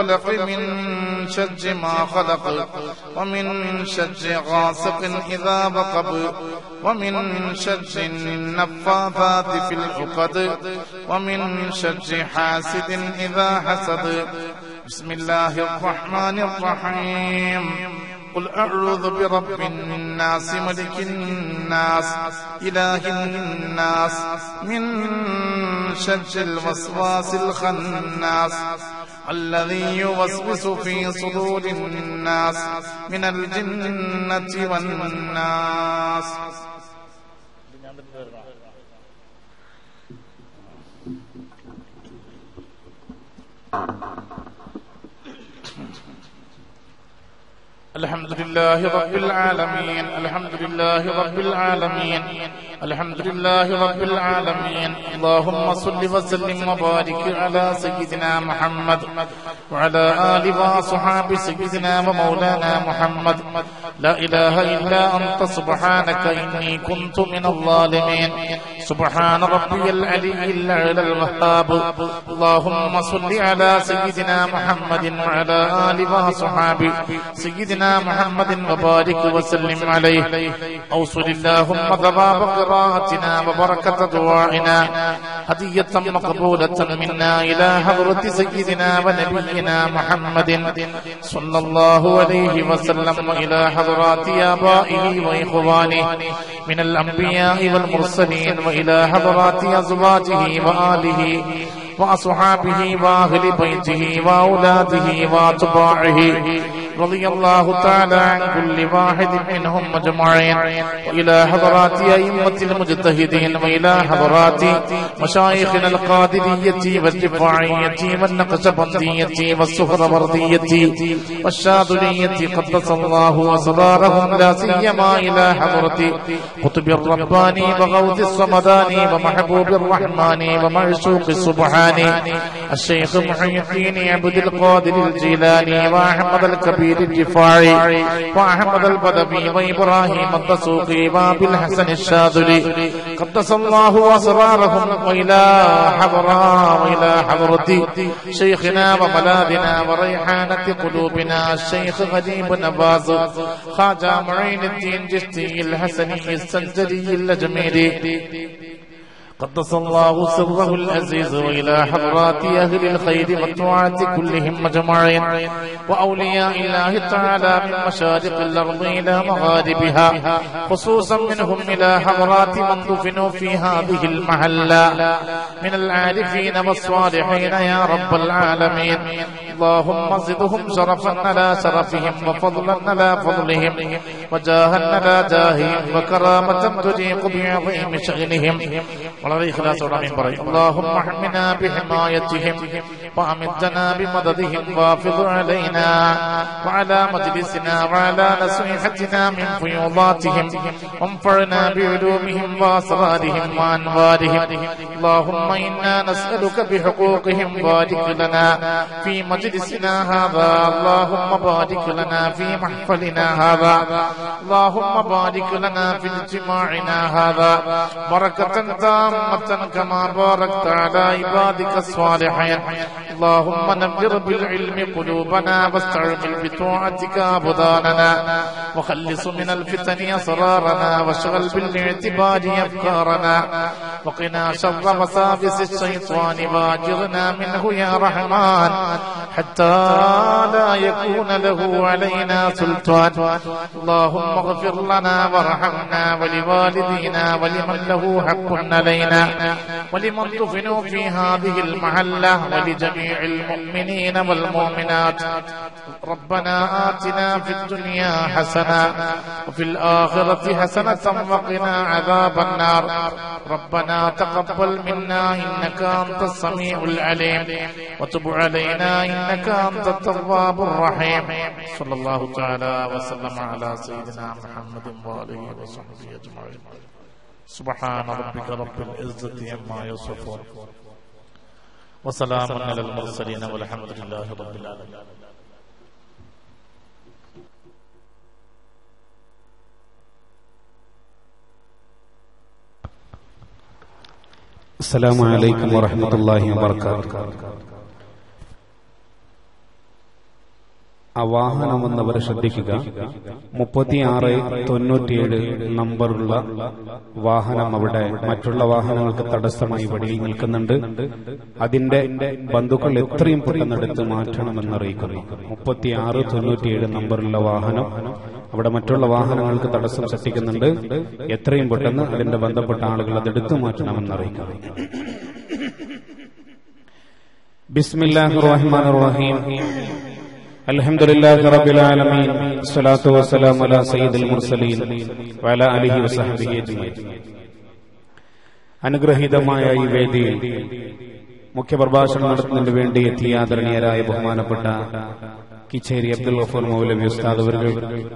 الفلق من شر ما خلق ومن شر غاسق إذا وقب ومن شر النفاثات في العقد ومن شر حاسد إذا حسد بسم الله الرحمن الرحيم قل أعوذ برب الناس ملك الناس إله الناس من شر الوسواس الخناس الذي يوسوس في صدور الناس من الجنة والناس الحمد لله رب العالمين الحمد لله رب العالمين الحمد لله رب العالمين اللهم صل وسلم وبارك على سيدنا محمد وعلى آل وصحاب سيدنا ومولانا محمد لا إله إلا أنت سبحانك إني كنت من الظالمين سبحان ربي العلي الأعلى الوهاب اللهم صل على سيدنا محمد وعلى آل وصحاب سيدنا محمد وبارك وسلم عليه أوصل اللهم ثواب قراءتنا وبركة دعائنا هدية مقبولة منا إلى حضرة سيدنا ونبينا محمد صلى الله عليه وسلم وإلى حضرات آبائه وإخوانه من الأنبياء والمرسلين وإلى حضرات أزواجه وآله وأصحابه وأهل بيته وأولاده وأتباعه رضي الله تعالى عن كل واحد منهم أجمعين وإلى حضرات أئمة المجتهدين وإلى حضرات مشايخنا القادرية والرفاعية والنقشبندية والسهروردية والشاذلية قدس الله أسرارهم لا سيما إلى حضرة قطب الرباني وغوث الصمداني ومحبوب الرحمن ومعشوق السبحاني الشيخ محي الدين عبد القادر الجيلاني وأحمد الكبير الرفاعي وأحمد البدوي وإبراهيم الدسوقي وأبي الحسن الشاذلي قدس الله أسرارهم وإلى حضرة وإلى حضرة شيخنا وملاذنا وريحانة قلوبنا الشيخ غريب نباز خواجة معين الدين جشتي الحسني السنجري الأجميري قدس الله سره العزيز وإلى حضرات أهل الخير والطاعة كلهم أجمعين وأولياء الله تعالى من مشارق الأرض إلى مغاربها خصوصا منهم إلى حضرات من دفنوا في هذه المحلة من العارفين والصالحين يا رب العالمين اللهم زدهم شرفا على شرفهم وفضلا على فضلهم وجاها على جاههم وكرامة تليق بعظيم شغلهم വളരെ ഇഖ്ലാസോടെ പറയും اللهم احمنا بحمايتهم وامدنا بمددهم وافض علينا وعلى مجلسنا وعلى نصيحتنا من فيوضاتهم وانفعنا بعلومهم واسرارهم وانوارهم اللهم انا نسالك بحقوقهم بارك لنا في مجلسنا هذا اللهم بارك لنا في محفلنا هذا اللهم بارك لنا في اجتماعنا هذا بركة تامة كما باركت على عبادك الصالحين اللهم نبر بالعلم قلوبنا واستعمل بطاعتك أبداننا وخلص من الفتن أسرارنا واشغل بالاعتبار أفكارنا وقنا شر وساوس الشيطان واجرنا منه يا رحمن حتى لا يكون له علينا سلطان اللهم اغفر لنا وارحمنا ولوالدينا ولمن له حق علينا ولمن دفنوا في هذه المحلة ولجميع المؤمنين والمؤمنات ربنا آتنا في الدنيا حسنة وفي الآخرة حسنة وقنا عذاب النار ربنا تقبل منا إنك أنت السميع العليم وتب علينا إنك أنت التواب الرحيم صلى الله تعالى وسلم على سيدنا محمد وآله وصحبه أجمعين سبحان ربك رب العزة عما يصفون وسلام على المرسلين والحمد لله رب العالمين السلام عليكم ورحمة الله وبركاته ആ വാഹനം വന്നവർ ശ്രദ്ധിക്കുക മുപ്പത്തിയാറ് തൊണ്ണൂറ്റിയേഴ് നമ്പറുള്ള വാഹനം അവിടെ മറ്റുള്ള വാഹനങ്ങൾക്ക് തടസ്സമായി വഴിയിൽ നിൽക്കുന്നുണ്ട് അതിന്റെ ബന്ധുക്കൾ എത്രയും പെട്ടെന്ന് എടുത്ത് മാറ്റണമെന്ന് അറിയിക്കുന്നു മുപ്പത്തിയാറ് തൊണ്ണൂറ്റിയേഴ് നമ്പറുള്ള വാഹനം അവിടെ മറ്റുള്ള വാഹനങ്ങൾക്ക് തടസ്സം സൃഷ്ടിക്കുന്നുണ്ട് എത്രയും പെട്ടെന്ന് അതിന്റെ ബന്ധപ്പെട്ട ആളുകൾ അത് എടുത്തു മാറ്റണമെന്ന് അറിയിക്കുന്നു ബിസ്മില്ലാഹി റഹ്മാൻ റഹീം الحمد لله رب العالمين الصلاة والسلام على سيد المرسلين وعلى آله وصحبه أجمعين അനുഗ്രഹീതമായ ഈ വേദിയിൽ മുഖ്യപ്രഭാഷണം നടത്തുന്നതിന് വേണ്ടി എത്തിയ ആദരണീയരായ ബഹുമാനപ്പെട്ട കിച്ചേരി അബ്ദുൽ ഗഫൂർ മൗലവി ഉസ്താദ് അവர்கள்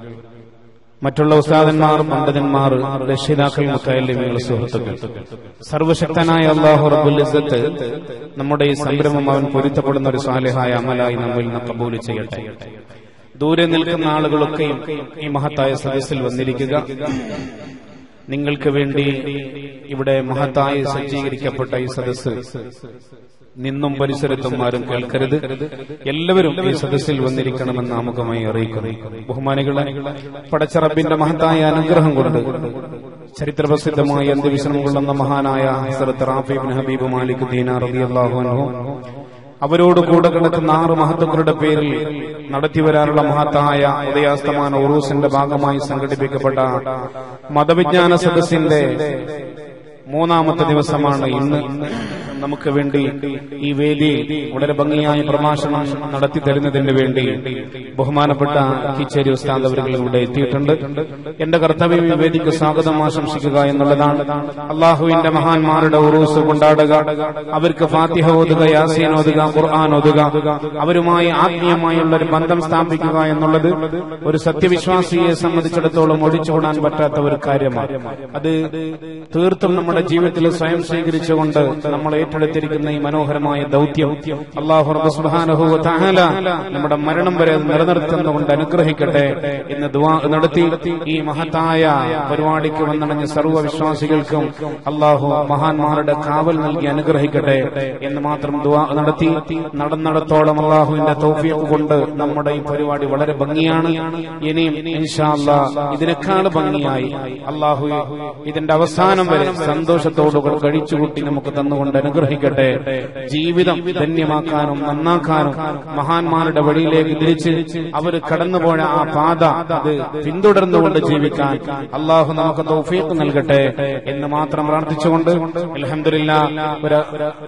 മറ്റുള്ള ഉസ്താദന്മാർ പണ്ഡിതന്മാർ രക്ഷിതാക്കൾ മുത്തല്ലിമികൾ സുഹൃത്തുക്കൾ സർവശക്തനായ അള്ളാഹു റബ്ബുൽ ഇസ്സത്ത് നമ്മുടെ ഈ സംരംഭം അവൻ പൊരുത്തപ്പെടുന്ന ഒരു സാലിഹായ അമലായി നമ്മിൽ നിന്ന് കബൂൽ ചെയ്യട്ടെ ദൂരെ നിൽക്കുന്ന ആളുകളൊക്കെയും ഈ മഹത്തായ സദസ്സിൽ വന്നിരിക്കുക നിങ്ങൾക്ക് വേണ്ടി ഇവിടെ മഹത്തായി സജ്ജീകരിക്കപ്പെട്ട ഈ സദസ്സ് നിന്നും പരിസരത്തും ആരും കേൾക്കരുത് എല്ലാവരും ഈ സദസ്സിൽ വന്നിരിക്കണമെന്ന് ആമുഖമായി അറിയിക്കുന്നു ബഹുമാനികളെ പടച്ചറബിന്റെ മഹത്തായ അനുഗ്രഹം കൊണ്ട് ചരിത്രപ്രസിദ്ധമായ അന്ത്യവിശ്രമം കൊള്ളുന്ന മഹാനായ ഹസരത്ത് റാഫിബിൻ ഹബീബ് മാലിക് ദീന റളിയല്ലാഹു അൻഹു അവരോട് കൂടെ കിടക്കുന്ന ആറ് മഹത്തുക്കളുടെ പേരിൽ നടത്തിവരാറുള്ള മഹത്തായ ഉദയാസ്തമാന ഉറൂസിന്റെ ഭാഗമായി സംഘടിപ്പിക്കപ്പെട്ട മതവിജ്ഞാന സദസ്സിന്റെ മൂന്നാമത്തെ ദിവസമാണ് ഇന്ന് നമുക്ക് വേണ്ടി ഈ വേദിയിൽ വളരെ ഭംഗിയായ പ്രഭാഷണം നടത്തി തരുന്നതിന് വേണ്ടി ബഹുമാനപ്പെട്ട കിച്ചേരി ഉസ്താദ് അവர்கள் ഇവിടെ എത്തിയിട്ടുണ്ട് എന്റെ കർത്തവ്യം ഈ വേദിക്ക് സ്വാഗതം ആശംസിക്കുക എന്നുള്ളതാണ് അള്ളാഹുവിന്റെ മഹാന്മാരുടെ ഉറൂസ് കൊണ്ടാടുക അവർക്ക് ഫാത്തിഹ ഓതുക യാസീൻ ഓതുക ഖുർആൻ ഓതുക അവരുമായി ആത്മീയമായുള്ള ഒരു ബന്ധം സ്ഥാപിക്കുക എന്നുള്ളത് ഒരു സത്യവിശ്വാസിയെ സംബന്ധിച്ചിടത്തോളം ഒഴിച്ചുകൂടാൻ പറ്റാത്ത ഒരു കാര്യമാണ് അത് തീർത്തും നമ്മുടെ ജീവിതത്തിൽ സ്വയം സ്വീകരിച്ചുകൊണ്ട് നമ്മൾ ഏറ്റെടുത്തിരിക്കുന്ന ഈ മനോഹരമായ ദൗത്യം അള്ളാഹു റബ്ബ് സുബ്ഹാനഹു വ തആല നമ്മുടെ മരണം വരെ അത് നിലനിർത്തുന്നതുകൊണ്ട് അനുഗ്രഹിക്കട്ടെ എന്ന് ദുആ നടത്തി ഈ മഹത്തായ പരിപാടിക്ക് വന്നണഞ്ഞ സർവ്വ വിശ്വാസികൾക്കും അള്ളാഹു മഹാന്മാരുടെ കാവൽ നൽകി അനുഗ്രഹിക്കട്ടെ എന്ന് മാത്രം ദുആ നടത്തി നടന്നിടത്തോളം അള്ളാഹുവിന്റെ തൗഫീഖ് കൊണ്ട് നമ്മുടെ ഈ പരിപാടി വളരെ ഭംഗിയാണ് ഇനിയും ഇൻഷാ അല്ലാ ഇതിനേക്കാൾ ഭംഗിയായി അള്ളാഹു ഇതിന്റെ അവസാനം വരെ സന്തോഷത്തോടുകൂടി കഴിച്ചുകൂട്ടി നമുക്ക് തന്നുകൊണ്ട് അനുഗ്രഹിക്കട്ടെ ജീവിതം ധന്യമാക്കാനും നന്നാക്കാനും മഹാന്മാരുടെ വഴിയിലേക്ക് തിരിച്ച് അവർ കടന്നുപോയ ആ പാത അത് പിന്തുടർന്നുകൊണ്ട് ജീവിക്കാൻ അള്ളാഹു നമുക്ക് തൗഫീഖ് നൽകട്ടെ എന്ന് മാത്രം പ്രാർത്ഥിച്ചുകൊണ്ട് അൽഹംദുലില്ലാ ഒരു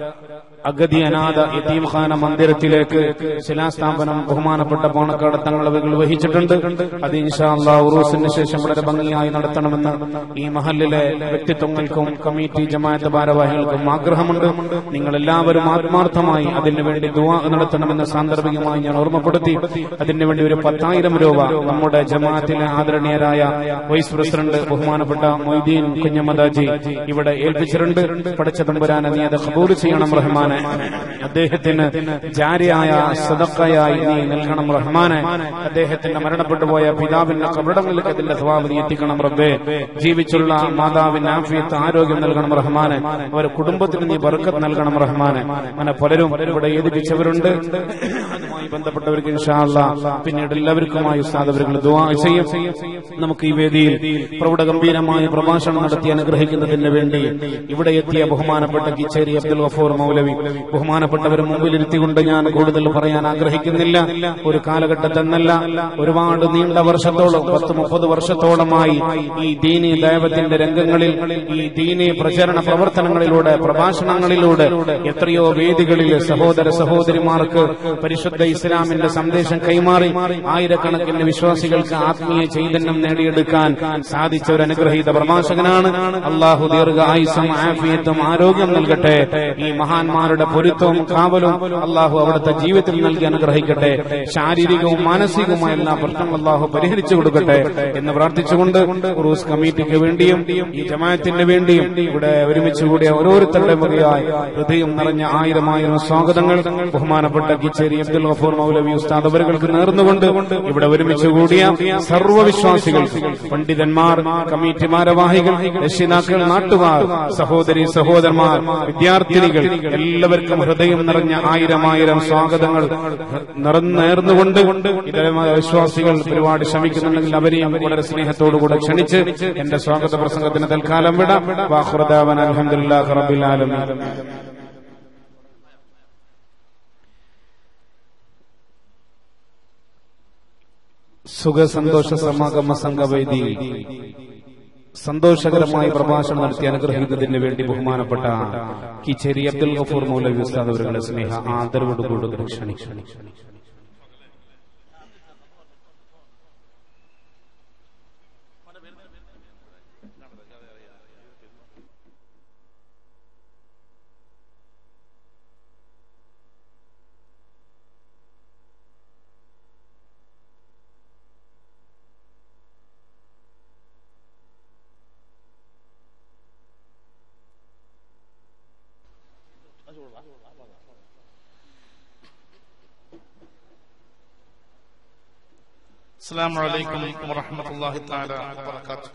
അഗതി അനാഥ യതീംഖാന മന്ദിരത്തിലേക്ക് ശിലാസ്ഥാപനം ബഹുമാനപ്പെട്ട പോണക്കാട് തങ്ങളവകൾ വഹിച്ചിട്ടുണ്ട് അത് ഇൻഷാ അള്ളാഹ് ഉറൂസിന് ശേഷം വളരെ ഭംഗിയായി നടത്തണമെന്ന് ഈ മഹലിലെ വ്യക്തിത്വങ്ങൾക്കും കമ്മിറ്റി ജമാഅത്ത് ഭാരവാഹികൾക്കും ആഗ്രഹമുണ്ട് നിങ്ങൾ എല്ലാവരും ആത്മാർത്ഥമായി അതിനു വേണ്ടി ദുവാ നടത്തണമെന്ന് സാന്ദർഭികമായി ഞാൻ ഓർമ്മപ്പെടുത്തി അതിനു വേണ്ടി ഒരു പത്തായിരം രൂപ നമ്മുടെ ജമാഅത്തിലെ ആദരണീയരായ വൈസ് പ്രസിഡന്റ് ബഹുമാനപ്പെട്ട മൊയ്തീൻ കുഞ്ഞമ്മദാജി ഇവിടെ ഏൽപ്പിച്ചിട്ടുണ്ട് പടച്ച തമ്പുരാൻ നീ അത് കബൂൽ ചെയ്യണം റഹ്മാനെ അദ്ദേഹത്തിന് ജാരിയായ സദക്കയായി നീ നൽകണം റഹ്മാനെ അദ്ദേഹത്തിന്റെ മരണപ്പെട്ടു പോയ പിതാവിന്റെ കബടങ്ങളിലേക്ക് അതിന്റെ സ്വഭാവം എത്തിക്കണം റബ്ബേ ജീവിച്ചുള്ള മാതാവിന് ആഫിയത്ത് ആരോഗ്യം നൽകണം റഹ്മാനെ അവരുടെ കുടുംബത്തിന് നീ ബർക്കത്ത് നൽകണം റഹ്മാനെ അങ്ങനെ പലരും ഇവിടെ ഏതിപ്പിച്ചവരുണ്ട് അതുമായി ബന്ധപ്പെട്ടവർക്ക് ഇൻഷാല്ല പിന്നീട് എല്ലാവർക്കുമായി ഉസ്താദ് അവர்கள் ദുആ ചെയ്യും നമുക്ക് ഈ വേദിയിൽ പ്രൗഢഗംഭീരമായ പ്രഭാഷണം നടത്തി അനുഗ്രഹിക്കുന്നതിന് വേണ്ടി ഇവിടെ എത്തിയ ബഹുമാനപ്പെട്ട കിച്ചേരി അബ്ദുൽ ഗഫൂർ മൗലവി ബഹുമാനപ്പെട്ടവർ മുമ്പിലിരുത്തിക്കൊണ്ട് ഞാൻ കൂടുതൽ പറയാൻ ആഗ്രഹിക്കുന്നില്ല ഒരു കാലഘട്ടത്തെന്നല്ല ഒരുപാട് നീണ്ട വർഷത്തോളം പത്ത് മുപ്പത് വർഷത്തോളമായി ഈ ദീനി ദൈവത്തിന്റെ രംഗങ്ങളിൽ ഈ ദീനി പ്രചരണ പ്രവർത്തനങ്ങളിലൂടെ പ്രഭാഷണങ്ങളിലൂടെ എത്രയോ വേദികളിൽ സഹോദര സഹോദരിമാർക്ക് പരിശുദ്ധ ഇസ്ലാമിന്റെ സന്ദേശം കൈമാറി ആയിരക്കണക്കിന് വിശ്വാസികൾക്ക് ആത്മീയ ചൈതന്യം നേടിയെടുക്കാൻ സാധിച്ച ഒരു അനുഗ്രഹീത പ്രഭാഷകനാണ് അള്ളാഹു ദീർഘ ആയുസം ആഫിയത്തും ആരോഗ്യം നൽകട്ടെ ഈ മഹാന്മാരുടെ പൊരുത്തവും കാവലും അള്ളാഹു അവിടുത്തെ ജീവിതത്തിൽ നൽകി അനുഗ്രഹിക്കട്ടെ ശാരീരികവും മാനസികവുമായ എല്ലാ പ്രശ്നങ്ങളും അള്ളാഹു പരിഹരിച്ചു കൊടുക്കട്ടെ എന്ന് പ്രാർത്ഥിച്ചുകൊണ്ട് ഉറൂസ് കമ്മിറ്റിക്ക് വേണ്ടിയും ഈ ജമാഅത്തിന് വേണ്ടിയും ഇവിടെ ഒരുമിച്ച് കൂടിയ ഓരോരുത്തരുടെ വകയായി ഹൃദയം നിറഞ്ഞ ആയിരം ആയിരം സ്വാഗതങ്ങൾ ബഹുമാനപ്പെട്ട കിച്ചേരി അബ്ദുൽ ഗഫൂർ മൗലവി ഉസ്താദ് അവർക്ക് നേർന്നുകൊണ്ട് ഇവിടെ ഒരുമിച്ച് കൂടിയ സർവ്വവിശ്വാസികൾ പണ്ഡിതന്മാർ കമ്മിറ്റി ഭാരവാഹികൾ രക്ഷിതാക്കൾ നാട്ടുകാർ സഹോദരി സഹോദരന്മാർ വിദ്യാർത്ഥിനികൾ എല്ലാവർക്കും ഹൃദയം നിറഞ്ഞ ആയിരം ആയിരം സ്വാഗതങ്ങൾ നിറന്നേർന്നുകൊണ്ട് ഇതരമായ വിശ്വാസികൾ പരിപാടി ശ്രമിക്കുന്നുണ്ടെങ്കിൽ അവരെയും വളരെ സ്നേഹത്തോടുകൂടെ ക്ഷണിച്ച് എന്റെ സ്വാഗത പ്രസംഗത്തിന് തൽക്കാലം വിടാം വാഹുറദാവൻ അലഹമുല്ലാ റബ്ബിൽ ആലമീൻ സുഖ സന്തോഷ സമാഗമ സംഘവേദി സന്തോഷകരമായി പ്രഭാഷണം നടത്തി അനുഗ്രഹിക്കുന്നതിന് വേണ്ടി ബഹുമാനപ്പെട്ട കിച്ചേരി അബ്ദുൽ ഗഫൂർ മൗലവി ഉസ്താദ് അവരുടെ സ്നേഹ ആദരവോടുകൂടി ക്ഷണിച്ചു السلام عليكم ورحمة الله تعالى وبركاته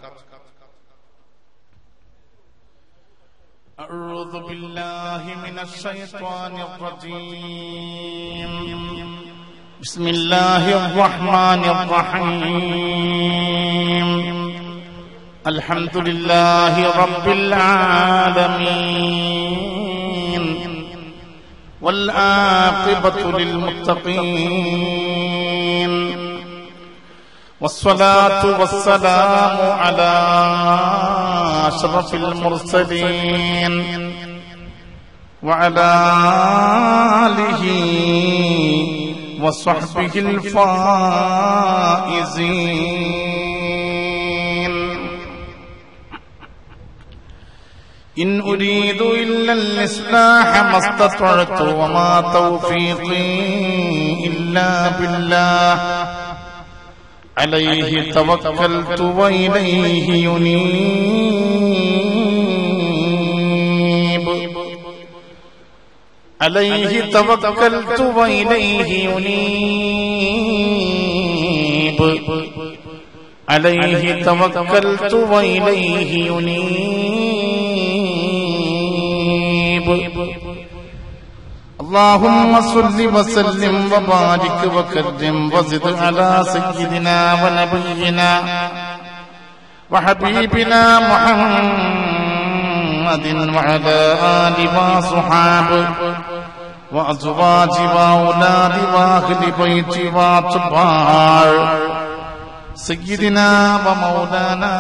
أعوذ بالله من الشيطان الرجيم بسم الله الرحمن الرحيم الحمد لله رب العالمين والعاقبة للمتقين والصلاة والسلام على أشرف المرسلين وعلى آله وصحبه الفائزين إن أريد إلا الإصلاح ما استطعت وما توفيقي إلا بالله عليه توكلت وإليه ينيب عليه توكلت وإليه ينيب عليه توكلت وإليه ينيب اللهم صل وسلم وبارك وكرم وزد على سيدنا ونبينا وحبيبنا محمد وعلى آل وصحابه وأزواج وأولاد وأهل بيت وأتباع سيدنا ومولانا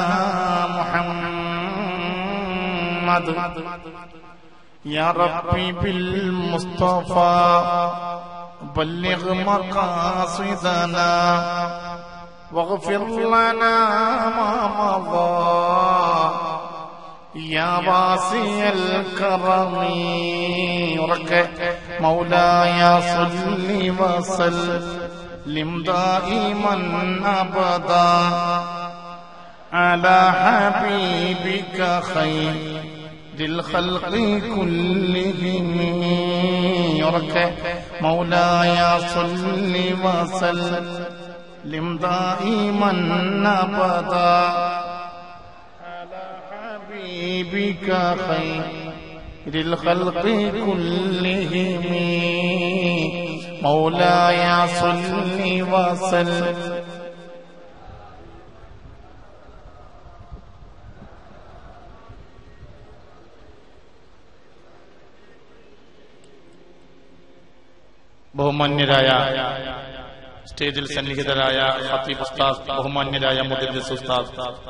محمد يا ربي بالمصطفى بلغ مقاصدنا واغفر لنا ما مضى يا واسع الكرم ورك مولاي صل وسلم دائما ابدا على حبيبك خير للخلق كلهم يرك مولاي صل وسلم دائما ابدا على حبيبك خير الخلق كلهم مولاي صل وسلم ബഹുമാന്യരായ സ്റ്റേജിൽ സന്നിഹിതരായ ഖത്തീബ് ഉസ്താദ് ബഹുമാന്യരായ മുദദ്ദിസ് ഉസ്താദ്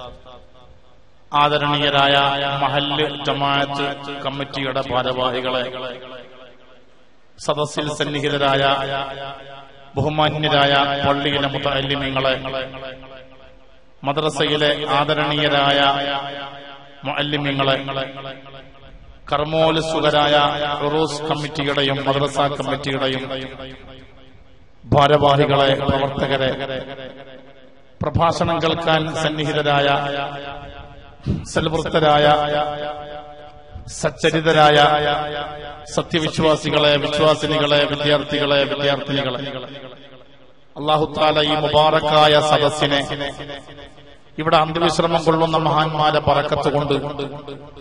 ആദരണീയരായ മഹല്ല് ജമാഅത്ത് കമ്മിറ്റിയുടെ ഭാരവാഹികളെ സദസ്സിൽ സന്നിഹിതരായ ബഹുമാന്യരായ പള്ളിയിലെ മുത്തല്ലിമീങ്ങളെ മദ്രസയിലെ ആദരണീയരായ മുഅല്ലിമീങ്ങളെ കർമ്മോത്സുകരായ ഉറൂസ് കമ്മിറ്റിയുടെയും മദ്രസ കമ്മിറ്റിയുടെയും ഭാരവാഹികളെ പ്രവർത്തകരെ പ്രഭാഷണം കേൾക്കാൻ സന്നിഹിതരായ സൽവൃത്തരായ സച്ചരിതരായ സത്യവിശ്വാസികളെ വിശ്വാസിനികളെ വിദ്യാർത്ഥികളെ വിദ്യാർത്ഥിനികളെ അള്ളാഹുത്താല ഈ മുബാറക്കായ സദസ്സിനെ ഇവിടെ അന്ത്യവിശ്രമം കൊള്ളുന്ന മഹാന്മാരെ പറക്കത്തുകൊണ്ട്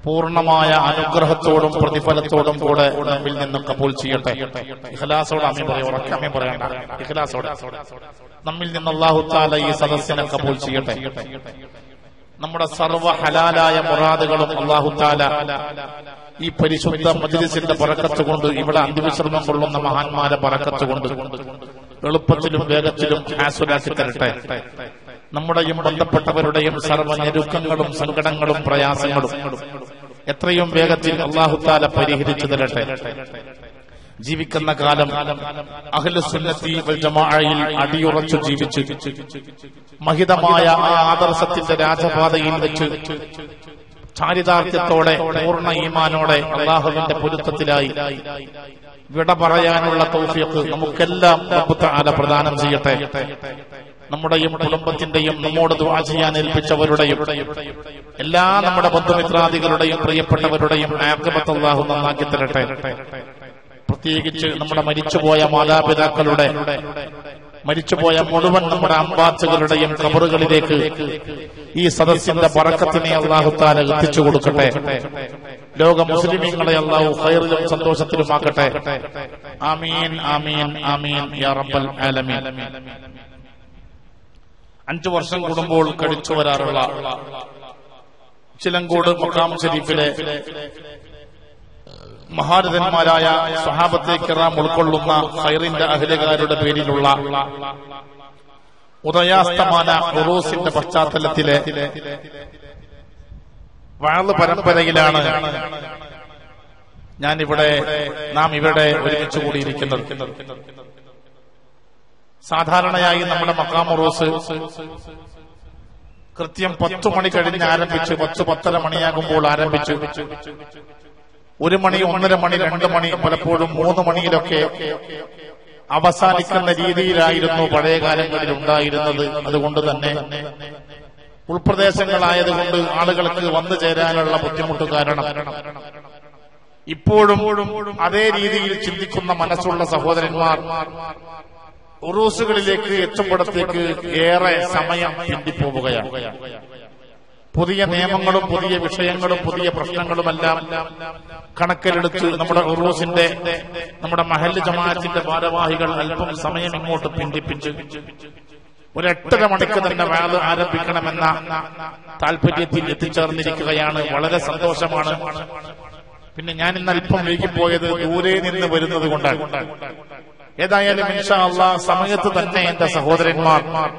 പൂർണ്ണമായ അനുഗ്രഹത്തോടും പ്രതിഫലത്തോടും കൂടെ നമ്മിൽ നിന്ന് കബൂൽ ചെയ്യട്ടെ ഇഖലാസോടെ അമ്മ പറയും ഉറക്കെ അമ്മ പറയണ്ട ഇഖലാസോടെ നമ്മിൽ നിന്ന് അള്ളാഹു താല ഈ സദസ്സിനെ കബൂൽ ചെയ്യട്ടെ നമ്മുടെ സർവ്വ ഹലാലായ മുറാദുകളും അള്ളാഹു താല ഈ പരിശുദ്ധ മജ്ലിസിന്റെ പറക്കത്ത് കൊണ്ട് ഇവിടെ അന്തിവിശ്രമം കൊള്ളുന്ന മഹാന്മാരെ പറക്കത്ത് കൊണ്ട് എളുപ്പത്തിലും വേഗത്തിലും ഹാസുരാക്കി തരട്ടെ നമ്മുടെയും ബന്ധപ്പെട്ടവരുടെയും സർവ്വ ഞെരുക്കങ്ങളും സങ്കടങ്ങളും പ്രയാസങ്ങളും എത്രയും വേഗത്തിൽ അള്ളാഹുത്താല പരിഹരിച്ചു തരട്ടെ ജീവിക്കുന്ന കാലം അഖിലുസുന്നത്തി വൽ ജമാഅയിൽ അടിയുറച്ചു ജീവിച്ച് മഹിതമായ ആ ആദർശത്തിന്റെ രാജപാതയിൽ വെച്ച് ചാരിതാർത്ഥ്യത്തോടെ പൂർണ്ണ ഈമാനോടെ അള്ളാഹുവിന്റെ പൊരുത്തത്തിലായി വിട പറയാനുള്ള തൗഫീഖ് നമുക്കെല്ലാം റബ്ബ് തആല പ്രദാനം ചെയ്യട്ടെ നമ്മുടെയും കുടുംബത്തിന്റെയും നമ്മോട് ദുആ ചെയ്യാൻ ഏൽപ്പിച്ചവരുടെയും എല്ലാ നമ്മുടെ ബന്ധുമിത്രാദികളുടെയും പ്രിയപ്പെട്ടവരുടെയും ആക്രമത്ത് അള്ളാഹു നന്നാക്കി തരട്ടെ പ്രത്യേകിച്ച് നമ്മുടെ മരിച്ചുപോയ മാതാപിതാക്കളുടെ മരിച്ചുപോയ മുഴുവൻ നമ്മുടെ അമ്പാച്ചുകളുടെയും കബറുകളിലേക്ക് ഈ സദസ്സിന്റെ പറക്കത്തിനെ അള്ളാഹുത്താല എത്തിച്ചു കൊടുക്കട്ടെ ലോക മുസ്ലിമീങ്ങളെ അള്ളാഹു ഹൈറിലും സന്തോഷത്തിലുമാക്കട്ടെ ആമീൻ ആമീൻ ആമീൻ യാ റബ്ബൽ ആലമീൻ അഞ്ചു വർഷം കൂടുമ്പോൾ കഴിച്ചു വരാറുള്ള ചിലങ്കോട് മക്കാം ഷരീഫിലെ മഹാരഥന്മാരായ സ്വഹാബത്തെ കിറാം ഉൾക്കൊള്ളുന്ന ഹൈറിന്റെ അഹിലകാരുടെ പേരിലുള്ള ഉദയാസ്തമാന ഉറൂസിന്റെ പശ്ചാത്തലത്തിലെ വാള് പരമ്പരയിലാണ് ഞാനിവിടെ നാം ഇവിടെ ഒരുമിച്ച് കൂടിയിരിക്കുന്നത് സാധാരണയായി നമ്മുടെ മക്കാം ഉറൂസ് കൃത്യം പത്തു മണി കഴിഞ്ഞ് ആരംഭിച്ച് പത്ത് പത്തര മണിയാകുമ്പോൾ ആരംഭിച്ചു ഒരു മണി ഒന്നര മണി രണ്ട് മണി പലപ്പോഴും മൂന്ന് മണിയിലൊക്കെ അവസാനിക്കുന്ന രീതിയിലായിരുന്നു പഴയ കാലങ്ങളിൽ ഉണ്ടായിരുന്നത് അതുകൊണ്ട് തന്നെ ഉൾപ്രദേശങ്ങളായതുകൊണ്ട് ആളുകൾക്ക് വന്നു ചേരാനുള്ള ബുദ്ധിമുട്ട് കാരണം ഇപ്പോഴും അതേ രീതിയിൽ ചിന്തിക്കുന്ന മനസ്സുള്ള സഹോദരന്മാർ ഉറൂസുകളിലേക്ക് എത്തുമ്പോഴത്തേക്ക് ഏറെ സമയം പിന്തിപ്പോവുകയാണ് പുതിയ നിയമങ്ങളും പുതിയ വിഷയങ്ങളും പുതിയ പ്രശ്നങ്ങളുമെല്ലാം കണക്കിലെടുത്ത് നമ്മുടെ ഉറൂസിന്റെ നമ്മുടെ മഹല്ല് ജമാഅത്തിന്റെ ഭാരവാഹികൾ അല്പം സമയം ഇങ്ങോട്ട് പിന്തിപ്പിച്ച് ഒരു എട്ടര മണിക്ക് തന്നെ വേള ആരംഭിക്കണമെന്ന താല്പര്യത്തിൽ എത്തിച്ചേർന്നിരിക്കുകയാണ് വളരെ സന്തോഷമാണ് പിന്നെ ഞാൻ ഇന്ന് അല്പം വൈകിപ്പോയത് ദൂരെ നിന്ന് വരുന്നത് കൊണ്ടാണ് ഏതായാലും ഇൻഷാ അള്ളാ സമയത്ത് തന്നെ എന്റെ സഹോദരന്മാർ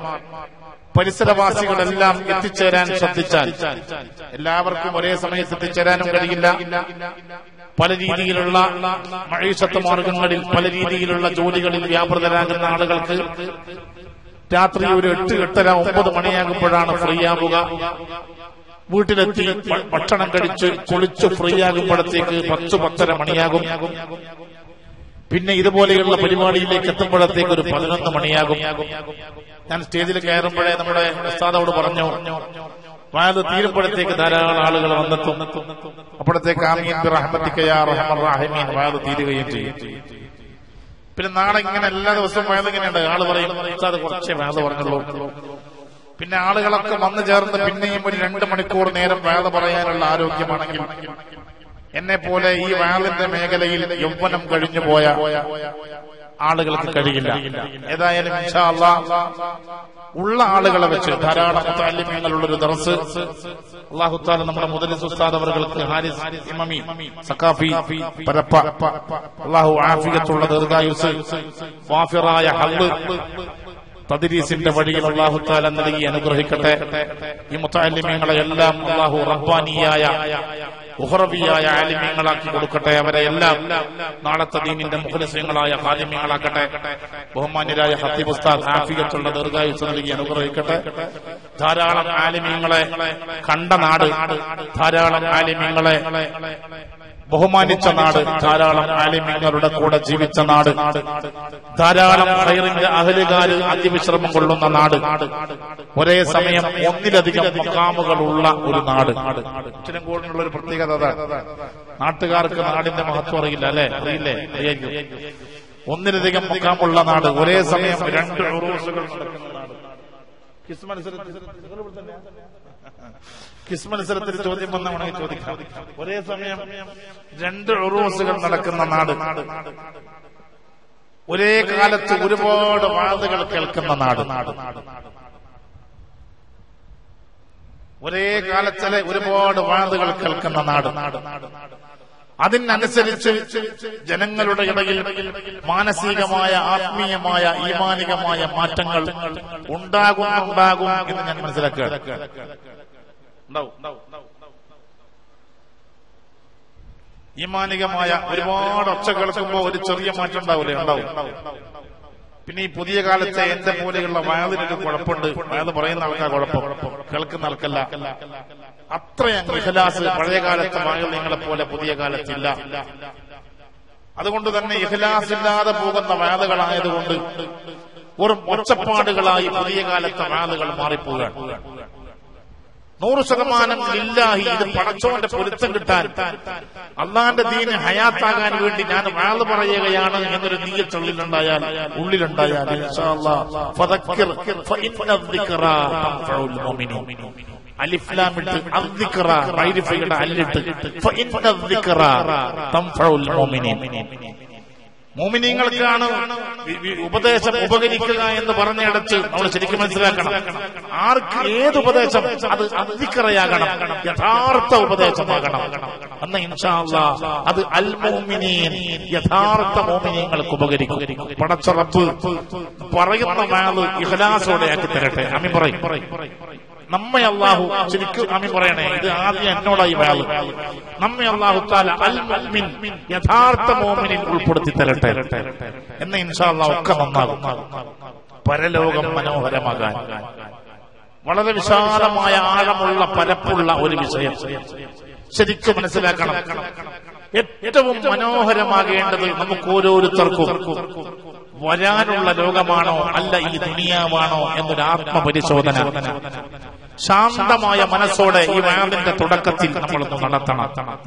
പരിസരവാസികളെല്ലാം എത്തിച്ചേരാൻ ശ്രദ്ധിച്ചാൽ എല്ലാവർക്കും ഒരേ സമയത്ത് എത്തിച്ചേരാനും കഴിയില്ല പല രീതിയിലുള്ള മഴീഷത്ത് മാർഗങ്ങളിൽ പല രീതിയിലുള്ള ജോലികളിൽ വ്യാപൃതരാകുന്ന ആളുകൾക്ക് രാത്രി ഒരു എട്ട് എട്ടര ഒമ്പത് മണിയാകുമ്പോഴാണ് ഫ്രീ ആവുക വീട്ടിലെത്തി ഭക്ഷണം കഴിച്ച് കുളിച്ച് ഫ്രീ ആകുമ്പോഴത്തേക്ക് പത്ത് പത്തര മണിയാകും പിന്നെ ഇതുപോലെയുള്ള പരിപാടിയിലേക്ക് എത്തുമ്പോഴത്തേക്ക് ഒരു പതിനൊന്ന് മണിയാകും ഞാൻ സ്റ്റേജിൽ കയറുമ്പോഴേ നമ്മുടെ ഉസ്താദോട് പറഞ്ഞു വാത് തീരുമ്പോഴത്തേക്ക് ധാരാളം ആളുകൾ വന്നെത്തും അപ്പോഴത്തേക്ക് ആമീൻ റഹ്മത്തിക്കയാ റഹ്മർ റാഹിമീൻ വാത് തീരുകയും ചെയ്യും പിന്നെ നാളെ ഇങ്ങനെ എല്ലാ ദിവസവും വേദ ഇങ്ങനെയുണ്ട് ആള് പറയും ഉസ്താദ് കുറച്ചേ വേദ പറഞ്ഞുള്ളൂ പിന്നെ ആളുകളൊക്കെ വന്നു ചേർന്ന് പിന്നെയും ഒരു രണ്ട് മണിക്കൂർ നേരം വേദ പറയാനുള്ള ആരോഗ്യമാണെങ്കിൽ എന്നെ പോലെ ഈ വാളിന്റെ മേഖലയിൽ യൗവനം കഴിഞ്ഞു പോയ ആളുകൾക്ക് കഴിയില്ല ഏതായാലും ഇൻഷാ അള്ളാ ഉള്ള ആളുകളെ വെച്ച് ധാരാളം താല്യങ്ങളുള്ള ഒരു ദർസ് അള്ളാഹുത്താല നമ്മുടെ മുതലി സുസ്താദ് അവർക്ക് ഹാരിസ് ഇമമി സക്കാഫി പരപ്പ അള്ളാഹു ആഫിയത്തുള്ള ദീർഘായുസ് വാഫിറായ ഹല്ല് തദ്രീസിന്റെ വഴിയിൽ അള്ളാഹുത്താല നൽകി അനുഗ്രഹിക്കട്ടെ ഈ മുത്താലിമ്യങ്ങളെ എല്ലാം അള്ളാഹു റബ്ബാനിയായ ഉഹറബിയായ ആലിമ്യങ്ങളാക്കി കൊടുക്കട്ടെ അവരെ എല്ലാം നാളത്തെ ദീനിന്റെ മുഖലസ്യങ്ങളായ ഹാലിമ്യങ്ങളാക്കട്ടെ ബഹുമാന്യരായ ഹത്തീബ് ഉസ്താദ് ആഫിയത്തുള്ള ദീർഘായുസ് നൽകി അനുഗ്രഹിക്കട്ടെ ധാരാളം ആലിമ്യങ്ങളെ കണ്ട നാട് ധാരാളം ആലിമ്യങ്ങളെ ബഹുമാനിച്ച നാട് ധാരാളം ആലിമ്യങ്ങളുടെ കൂടെ ജീവിച്ച നാട് ധാരാളം ഹൈറിന്റെ അഹലുകാര് അതിവിശ്രമം കൊള്ളുന്ന നാട് ഒരേ സമയം ഒന്നിലധികം മക്കാമുകളുള്ള ഒരു നാട് ചിലങ്കോടിനുള്ള ഒരു പ്രത്യേകത അതാണ് നാട്ടുകാർക്ക് നാടിന്റെ മഹത്വം അറിയില്ല അല്ലെ അറിയില്ലേ അറിയായിരിക്കും ഒന്നിലധികം മുക്കാമുള്ള നാട് ഒരേ സമയം രണ്ട് ഉറൂസുകൾ നടക്കുന്ന നാട് കിസ് മത്സരത്തിൽ ക്വിസ് മത്സരത്തിൽ ചോദ്യം വന്നവണെങ്കിൽ ചോദിക്കാം ഒരേ സമയം രണ്ട് ഉറൂസുകൾ നടക്കുന്ന നാട് ഒരേ കാലത്ത് ഒരുപാട് വാതുകൾ കേൾക്കുന്ന നാട് ഒരേ കാലത്തിലെ ഒരുപാട് വാതുകൾ കേൾക്കുന്ന നാട് അതിനനുസരിച്ച് ജനങ്ങളുടെ ഇടയിൽ മാനസികമായ ആത്മീയമായ ഈമാനികമായ മാറ്റങ്ങൾ ഉണ്ടാകും ഉണ്ടാകും എന്ന് ഞാൻ മനസ്സിലാക്കുക ഉണ്ടാവും ഈമാനികമായ ഒരുപാട് ഒച്ച കേൾക്കുമ്പോ ഒരു ചെറിയ മാറ്റം ഉണ്ടാവില്ലേ ഉണ്ടാവും പിന്നെ ഈ പുതിയ കാലത്തെ എന്റെ പോലെയുള്ള വയതിനൊരു കുഴപ്പമുണ്ട് വയത് പറയുന്ന ആൾക്കാർ കുഴപ്പം കേൾക്കുന്ന ആൾക്കല്ല അത്രയും ഇഖലാസ് പഴയ കാലത്തെ വായുനിങ്ങളെ പോലെ പുതിയ കാലത്തില്ല അതുകൊണ്ട് തന്നെ ഇഖലാസ് ഇല്ലാതെ പോകുന്ന വാദകളായതുകൊണ്ട് ഒരു ഒച്ചപ്പാടുകളായി പുതിയ കാലത്തെ വാദകൾ മാറിപ്പോവുകയാണ് നൂറ് ശതമാനം ഇല്ലാഹി ഇത് പടച്ചോന്റെ പൊരുത്തം കിട്ടാൻ അള്ളാന്റെ ദീന് ഹയാത്താകാൻ വേണ്ടി ഞാൻ വാള് പറയുകയാണ് എന്നൊരു നീയച്ചുള്ളിലുണ്ടായാൽ ഉള്ളിലുണ്ടായാൽ ഇൻഷാ അല്ലാഹ് ഫദക്കിർ ഫഇന്ന ദിക്റ തൻഫഉൽ മുഅ്മിനീൻ അലിഫ്ലാമിട്ട് അദ്ദിക്റ മൈരിഫയുടെ അല്ലിട്ട് ഫഇന്ന ദിക്റ തൻഫഉൽ മുഅ്മിനീൻ മോമിനിയങ്ങൾക്കാണ് വി- വി- ഉപദേശം ഉപകരിക്കുക എന്ന് പറഞ്ഞിടച്ച് നമ്മൾ ശരിക്കും മനസ്സിലാക്കണം ആർക്ക് ഏത് ഉപദേശം അത് അധികറയാകണം യഥാർത്ഥ ഉപദേശമാകണം അന്ന് ഇൻഷാല്ല അത് അൽ മോമിനീൻ യഥാർത്ഥ മോമിനിയങ്ങൾക്ക് ഉപകരിക്കും പടച്ചറപ്പ് പറയുന്ന വാത് ഇഹലാസോടെ ആക്കി തരട്ടെ അമ്മി പറയും നമ്മെ അള്ളാഹു ശരിക്കും അമ്മി പറയണേ ഇത് ആദ്യം എന്നോടായി വാത് നമ്മെ അള്ളാഹു താല അൽ മുഅ്മിൻ യഥാർത്ഥ മോമിനിൽ ഉൾപ്പെടുത്തി തരട്ടെ എന്ന് ഇൻഷാല്ല ഒക്കെ നന്നാകും പരലോകം മനോഹരമാകാൻ വളരെ വിശാലമായ ആഴമുള്ള പരപ്പുള്ള ഒരു വിഷയം ശരിക്കും മനസ്സിലാക്കണം ഏറ്റവും മനോഹരമാകേണ്ടത് നമുക്ക് ഓരോരുത്തർക്കും വരാനുള്ള ലോകമാണോ അല്ല ഈ ദുനിയാവാണോ എന്നൊരു ആത്മപരിശോധന ശാന്തമായ മനസ്സോടെ ഈ വാദിന്റെ തുടക്കത്തിൽ നമ്മളൊന്ന് നടത്തണം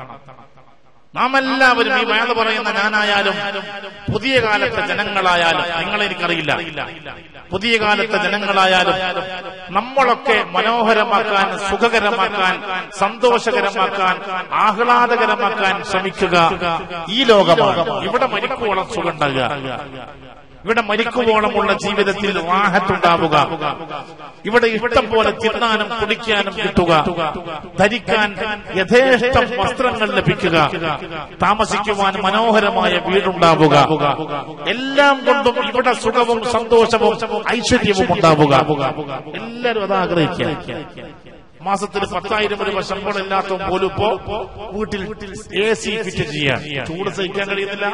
നാം എല്ലാവരും ഈ വേദ പറയുന്ന ഞാനായാലും പുതിയ കാലത്തെ ജനങ്ങളായാലും നിങ്ങളെ എനിക്കറിയില്ല പുതിയ കാലത്തെ ജനങ്ങളായാലും നമ്മളൊക്കെ മനോഹരമാക്കാൻ സുഖകരമാക്കാൻ സന്തോഷകരമാക്കാൻ ആഹ്ലാദകരമാക്കാൻ ശ്രമിക്കുക ഈ ലോകമാണ് ഇവിടെ മരിക്കോളം സുഖമുണ്ടാകുക ഇവിടെ മരിക്കുവോളമുള്ള ജീവിതത്തിൽ വാഹത്തുണ്ടാവുക ഇവിടെ ഇഷ്ടം പോലെ തിന്നാനും കുടിക്കാനും കിട്ടുക ധരിക്കാൻ യഥേഷ്ടം വസ്ത്രങ്ങൾ ലഭിക്കുക താമസിക്കുവാൻ മനോഹരമായ വീടുണ്ടാവുക എല്ലാം കൊണ്ടും ഇവിടെ സുഖവും സന്തോഷവും ഐശ്വര്യവും ഉണ്ടാവുക എല്ലാവരും അത് ആഗ്രഹിക്കുക മാസത്തിൽ പത്തായിരം രൂപ ശമ്പളം ഇല്ലാത്ത പോലും ഇപ്പോ വീട്ടിൽ എ സി ഫിറ്റ് ചെയ്യാൻ ചൂട് സഹിക്കാൻ കഴിയുന്നില്ല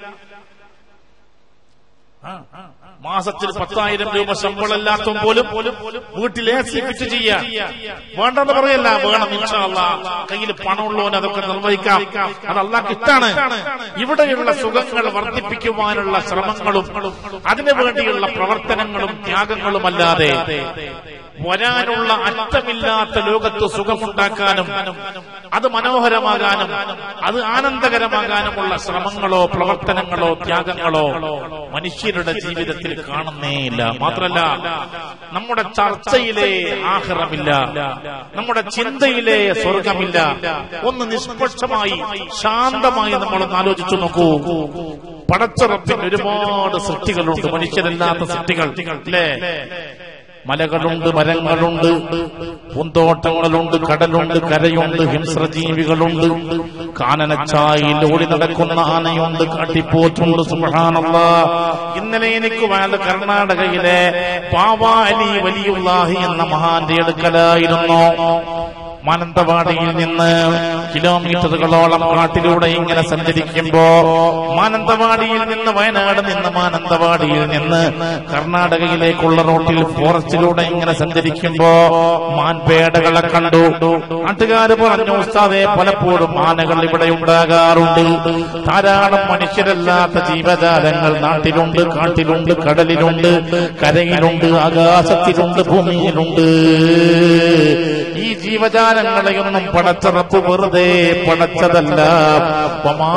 മാസത്തിൽ പത്തായിരം രൂപ ശമ്പളം ഇല്ലാത്ത പോലും വീട്ടിൽ എ സി ഫിറ്റ് ചെയ്യാം വേണ്ടെന്ന് പറയല്ല വേണം ഇൻഷാല്ല കയ്യിൽ പണമുള്ളവന് അതൊക്കെ നിർവഹിക്കാം അത് അള്ളാഹ് ഇഷ്ടാണ് ഇവിടെയുള്ള സുഖങ്ങൾ വർദ്ധിപ്പിക്കുവാനുള്ള ശ്രമങ്ങളും അതിനു വേണ്ടിയുള്ള പ്രവർത്തനങ്ങളും ത്യാഗങ്ങളുമല്ലാതെ വരാനുള്ള അറ്റമില്ലാത്ത ലോകത്ത് സുഖമുണ്ടാക്കാനും അത് മനോഹരമാകാനും അത് ആനന്ദകരമാകാനുമുള്ള ശ്രമങ്ങളോ പ്രവർത്തനങ്ങളോ ത്യാഗങ്ങളോ മനുഷ്യരുടെ ജീവിതത്തിൽ കാണുന്നേയില്ല മാത്രല്ല നമ്മുടെ ചർച്ചയിലെ ആഹ്റമില്ല നമ്മുടെ ചിന്തയിലെ സ്വർഗമില്ല ഒന്ന് നിഷ്പക്ഷമായി ശാന്തമായി നമ്മളൊന്ന് ആലോചിച്ചു നോക്കൂ പടച്ചറപ്പിന് ഒരുപാട് സൃഷ്ടികളുണ്ട് മനുഷ്യരല്ലാത്ത സൃഷ്ടികൾ അല്ലേ മലകളുണ്ട് മരങ്ങളുണ്ട് പൂന്തോട്ടങ്ങളുണ്ട് കടലുണ്ട് കരയുണ്ട് ഹിംസ്രജീവികളുണ്ട് കാനനച്ചായിൽ ഓടി നടക്കുന്ന ആനയുണ്ട് കാട്ടിപ്പോത്തുണ്ട് സുബ്ഹാനല്ല ഇന്നലെ എനിക്ക് വേണ്ട കർണാടകയിലെ പാവാലി വലിയുള്ളാഹി എന്ന മഹാന്റെ അടുക്കലായിരുന്നു മാനന്തവാടിയിൽ നിന്ന് കിലോമീറ്ററുകളോളം കാട്ടിലൂടെ ഇങ്ങനെ സഞ്ചരിക്കുമ്പോ മാനന്തവാടിയിൽ നിന്ന് വയനാട് നിന്ന് മാനന്തവാടിയിൽ നിന്ന് കർണാടകയിലേക്കുള്ള റോട്ടിൽ ഫോറസ്റ്റിലൂടെ ഇങ്ങനെ സഞ്ചരിക്കുമ്പോ മാൻപേടകളെ കണ്ടു നാട്ടുകാര് പറഞ്ഞു ഉസ്താദെ പലപ്പോഴും ആനകൾ ഇവിടെ ഉണ്ടാകാറുണ്ട് ധാരാളം മനുഷ്യരല്ലാത്ത ജീവജാലങ്ങൾ നാട്ടിലുണ്ട് കാട്ടിലുണ്ട് കടലിലുണ്ട് കരയിലുണ്ട് ആകാശത്തിലുണ്ട് ഭൂമിയിലുണ്ട് ഈ ജീവജാലങ്ങളെയൊന്നും പടച്ചറപ്പ് വെറുതെ പടച്ചതല്ല വമാ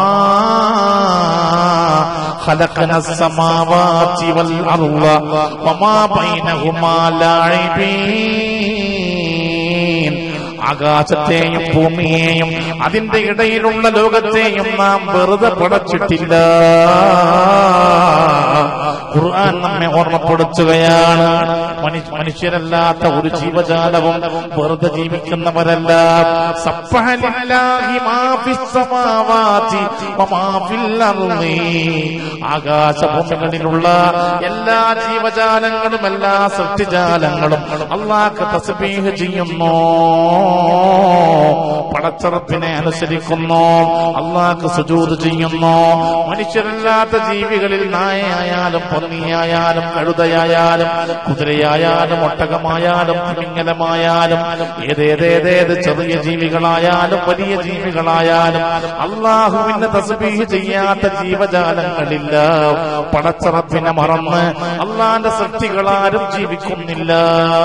خلقنا السماوات والأرض وما بينهما لاعبين ആകാശത്തെയും ഭൂമിയെയും അതിന്റെ ഇടയിലുള്ള ലോകത്തെയും നാം വെറുതെ പടച്ചിട്ടില്ല ഖുർആൻ നമ്മെ ഓർമ്മപ്പെടുത്തുകയാണ് മനു- മനുഷ്യരല്ലാത്ത ഒരു ജീവജാലവും വെറുതെ ജീവിക്കുന്നവരല്ല സബ്ബഹ ലില്ലാഹി മാ ഫിസ് സമാവാതി വമാ ഫിൽ അർളി. ആകാശഭൂമികളിലുള്ള എല്ലാ ജീവജാലങ്ങളും എല്ലാ സൃഷ്ടിജാലങ്ങളും അള്ളാഹ് തസ്ബീഹ് ചെയ്യുന്നു പടച്ചറപ്പിനെ അനുസരിക്കുന്നു അള്ളാഹ് സുജൂത് ചെയ്യുന്നു മനുഷ്യരല്ലാത്ത ജീവികളിൽ നായയായാലും പന്നിയായാലും കഴുതയായാലും കുതിരയായാലും ഒട്ടകമായാലും തിമിംഗലമായാലും ഏതേതേതേത് ചെറിയ ജീവികളായാലും വലിയ ജീവികളായാലും അള്ളാഹുവിന്റെ തസ്ബീഹ് ചെയ്യാത്ത ജീവജാലങ്ങളില്ല പടച്ചറപ്പിനെ മറന്ന് അള്ളാന്റെ സൃഷ്ടികളാരും ജീവിക്കുന്നില്ല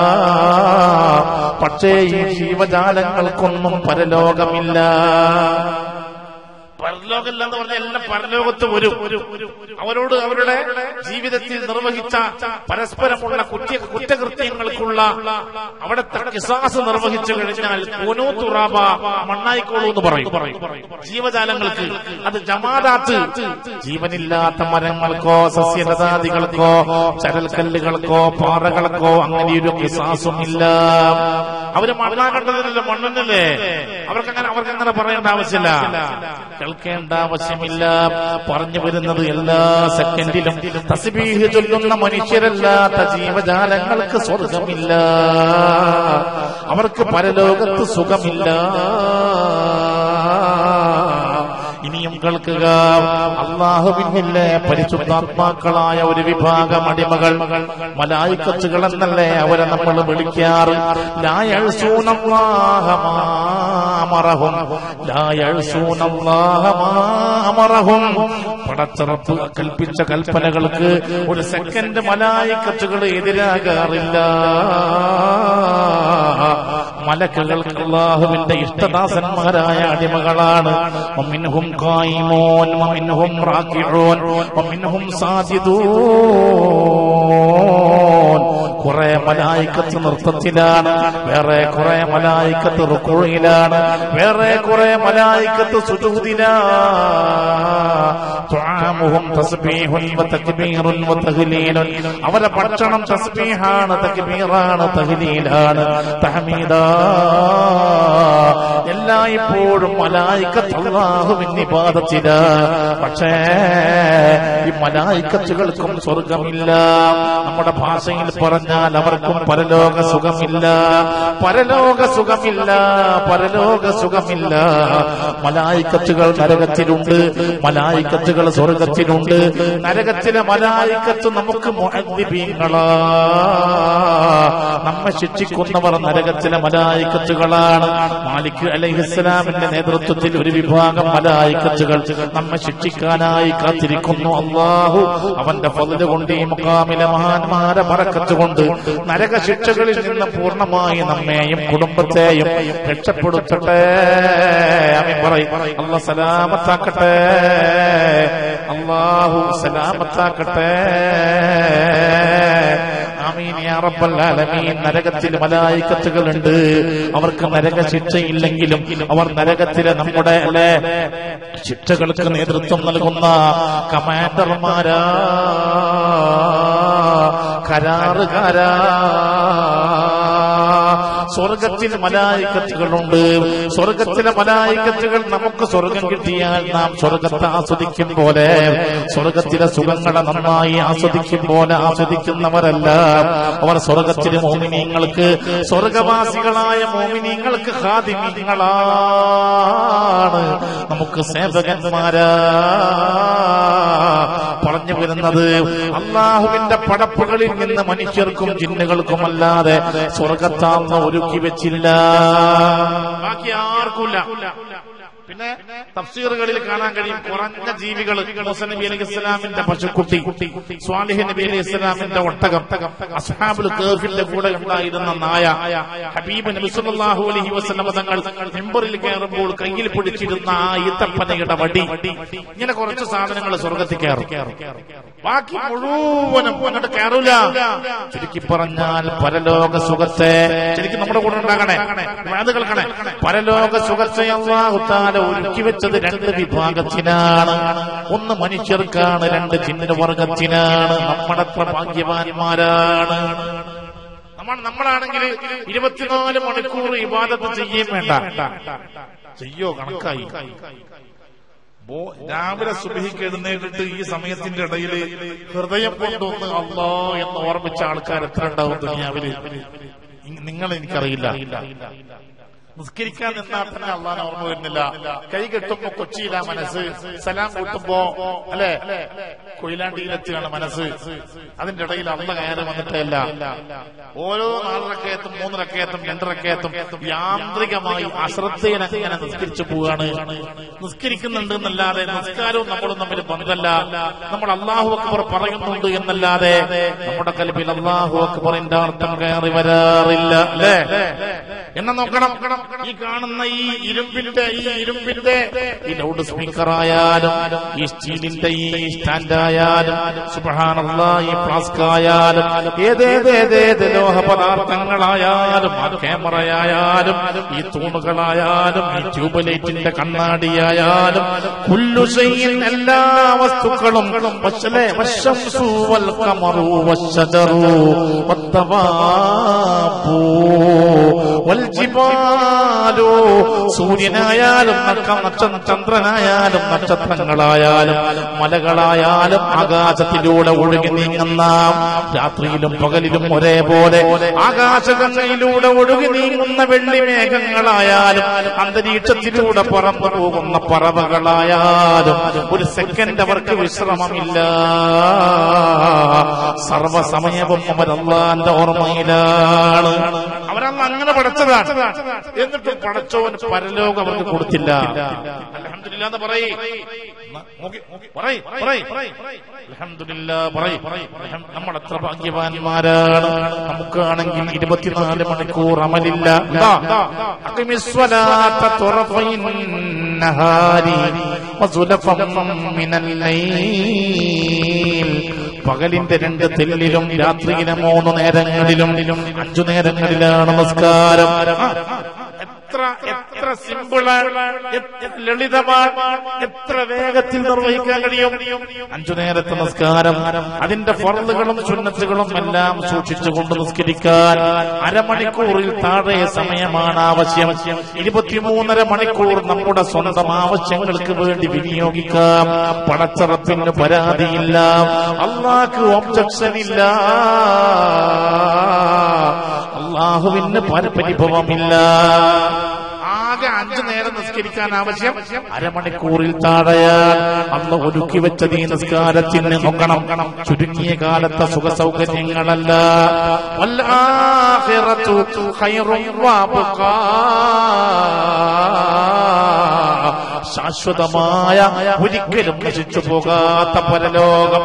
പക്ഷേ ഈ ജീവജാലങ്ങൾക്കൊന്നും പരലോകമില്ല പരലോകമില്ല എന്ന് പറഞ്ഞാൽ എല്ലാം പരലോകത്ത് വരും അവരോട് അവരുടെ ജീവിതത്തിൽ നിർവഹിച്ച പരസ്പരമുള്ള കുറ്റ കുറ്റകൃത്യങ്ങൾക്കുള്ള അവിടുത്തെ കിസാസ് നിർവഹിച്ചു കഴിഞ്ഞാൽ ഓനോത്തുറാബ മണ്ണായിക്കോളൂ എന്ന് പറയും ജീവജാലങ്ങൾക്ക് അത് ജമാദാത്ത് ജീവനില്ലാത്ത മരങ്ങൾക്കോ സസ്യലതാദികൾക്കോ ചരൽക്കല്ലുകൾക്കോ പാറകൾക്കോ അങ്ങനെയൊരു കിസാസും ഇല്ല അവര് മണ്ണാകണ്ടതിനല്ലേ മണ്ണെന്നല്ലേ അവർക്ക് അങ്ങനെ അവർക്ക് അങ്ങനെ പറയേണ്ട ആവശ്യമില്ല കേൾക്കേണ്ട ആവശ്യമില്ല പറഞ്ഞു വരുന്നത് എല്ലാ സെക്കൻഡിലും തസ്ബീഹ് ചൊല്ലുന്ന മനുഷ്യരല്ലാത്ത ജീവജാലങ്ങൾക്ക് സ്വർഗമില്ല അവർക്ക് പരലോകത്ത് സുഖമില്ല ഇനിയും കേൾക്കുക അള്ളാഹുവിനില്ലേ പരിശുദ്ധാത്മാക്കളായ ഒരു വിഭാഗം അടിമകൾ മലായിക്കത്തുകൾ എന്നല്ലേ അവരെ നമ്മൾ വിളിക്കാറ് ലായഴ്സൂനല്ലാഹമാമറഹും ലായഴ്സൂനല്ലാഹമാമറഹും പടച്ചറപ്പ് കൽപ്പിച്ച കൽപ്പനകൾക്ക് ഒരു സെക്കൻഡ് മലായിക്കത്തുകൾ എതിരാകാറില്ല മലക്കുകൾക്ക് അള്ളാഹുവിന്റെ ഇഷ്ടദാസന്മാരായ അടിമകളാണ് ومنهم قائمون ومنهم راكعون ومنهم ساجدون കുറെ മലായിക്കത്ത് നൃത്തത്തിലാണ് വേറെ കുറെ മലായിക്കത്ത് റുക്കുഴിയിലാണ് വേറെ കുറെ മലായിക്കത്ത് സുജൂദിലാഹും അവരെ ഭക്ഷണം തസ്ബീഹാണ് തക്ബീറാണ് തഹ്ലീലാണ് തഹമീദ എല്ലായ്പ്പോഴും മലായിക്കത്ത് അള്ളാഹുവിന് ഇബാദത്തില പക്ഷേ ഈ മലായിക്കത്തുകൾക്കും സ്വർഗമില്ല നമ്മുടെ ഭാഷയിൽ പറഞ്ഞാൽ അവർക്കും പരലോക സുഖമില്ല പരലോക സുഖമില്ല പരലോക സുഖമില്ല മലായിക്കത്തുകൾ നരകത്തിലുണ്ട് മലായിക്കത്തുകൾ സ്വർഗത്തിലുണ്ട് നരകത്തിലെ മലായിക്കത്ത് നമുക്ക് മുഹദ്ദിബീങ്ങളാ നമ്മെ ശിക്ഷിക്കുന്നവർ നരകത്തിലെ മലായിക്കത്തുകളാണ് മാലിക് അലൈഹിസ്സലാമിന്റെ നേതൃത്വത്തിൽ ഒരു വിഭാഗം മലായിക്കത്തുകൾ നമ്മെ ശിക്ഷിക്കാനായി കാത്തിരിക്കുന്നു അള്ളാഹു അവന്റെ പതില് കൊണ്ട് ഈ മുക്കാമിലെ മഹാന്മാരെ പറക്കത്ത് കൊണ്ട് നരക ശിക്ഷകളിൽ നിന്ന് പൂർണ്ണമായി നമ്മെയും കുടുംബത്തെയും രക്ഷപ്പെടുത്തട്ടെ അമീൻ പറയും അല്ല സലാമത്താക്കട്ടെ അള്ളാഹു സലാമത്താക്കട്ടെ ആമീൻ യാ റബ്ബൽ ആലമീൻ നരകത്തിൽ മലായിക്കത്തുകളുണ്ട് അവർക്ക് നരക ശിക്ഷയില്ലെങ്കിലും അവർ നരകത്തിലെ നമ്മുടെ അല്ലെ ശിക്ഷകൾക്ക് നേതൃത്വം നൽകുന്ന കമാൻഡർമാരാ കരാറുകാരാ സ്വർഗത്തിൽ മലായിക്കത്തുകളുണ്ട് സ്വർഗത്തിലെ മലായിക്കത്തുകൾ നമുക്ക് സ്വർഗം കിട്ടിയാൽ നാം സ്വർഗത്തെ ആസ്വദിക്കും പോലെ സ്വർഗത്തിലെ സുഖങ്ങളെ നന്നായി ആസ്വദിക്കും പോലെ ആസ്വദിക്കുന്നവരല്ല അവർ സ്വർഗത്തിലെ മോമിനിയങ്ങൾക്ക് സ്വർഗവാസികളായ മോമിനിയങ്ങൾക്ക് ഹാദിമിങ്ങളാണ് നമുക്ക് സേവകന്മാരാ പറഞ്ഞു വരുന്നത് അള്ളാഹുവിന്റെ പടപ്പുകളിൽ നിന്ന് മനുഷ്യർക്കും ജിന്നുകൾക്കും അല്ലാതെ സ്വർഗത്താന്ന് ഒരുക്കി വെച്ചില്ല ബാക്കി ആർക്കുമില്ല തഫ്സീറുകളിൽ കാണാൻ കഴിയും കുറഞ്ഞ ജീവികൾ മൂസ നബി അലൈഹി ഇസ്ലാമിന്റെ പശുക്കുട്ടി സ്വാലിഹ് നബി അലൈഹി ഇസ്ലാമിന്റെ ഒട്ടകം അസ്ഹാബുൽ കേഫിന്റെ കൂടെ ഉണ്ടായിരുന്ന നായ ഹബീബ് നബി സല്ലല്ലാഹു അലൈഹി വസല്ലം തങ്ങൾ മെമ്പറിൽ കയറുമ്പോൾ കയ്യിൽ പിടിച്ചിരുന്ന ആ ഈത്തപ്പനയുടെ വടി ഇങ്ങനെ കുറച്ച് സാധനങ്ങൾ സ്വർഗത്തിൽ കയറും ബാക്കി മുഴുവനും അങ്ങോട്ട് കയറൂല ചുരുക്കി പറഞ്ഞാൽ പരലോക സുഖത്തെ ശരിക്കും നമ്മുടെ കൂടെ ഉണ്ടാകണേ അത് കേൾക്കണേ പരലോക സുഖത്തെ അള്ളാഹുത്താല ഒരുക്കി വെച്ചത് രണ്ട് വിഭാഗത്തിനാണ് ഒന്ന് മനുഷ്യർക്കാണ് രണ്ട് ചിന്ന വർഗത്തിനാണ് നമ്മളത്ര ഭാഗ്യവാന്മാരാണ് നമ്മൾ നമ്മളാണെങ്കിൽ ഇരുപത്തിനാല് മണിക്കൂർ ഇബാദത്ത് ചെയ്യേം വേണ്ട ചെയ്യോ കണക്കായി ബോ- രാവിലെ സുബഹിക്ക് എഴുന്നേറ്റിട്ട് ഈ സമയത്തിന്റെ ഇടയിൽ ഹൃദയം കൊണ്ടൊന്ന് അള്ളാ എന്ന് ഓർമ്മിച്ച ആൾക്കാർ എത്ര ഉണ്ടാവും ദുനിയാവില് ഇ- നിങ്ങൾ എനിക്കറിയില്ല നിസ്കരിക്കാൻ നിന്നാൽ തന്നെ അള്ളാൻ ഓർമ്മ വരുന്നില്ല കൈ കെട്ടുമ്പോ കൊച്ചിയിലാ മനസ്സ് സലാം കൂട്ടുമ്പോ അല്ലെ കൊയിലാണ്ടിയിലെത്തുകയാണ് മനസ്സ് അതിന്റെ ഇടയിൽ അള്ള കയറി വന്നിട്ടല്ല ഓരോ നാലരക്കയത്തും മൂന്നരക്കയത്തും രണ്ടരക്കയത്തും യാന്ത്രികമായി അശ്രദ്ധയിൽ അങ്ങനെ നിസ്കരിച്ചു പോവുകയാണ് നിസ്കരിക്കുന്നുണ്ട് എന്നല്ലാതെ നിസ്കാരവും നമ്മളും തമ്മിൽ ബന്ധമല്ല നമ്മൾ അള്ളാഹു അക്ബർ പറയുന്നുണ്ട് എന്നല്ലാതെ നമ്മുടെ കൽപ്പിൽ അള്ളാഹു അക്ബറിന്റെ അർത്ഥം കയറി വരാറില്ല അല്ലേ എന്നാ നോക്കണം ഈ കാണുന്ന ഈ ഇരുമ്പിന്റെ ഈ ഇരുമ്പിന്റെ ഈ ലൗഡ് സ്പീക്കർ ആയാലും ഈ സ്റ്റീലിന്റെ ഈ സ്റ്റാൻഡ് ആയാലും സുബഹാനല്ല ഈ ഫ്ലാസ്ക് ആയാലും ഏതേതേതേത് ലോഹ പദാർത്ഥങ്ങളായാലും ആ ക്യാമറയായാലും ഈ തൂണുകളായാലും ഈ ട്യൂബ് ലൈറ്റിന്റെ കണ്ണാടിയായാലും കുല്ലുശൈൻ എല്ലാ വസ്തുക്കളും വശലേ വശംസു വൽ ഖമറു വശജറു വത്തവാബു വൽ ജിബാലു സൂര്യനായാലും നക്ക നക്ഷ ചന്ദ്രനായാലും നക്ഷത്രങ്ങളായാലും മലകളായാലും ആകാശത്തിലൂടെ ഒഴുകി നീങ്ങുന്ന രാത്രിയിലും പകലിലും ഒരേപോലെ ആകാശഗംഗയിലൂടെ ഒഴുകി നീങ്ങുന്ന വെള്ളി മേഘങ്ങളായാലും അന്തരീക്ഷത്തിലൂടെ പറന്നു പോകുന്ന പറവകളായാലും ഒരു സെക്കൻഡ് അവർക്ക് വിശ്രമമില്ല സർവസമയവും അവരല്ലാന്റെ ഓർമ്മയിലാണ് അവരന്ന് അങ്ങനെ പഠിച്ചതാണ് എന്നിട്ട് പടച്ചോൻ പരലോകം അവർക്ക് കൊടുത്തില്ല അൽഹംദുലില്ലാ എന്ന് പറയ് ന- നോക്കി- നോക്കി- പറയ്, പറയ്, പറയ്. അൽഹംദുലില്ലാ പറയ്. അൽഹം- നമ്മൾ എത്ര ഭാഗ്യവാന്മാരാണ് നമുക്കാണെങ്കിൽ ഇരുപത്തിനാല് മണിക്കൂർ അമലില്ല ഇതാ, അഖിമിസ്വലാത്ത തുറഫൈൻ നഹാരി വസുലഫം മിനൽ ലൈൽ പകലിന്റെ രണ്ട് തെല്ലിലും രാത്രിയിലെ മൂന്ന് നേരങ്ങളിലും അഞ്ചു നേരങ്ങളിലാണ് നമസ്കാരം എത്ര എത്ര സിമ്പിളാണ് ലളിതമാണ് എത്ര വേഗത്തിൽ നിർവഹിക്കാൻ കഴിയും അഞ്ചു നേരത്തെ നമസ്കാരം അതിന്റെ ഫറലുകളും സുന്നത്തുകളും എല്ലാം സൂക്ഷിച്ചുകൊണ്ട് നിസ്കരിക്കാൻ അരമണിക്കൂറിൽ താഴെ സമയമാണ് ആവശ്യം ഇരുപത്തിമൂന്നര മണിക്കൂർ നമ്മുടെ സ്വന്തം ആവശ്യങ്ങൾക്ക് വേണ്ടി വിനിയോഗിക്കാം പടച്ചറപ്പിന് പരാതിയില്ല അള്ളാഹ്ക്ക് ഒബ്ജക്ഷൻ ഇല്ല അള്ളാഹുവിന് പരപരിഭവമില്ല ആകെ അഞ്ചു നേരം നിസ്കരിക്കാൻ ആവശ്യം അരമണിക്കൂറിൽ താഴെയാൽ അന്ന് ഒരുക്കി വെച്ചത് ഈ നിസ്കാരത്തിന് നോക്കണം ചുരുങ്ങിയ കാലത്തെ സുഖ സൗകര്യങ്ങളല്ല വൽആഖിറതു ഖൈറും വഅബ്ഖാ. ശാശ്വതമായ ഒരിക്കലും നശിച്ചു പോകാത്ത പരലോകം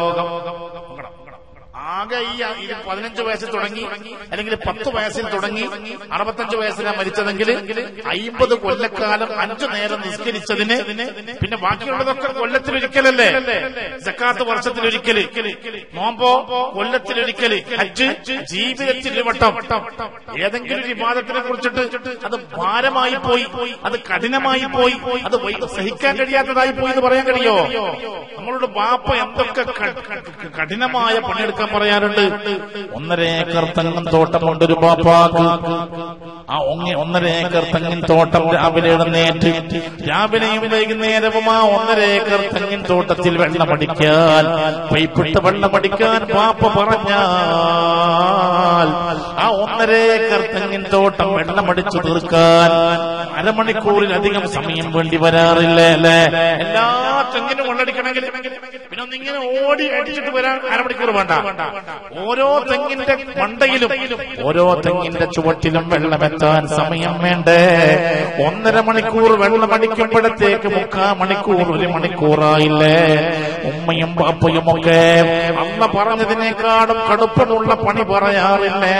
ആകെ ഈ ഇരു- പതിനഞ്ച് വയസ്സിൽ തുടങ്ങി അല്ലെങ്കിൽ പത്ത് വയസ്സിൽ തുടങ്ങി അറുപത്തഞ്ച് വയസ്സിലാണ് മരിച്ചതെങ്കിൽ അയിമ്പത് കൊല്ലക്കാലം അഞ്ചു നേരം നിസ്കരിച്ചതിന് പിന്നെ ബാക്കിയുള്ളതൊക്കെ കൊല്ലത്തിലൊരിക്കലല്ലേ സക്കാത്ത് വർഷത്തിലൊരിക്കല് നോമ്പോ കൊല്ലത്തിലൊരിക്കല് ഹജ്ജ് ജീവിതത്തിൽ ഒരു വട്ടം ഏതെങ്കിലും ഒരു വിവാദത്തിനെ കുറിച്ചിട്ട് അത് ഭാരമായി പോയി അത് കഠിനമായി പോയി അത് വൈ- സഹിക്കാൻ കഴിയാത്തതായി പോയി എന്ന് പറയാൻ കഴിയോ നമ്മളോട് ബാപ്പ എന്തൊക്കെ ക- ക- കഠിനമായ പണിയെടുക്കാൻ പറയാറുണ്ട് ഒന്നര ഏക്കർ തെങ്ങും തോട്ടമുണ്ട് ഒരു ബാപ്പാക്ക് ആ ഒങ്ങ- ഒന്നര ഏക്കർ തെങ്ങിൻ തോട്ടം രാവിലെ എഴുന്നേറ്റ് രാവിലെയും വൈകുന്നേരവും ആ ഒന്നര ഏക്കർ തെങ്ങിൻ തോട്ടത്തിൽ വെള്ളമടിക്കാൻ പൈപ്പിട്ട് വെള്ളമടിക്കാൻ ബാപ്പ പറഞ്ഞാൽ ആ ഒന്നര ഏക്കർ ഏക്കർ തെങ്ങിൻ തോട്ടം വെള്ളമടിച്ചു തീർക്കാൻ അരമണിക്കൂറിലധികം സമയം വേണ്ടി വരാറില്ലേ അല്ലേ എല്ലാ തെങ്ങിനും വെള്ളടിക്കണമെങ്കിൽ പിന്നെ ഒന്നിങ്ങനെ ഓടി അടിച്ചിട്ട് വരാൻ അരമണിക്കൂർ വേണ്ട ഓരോ തെങ്ങിന്റെ മണ്ടയിലും ഓരോ തെങ്ങിന്റെ ചുവട്ടിലും വെള്ളമെത്താൻ സമയം വേണ്ടേ ഒന്നര മണിക്കൂർ വെള്ളം അടിക്കുമ്പോഴത്തേക്ക് മുക്കാ മണിക്കൂർ ഒരു മണിക്കൂറായില്ലേ ഉമ്മയും പാപ്പയും ഒക്കെ അമ്മ പറഞ്ഞതിനേക്കാളും കടുപ്പമുള്ള പണി പറയാറില്ലേ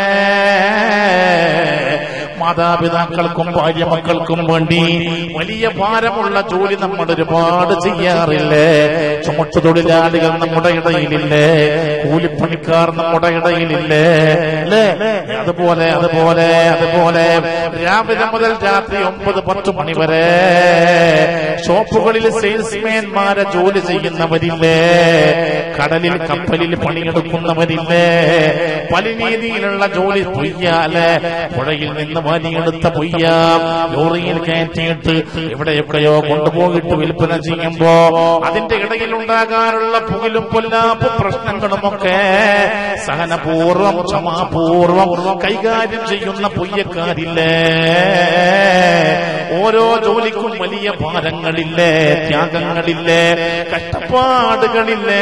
മാതാപിതാക്കൾക്കും ഭാര്യ മക്കൾക്കും വേണ്ടി വലിയ ഭാരമുള്ള ജോലി നമ്മൾ ഒരുപാട് ചെയ്യാറില്ലേ ചുമട്ടു തൊഴിലാളികൾ നമ്മുടെ ഇടയിലില്ലേ കൂലിപ്പണിക്കാർ നമ്മുടെ ഇടയിലില്ലേ അല്ലേ അതുപോലെ അതുപോലെ അതുപോലെ രാവിലെ മുതൽ രാത്രി ഒമ്പത് പത്ത് മണി വരെ ഷോപ്പുകളിൽ സെയിൽസ്മാൻമാരെ ജോലി ചെയ്യുന്നവരില്ലേ കടലിൽ കപ്പലിൽ പണിയെടുക്കുന്നവരില്ലേ പല രീതിയിലുള്ള ജോലി പൊയ്യാല് പുഴയിൽ നിന്ന് വലിയെടുത്ത പൊയ്യാം ലോറിയിൽ കയറ്റിയിട്ട് എവിടെയൊക്കെയോ കൊണ്ടുപോയിട്ട് വിൽപ്പന ചെയ്യുമ്പോ അതിന്റെ ഇടയിൽ ഉണ്ടാകാനുള്ള പുകലും പൊല്ലാപ്പും പ്രശ്നങ്ങളുമൊക്കെ സഹനപൂർവം ക്ഷമാപൂർവം കൈകാര്യം ചെയ്യുന്ന പൊയ്യക്കാരില്ലേ ഓരോ ജോലിക്കും വലിയ ഭാരങ്ങളില്ലേ ത്യാഗങ്ങളില്ലേ കഷ്ടപ്പാടുകളില്ലേ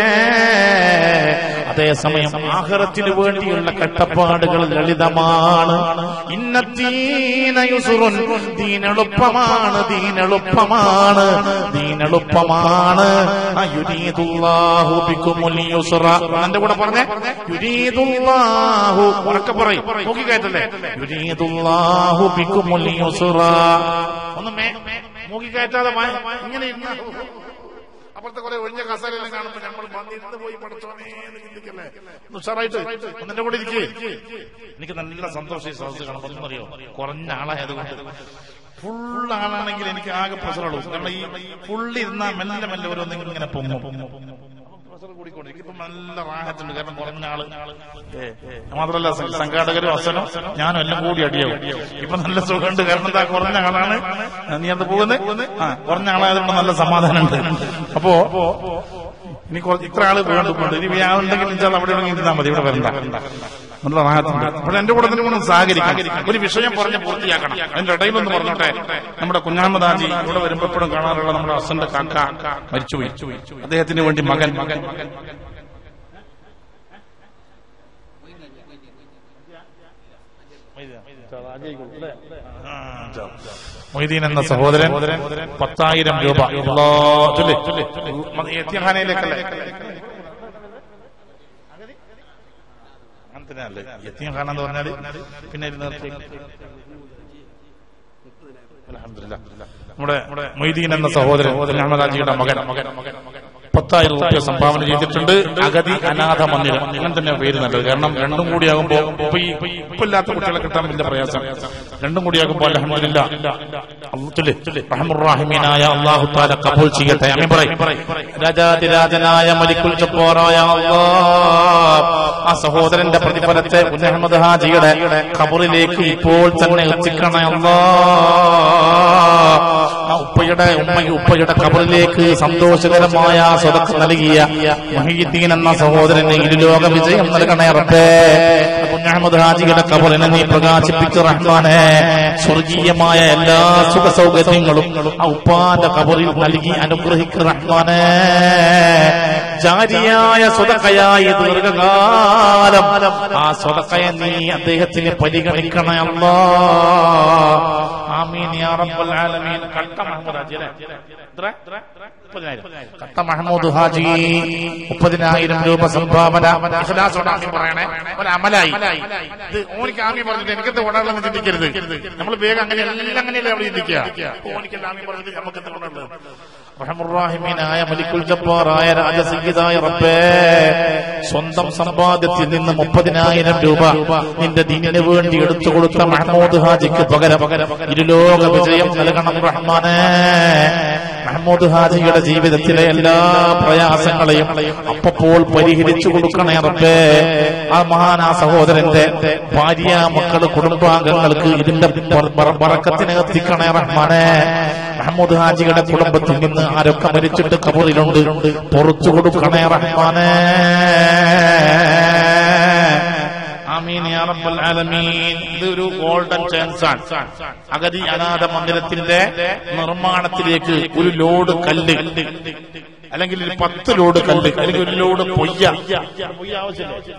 അതേസമയം ആഹ്റത്തിന് വേണ്ടിയുള്ള കഷ്ടപ്പാടുകൾ ലളിതമാണ് ഇന്നത്തീന യുസുറുൻ ദീനെളുപ്പമാണ് ദീനെളുപ്പമാണ് ദീനെളുപ്പമാണ് യുരീദുല്ലാഹു ബിക്കുമുൽ യുസ്റ എന്റെ കൂടെ പറഞ്ഞേ യുരീദുല്ലാഹു ഉറക്കെ പറയും നോക്കി കയറ്റല്ലേ യുരീദുല്ലാഹു ബിക്കുമുൽ യുസ്റ ഒന്ന് മേ മൂക്കി കയറ്റാതെ വാ- ഇങ്ങനെ ഇരുന്ന് അപ്പുറത്തെ കുറെ ഒഴിഞ്ഞ കസാലെല്ലാം കാണുമ്പോ നമ്മൾ വന്നിരുന്ന് പോയി പഠിച്ചോനെ എന്ന് ചിന്തിക്കല്ലേ ഒന്ന് ഉഷാറായിട്ട് ഒന്നിന്റെ കൂടെ ഇരിക്കേ എനിക്ക് നല്ല സന്തോഷം ഈ സദസ് കാണുമ്പോൾ ഒന്നറിയോ കുറഞ്ഞ ആളായതുകൊണ്ട് ഫുൾ ആളാണെങ്കിൽ എനിക്ക് ആകെ പ്രഷറുള്ളൂ കാരണം ഈ ഫുള്ള് ഇരുന്നാ മെല്ലെ മെല്ലെ ഓരോന്നെങ്കിലും ഇങ്ങനെ പൊങ്ങും പ്രഷർ കൂടിക്കൊണ്ടിരിക്കും ഇപ്പൊ നല്ല റാഹത്തുണ്ട് കാരണം കുറഞ്ഞ ആള് ഏ, മാത്രമല്ല സ- സംഘാടകരും അസനും ഞാനും എല്ലാം കൂടി അടിയാവും ഇപ്പൊ നല്ല സുഖമുണ്ട് കാരണം എന്താ കുറഞ്ഞ ആളാണ് നീ അത് പോകുന്നത് ആ കുറഞ്ഞ ആളായതുകൊണ്ട് നല്ല സമാധാനമുണ്ട് അപ്പോ ഇനി കുറച്ച് ഇത്ര ആള് വേണ്ടുന്നുണ്ട് ഇനി ആളുണ്ടെങ്കിൽ ഇൻഷാല് അവിടെ എവിടെയെങ്കിലും ഇരുന്നാൽ മതി ഇവിടെ വരണ്ട നല്ല റാഹത്തുണ്ട് അപ്പോൾ എന്റെ കൂടെ തന്നെ സഹകരിക്കാം ഒരു വിഷയം പറഞ്ഞ് പൂർത്തിയാക്കണം അതിന്റെ ഇടയിലൊന്ന് പറഞ്ഞോട്ടെ നമ്മുടെ കുഞ്ഞാമദാജി ഇവിടെ വരുമ്പോ എപ്പോഴും കാണാറുള്ള നമ്മുടെ അസന്റെ കാക്ക മരിച്ചുപോയി അദ്ദേഹത്തിന് വേണ്ടി മകൻ മകൻ മൊയ്തീൻ എന്ന സഹോദരൻ പത്തായിരം രൂപ അല്ലാ, ചൊല്ല്, ചൊല്ല്. യത്തീംഖാനയിലേക്കല്ലേ അങ്ങനത്തന്നെയല്ലേ യത്തീംഖാന എന്ന് പറഞ്ഞാല് പിന്നെ ഇത് നിർത്തി അൽഹംദുലില്ലാ. നമ്മുടെ മൊയ്തീൻ എന്ന സഹോദരൻ അഹമ്മദാജിയുടെ മകൻ മകൻ പത്തായിരം റുപ്യ സംഭാവന ചെയ്തിട്ടുണ്ട് അഗതി അനാഥ മന്ദിരം അങ്ങനെ തന്നെ പേര് നല്ലത് കാരണം രണ്ടും കൂടിയാകുമ്പോ ഇപ്പൊ ഈ ഇപ്പൊ ഇല്ലാത്ത കുട്ടികളെ കിട്ടാൻ വലിയ പ്രയാസം രണ്ടും കൂടിയാകുമ്പോ അലഹമില്ല റഹമുറാഹിമീനായ അള്ളാഹു താല കബൂൽ ചെയ്യട്ടെ അമ്മ പറയും രാജാതിരാജനായ മലിക്കുൽ ചപ്പോറായ ആ സഹോദരന്റെ പ്രതിഫലത്തെ ഉന്നഹമ്മദ് ഹാജിയുടെ ഖബറിലേക്ക് ഇപ്പോൾ തന്നെ എത്തിക്കണേ അല്ലാ ആ ഉപ്പയുടെ ഉമ്മ ഉപ്പയുടെ ഖബറിലേക്ക് സന്തോഷകരമായ സ്വതക്ക് നൽകിയ മഹീദ്ദീൻ എന്ന സഹോദരന് ഇരുലോക വിജയം നൽകണേ റബ്ബേ കുഞ്ഞഹമ്മദ് ഹാജിയുടെ ഖബറിനെ നീ പ്രകാശിപ്പിച്ച റഹ്മാനെ സ്വർഗീയമായ എല്ലാ സുഖ സൗകര്യങ്ങളും ആ ഉപ്പാന്റെ ഖബറിൽ നൽകി അനുഗ്രഹിക്കുക റഹ്മാനെ ജാരിയായ സ്വതക്കയായി ദീർഘകാലം ആ സ്വതക്കയെ നീ അദ്ദേഹത്തിന് പരിഗണിക്കണേ അല്ലാ ആമീൻ യാ റബ്ബൽ ആലമീൻ കട്ട മഹമ്മദ് ഹാജി അല്ലേ എത്ര? മുപ്പതിനായിരം. കട്ട മഹമ്മൂദ് ഹാജി മുപ്പതിനായിരം രൂപ സംഭാവന ഇഖ്ലാസോടെ ആമീൻ പറയണേ ഒരു അമലായി ഇത് ഓനിക്ക് ആമീൻ പറഞ്ഞിട്ട് എനിക്കെന്ത് കൊണ്ടാണെന്ന് ചിന്തിക്കരുത് നമ്മൾ വേഗം അങ്ങനെ എല്ലാം അങ്ങനെയല്ലേ അവിടെ ചിന്തിക്കുക ഓനിക്കെല്ലാം ആമീൻ പറഞ്ഞിട്ട് നമുക്ക് എന്ത് കൊണ്ടുള്ളത് റഹമുറാഹിമീനായ മലിക്കുൽ ജബ്ബാറായ രാജസംഗീതായ റബ്ബേ സ്വന്തം സമ്പാദ്യത്തിൽ നിന്ന് മുപ്പതിനായിരം രൂപ നിന്റെ ദീനിന് വേണ്ടി എടുത്തു കൊടുത്ത മഹമ്മൂദ് ഹാജിക്ക് പകരം ഇരുലോക വിജയം നൽകണം റഹ്മാനെ മഹമ്മൂദ് ഹാജിയുടെ ജീവിതത്തിലെ എല്ലാ പ്രയാസങ്ങളെയും അപ്പപ്പോൾ പരിഹരിച്ചു കൊടുക്കണേ റബ്ബേ ആ മഹാനാ സഹോദരന്റെ ഭാര്യ മക്കള് കുടുംബാംഗങ്ങൾക്ക് ഇതിന്റെ പറക്കത്തിന് എത്തിക്കണേ റഹ്മാനെ മഹമ്മൂദ് ഹാജിയുടെ കുടുംബത്തിൽ നിന്ന് ആരൊക്കെ മരിച്ചിട്ട് കബറിലുണ്ട് പുറത്തു കൊടുക്കണേ റഹ്മാനെ ആമീൻ യാ റബ്ബൽ ആലമീൻ ഇത് ഒരു ഗോൾഡൻ ചാൻസ് ആണ് അഗതി അനാഥ മന്ദിരത്തിന്റെ നിർമ്മാണത്തിലേക്ക് ഒരു ലോഡ് കല്ല് അല്ലെങ്കിൽ ഒരു പത്ത് ലോഡ് കല്ല് അല്ലെങ്കിൽ ഒരു ലോഡ് പൊയ്യ പൊയ്യ ആവശ്യമില്ല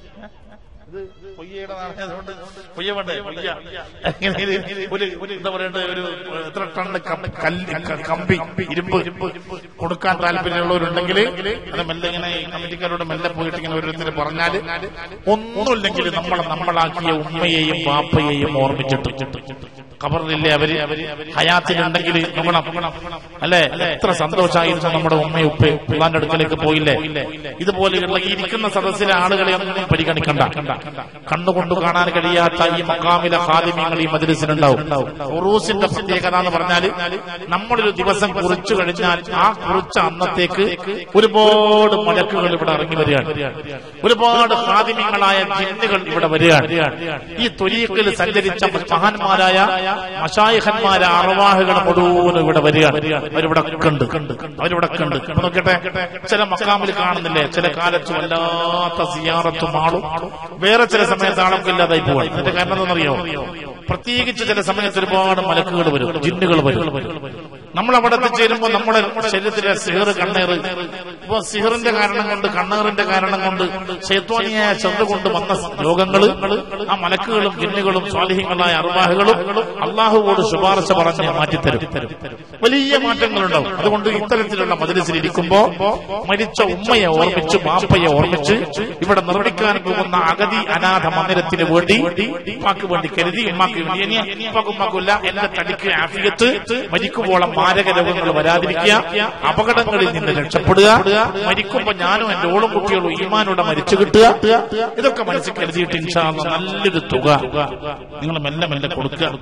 ഇത് പൊയ്യയുടെ നാളായതുകൊണ്ട് പൊയ്യ വേണ്ടേ പൊയ്യ ഇങ്ങനെ ഇത് ഒരു ഒരു എന്താ പറയണ്ടേ ഒരു എത്ര ടണ്ണ് കം- കല്ല് ക- കമ്പി ഇരുമ്പ് കൊടുക്കാൻ താല്പര്യമുള്ളവരുണ്ടെങ്കിൽ അത് മെല്ലെ ഇങ്ങനെ ഈ കമ്മിറ്റിക്കാരോട് മെല്ലെ പോയിട്ട് ഇങ്ങനെ ഓരോരുത്തർ പറഞ്ഞാല് ഒന്നുമില്ലെങ്കിൽ നമ്മൾ നമ്മളാക്കിയ ഉമ്മയെയും ബാപ്പയെയും ഓർമ്മിച്ചിട്ട് ഖബറിലില്ലേ അവര് ഹയാത്തിലുണ്ടെങ്കിൽ നോക്കണം അല്ലെ എത്ര സന്തോഷമായിരുന്നു നമ്മുടെ ഉമ്മയും ഉപ്പയും ഉള്ളാന്റെ അടുക്കലേക്ക് പോയില്ലേ ഇതുപോലെയുള്ള ഈ ഇരിക്കുന്ന സദസ്സിലെ ആളുകളെ ഒന്നും പരിഗണിക്കണ്ട കണ്ണുകൊണ്ട് കാണാൻ കഴിയാത്ത ഈ മക്കാമിലെ ഹാദിമ്യങ്ങൾ ഈ മദ്രസിനുണ്ടാവും ഉറൂസിന്റെ പ്രത്യേകത എന്ന് പറഞ്ഞാൽ നമ്മളൊരു ദിവസം കുറിച്ചു കഴിഞ്ഞാൽ ആ കുറിച്ച അന്നത്തേക്ക് ഒരുപാട് മലക്കുകൾ ഇവിടെ ഇറങ്ങി വരികയാണ് ഒരുപാട് ഹാദിമ്യങ്ങളായ ജിന്നുകൾ ഇവിടെ വരികയാണ് ഈ തൊലീക്കിൽ സഞ്ചരിച്ച മഹാന്മാരായ മഷായിഹന്മാരെ അറവാഹുകൾ മുഴുവൻ ഇവിടെ വരികയാണ് അവരിവിടെ കണ്ട് അവരിവിടെ കണ്ട് ഇപ്പൊ നോക്കട്ടെ ചില മക്കാമിൽ കാണുന്നില്ലേ ചില കാലത്ത് വല്ലാത്ത സിയാറത്തും ആളും വേറെ ചില സമയത്ത് ആളൊക്കെ ഇല്ലാതായി പോവാൻ ഇതിന്റെ കാരണം എന്താണെന്നറിയോ പ്രത്യേകിച്ച് ചില സമയത്ത് ഒരുപാട് മലക്കുകൾ വരും ജിന്നുകൾ വരും നമ്മൾ അവിടെ എത്തിച്ചേരുമ്പോൾ നമ്മുടെ ശരീരത്തിലെ സിഹർ കണ്ണേറ് ഇപ്പൊ സിഹറിന്റെ കാരണം കൊണ്ട് കണ്ണേറിന്റെ കാരണം കൊണ്ട് ശൈത്വാനിയായ ചെറു കൊണ്ട് വന്ന രോഗങ്ങള് ആ മലക്കുകളും ജിന്നുകളും സ്വാലിഹ്യങ്ങളായ അറുവാഹുകളും അള്ളാഹുവോട് ശുപാർശ പറഞ്ഞ് മാറ്റിത്തരും വലിയ മാറ്റങ്ങളുണ്ടാവും അതുകൊണ്ട് ഇത്തരത്തിലുള്ള മതിലസിൽ ഇരിക്കുമ്പോ മരിച്ച ഉമ്മയെ ഓർമ്മിച്ച് ബാപ്പയെ ഓർമ്മിച്ച് ഇവിടെ നിർമ്മിക്കാൻ പോകുന്ന അഗതി അനാഥ മന്ദിരത്തിന് വേണ്ടി ഉമ്മാക്ക് വേണ്ടി കരുതി ഉമ്മാക്ക് വേണ്ടി ഇനി ഉമ്മാക്കും ഉമ്മാക്കുമില്ല എന്റെ തടിക്ക് ആഫിയത്ത് മരിക്കുമ്പോളം മാരക രോഗങ്ങൾ വരാതിരിക്കുക അപകടങ്ങളിൽ നിന്ന് രക്ഷപ്പെടുക മരിക്കുമ്പോ ഞാനും എന്റെ ഓളും കുട്ടികളും ഈമാനോടെ മരിച്ചു കിട്ടുക ഇതൊക്കെ മനസ്സിൽ കരുതിയിട്ട് ഇൻഷാ അല്ലാ നല്ലൊരു തുക നിങ്ങൾ മെല്ലെ മെല്ലെ കൊടുക്കുക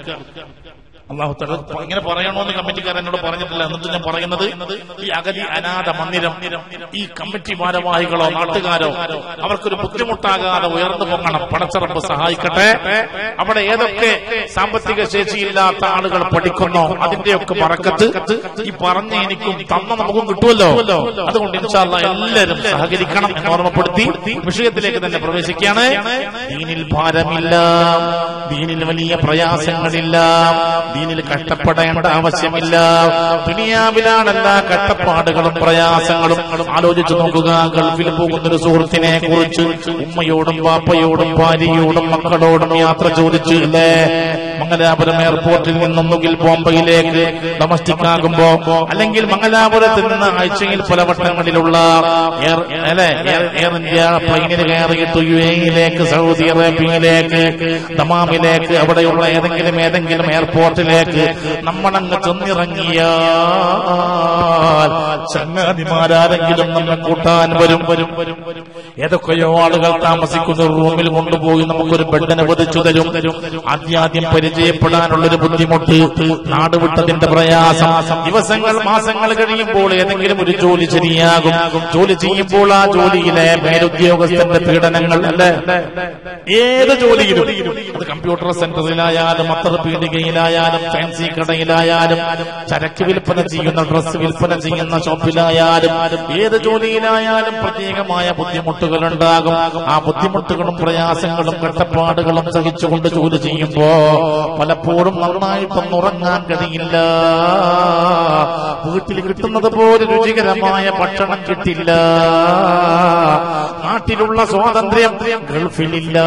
അള്ളാഹു തആല ഇങ്ങനെ പറയണമെന്ന് കമ്മിറ്റിക്കാരൻ എന്നോട് പറഞ്ഞിട്ടില്ല എന്നിട്ട് ഞാൻ പറയുന്നത് ഈ അഗതി അനാഥ മന്ദിരം ഈ കമ്മിറ്റി ഭാരവാഹികളോ നാട്ടുകാരോ അവർക്കൊരു ബുദ്ധിമുട്ടാകാതെ ഉയർന്നു പൊങ്ങണം പടച്ചറപ്പ് സഹായിക്കട്ടെ അവിടെ ഏതൊക്കെ സാമ്പത്തിക ശേഷിയില്ലാത്ത ആളുകൾ പഠിക്കുന്നോ അതിന്റെയൊക്കെ പറക്കത്ത് ഈ പറഞ്ഞ എനിക്കും തന്ന നമുക്കും കിട്ടുമല്ലോ അതുകൊണ്ട് ഇൻഷാല്ല എല്ലാവരും സഹകരിക്കണം എന്ന് ഓർമ്മപ്പെടുത്തി വിഷയത്തിലേക്ക് തന്നെ പ്രവേശിക്കുകയാണ് ദീനിൽ ഭാരമില്ല ദീനിൽ വലിയ പ്രയാസങ്ങളില്ല ദീനിൽ കഷ്ടപ്പെടേണ്ട ആവശ്യമില്ല ദുനിയാവിലാണ് എല്ലാ കഷ്ടപ്പാടുകളും പ്രയാസങ്ങളും ആലോചിച്ചു നോക്കുക ഗൾഫിൽ പോകുന്ന ഒരു സുഹൃത്തിനെ കുറിച്ച് ഉമ്മയോടും വാപ്പയോടും ഭാര്യയോടും മക്കളോടും യാത്ര ചോദിച്ചു അല്ലേ മംഗലാപുരം എയർപോർട്ടിൽ നിന്നൊന്നുകിൽ ബോംബെയിലേക്ക് ഡൊമസ്റ്റിക് ആകുമ്പോ അല്ലെങ്കിൽ മംഗലാപുരത്ത് നിന്ന് ആഴ്ചയിൽ പല വട്ടങ്ങളിലുള്ള എയർ അല്ലെ എയർ എയർ ഇന്ത്യ പ്ലെയിനിൽ കയറിയിട്ട് യു എയിലേക്ക് സൗദി അറേബ്യയിലേക്ക് ദമാമിലേക്ക് അവിടെയുള്ള ഏതെങ്കിലും ഏതെങ്കിലും എയർപോർട്ടിലേക്ക് നമ്മളങ്ങ് ചെന്നിറങ്ങിയാൽ ചങ്ങാതിമാരാരെങ്കിലും നമ്മെ കൂട്ടാൻ വരും വരും വരും വരും ഏതൊക്കെയോ ആളുകൾ താമസിക്കുന്ന ഒരു റൂമിൽ കൊണ്ടുപോയി നമുക്കൊരു ബെഡിനെ വധിച്ചു തരും ആദ്യാദ്യം പരിചയപ്പെടാനുള്ളൊരു ബുദ്ധിമുട്ട് നാട് വിട്ടതിന്റെ പ്രയാസം ദിവസങ്ങൾ മാസങ്ങൾ കഴിയുമ്പോൾ ഏതെങ്കിലും ഒരു ജോലി ശരിയാകും ജോലി ചെയ്യുമ്പോൾ ആ ജോലിയിലെ മേലുദ്യോഗസ്ഥന്റെ പീഡനങ്ങൾ അല്ലെ ഏത് ജോലിയിലും അത് കമ്പ്യൂട്ടർ സെന്ററിലായാലും അത്തർ പീടികയിലായാലും ഫാൻസി കടയിലായാലും ചരക്ക് വിൽപ്പന ചെയ്യുന്ന ഡ്രസ് വിൽപ്പന ചെയ്യുന്ന ഷോപ്പിലായാലും ഏത് ജോലിയിലായാലും പ്രത്യേകമായ ബുദ്ധിമുട്ടുകൾ ഉണ്ടാകും ആ ബുദ്ധിമുട്ടുകളും പ്രയാസങ്ങളും കഷ്ടപ്പാടുകളും സഹിച്ചുകൊണ്ട് ജോലി ചെയ്യുമ്പോ പലപ്പോഴും നന്നായിട്ടൊന്നും ഉറങ്ങാൻ കഴിയില്ല വീട്ടിൽ കിട്ടുന്നത് പോലെ രുചികരമായ ഭക്ഷണം കിട്ടില്ല നാട്ടിലുള്ള സ്വാതന്ത്ര്യം ഗൾഫിലില്ല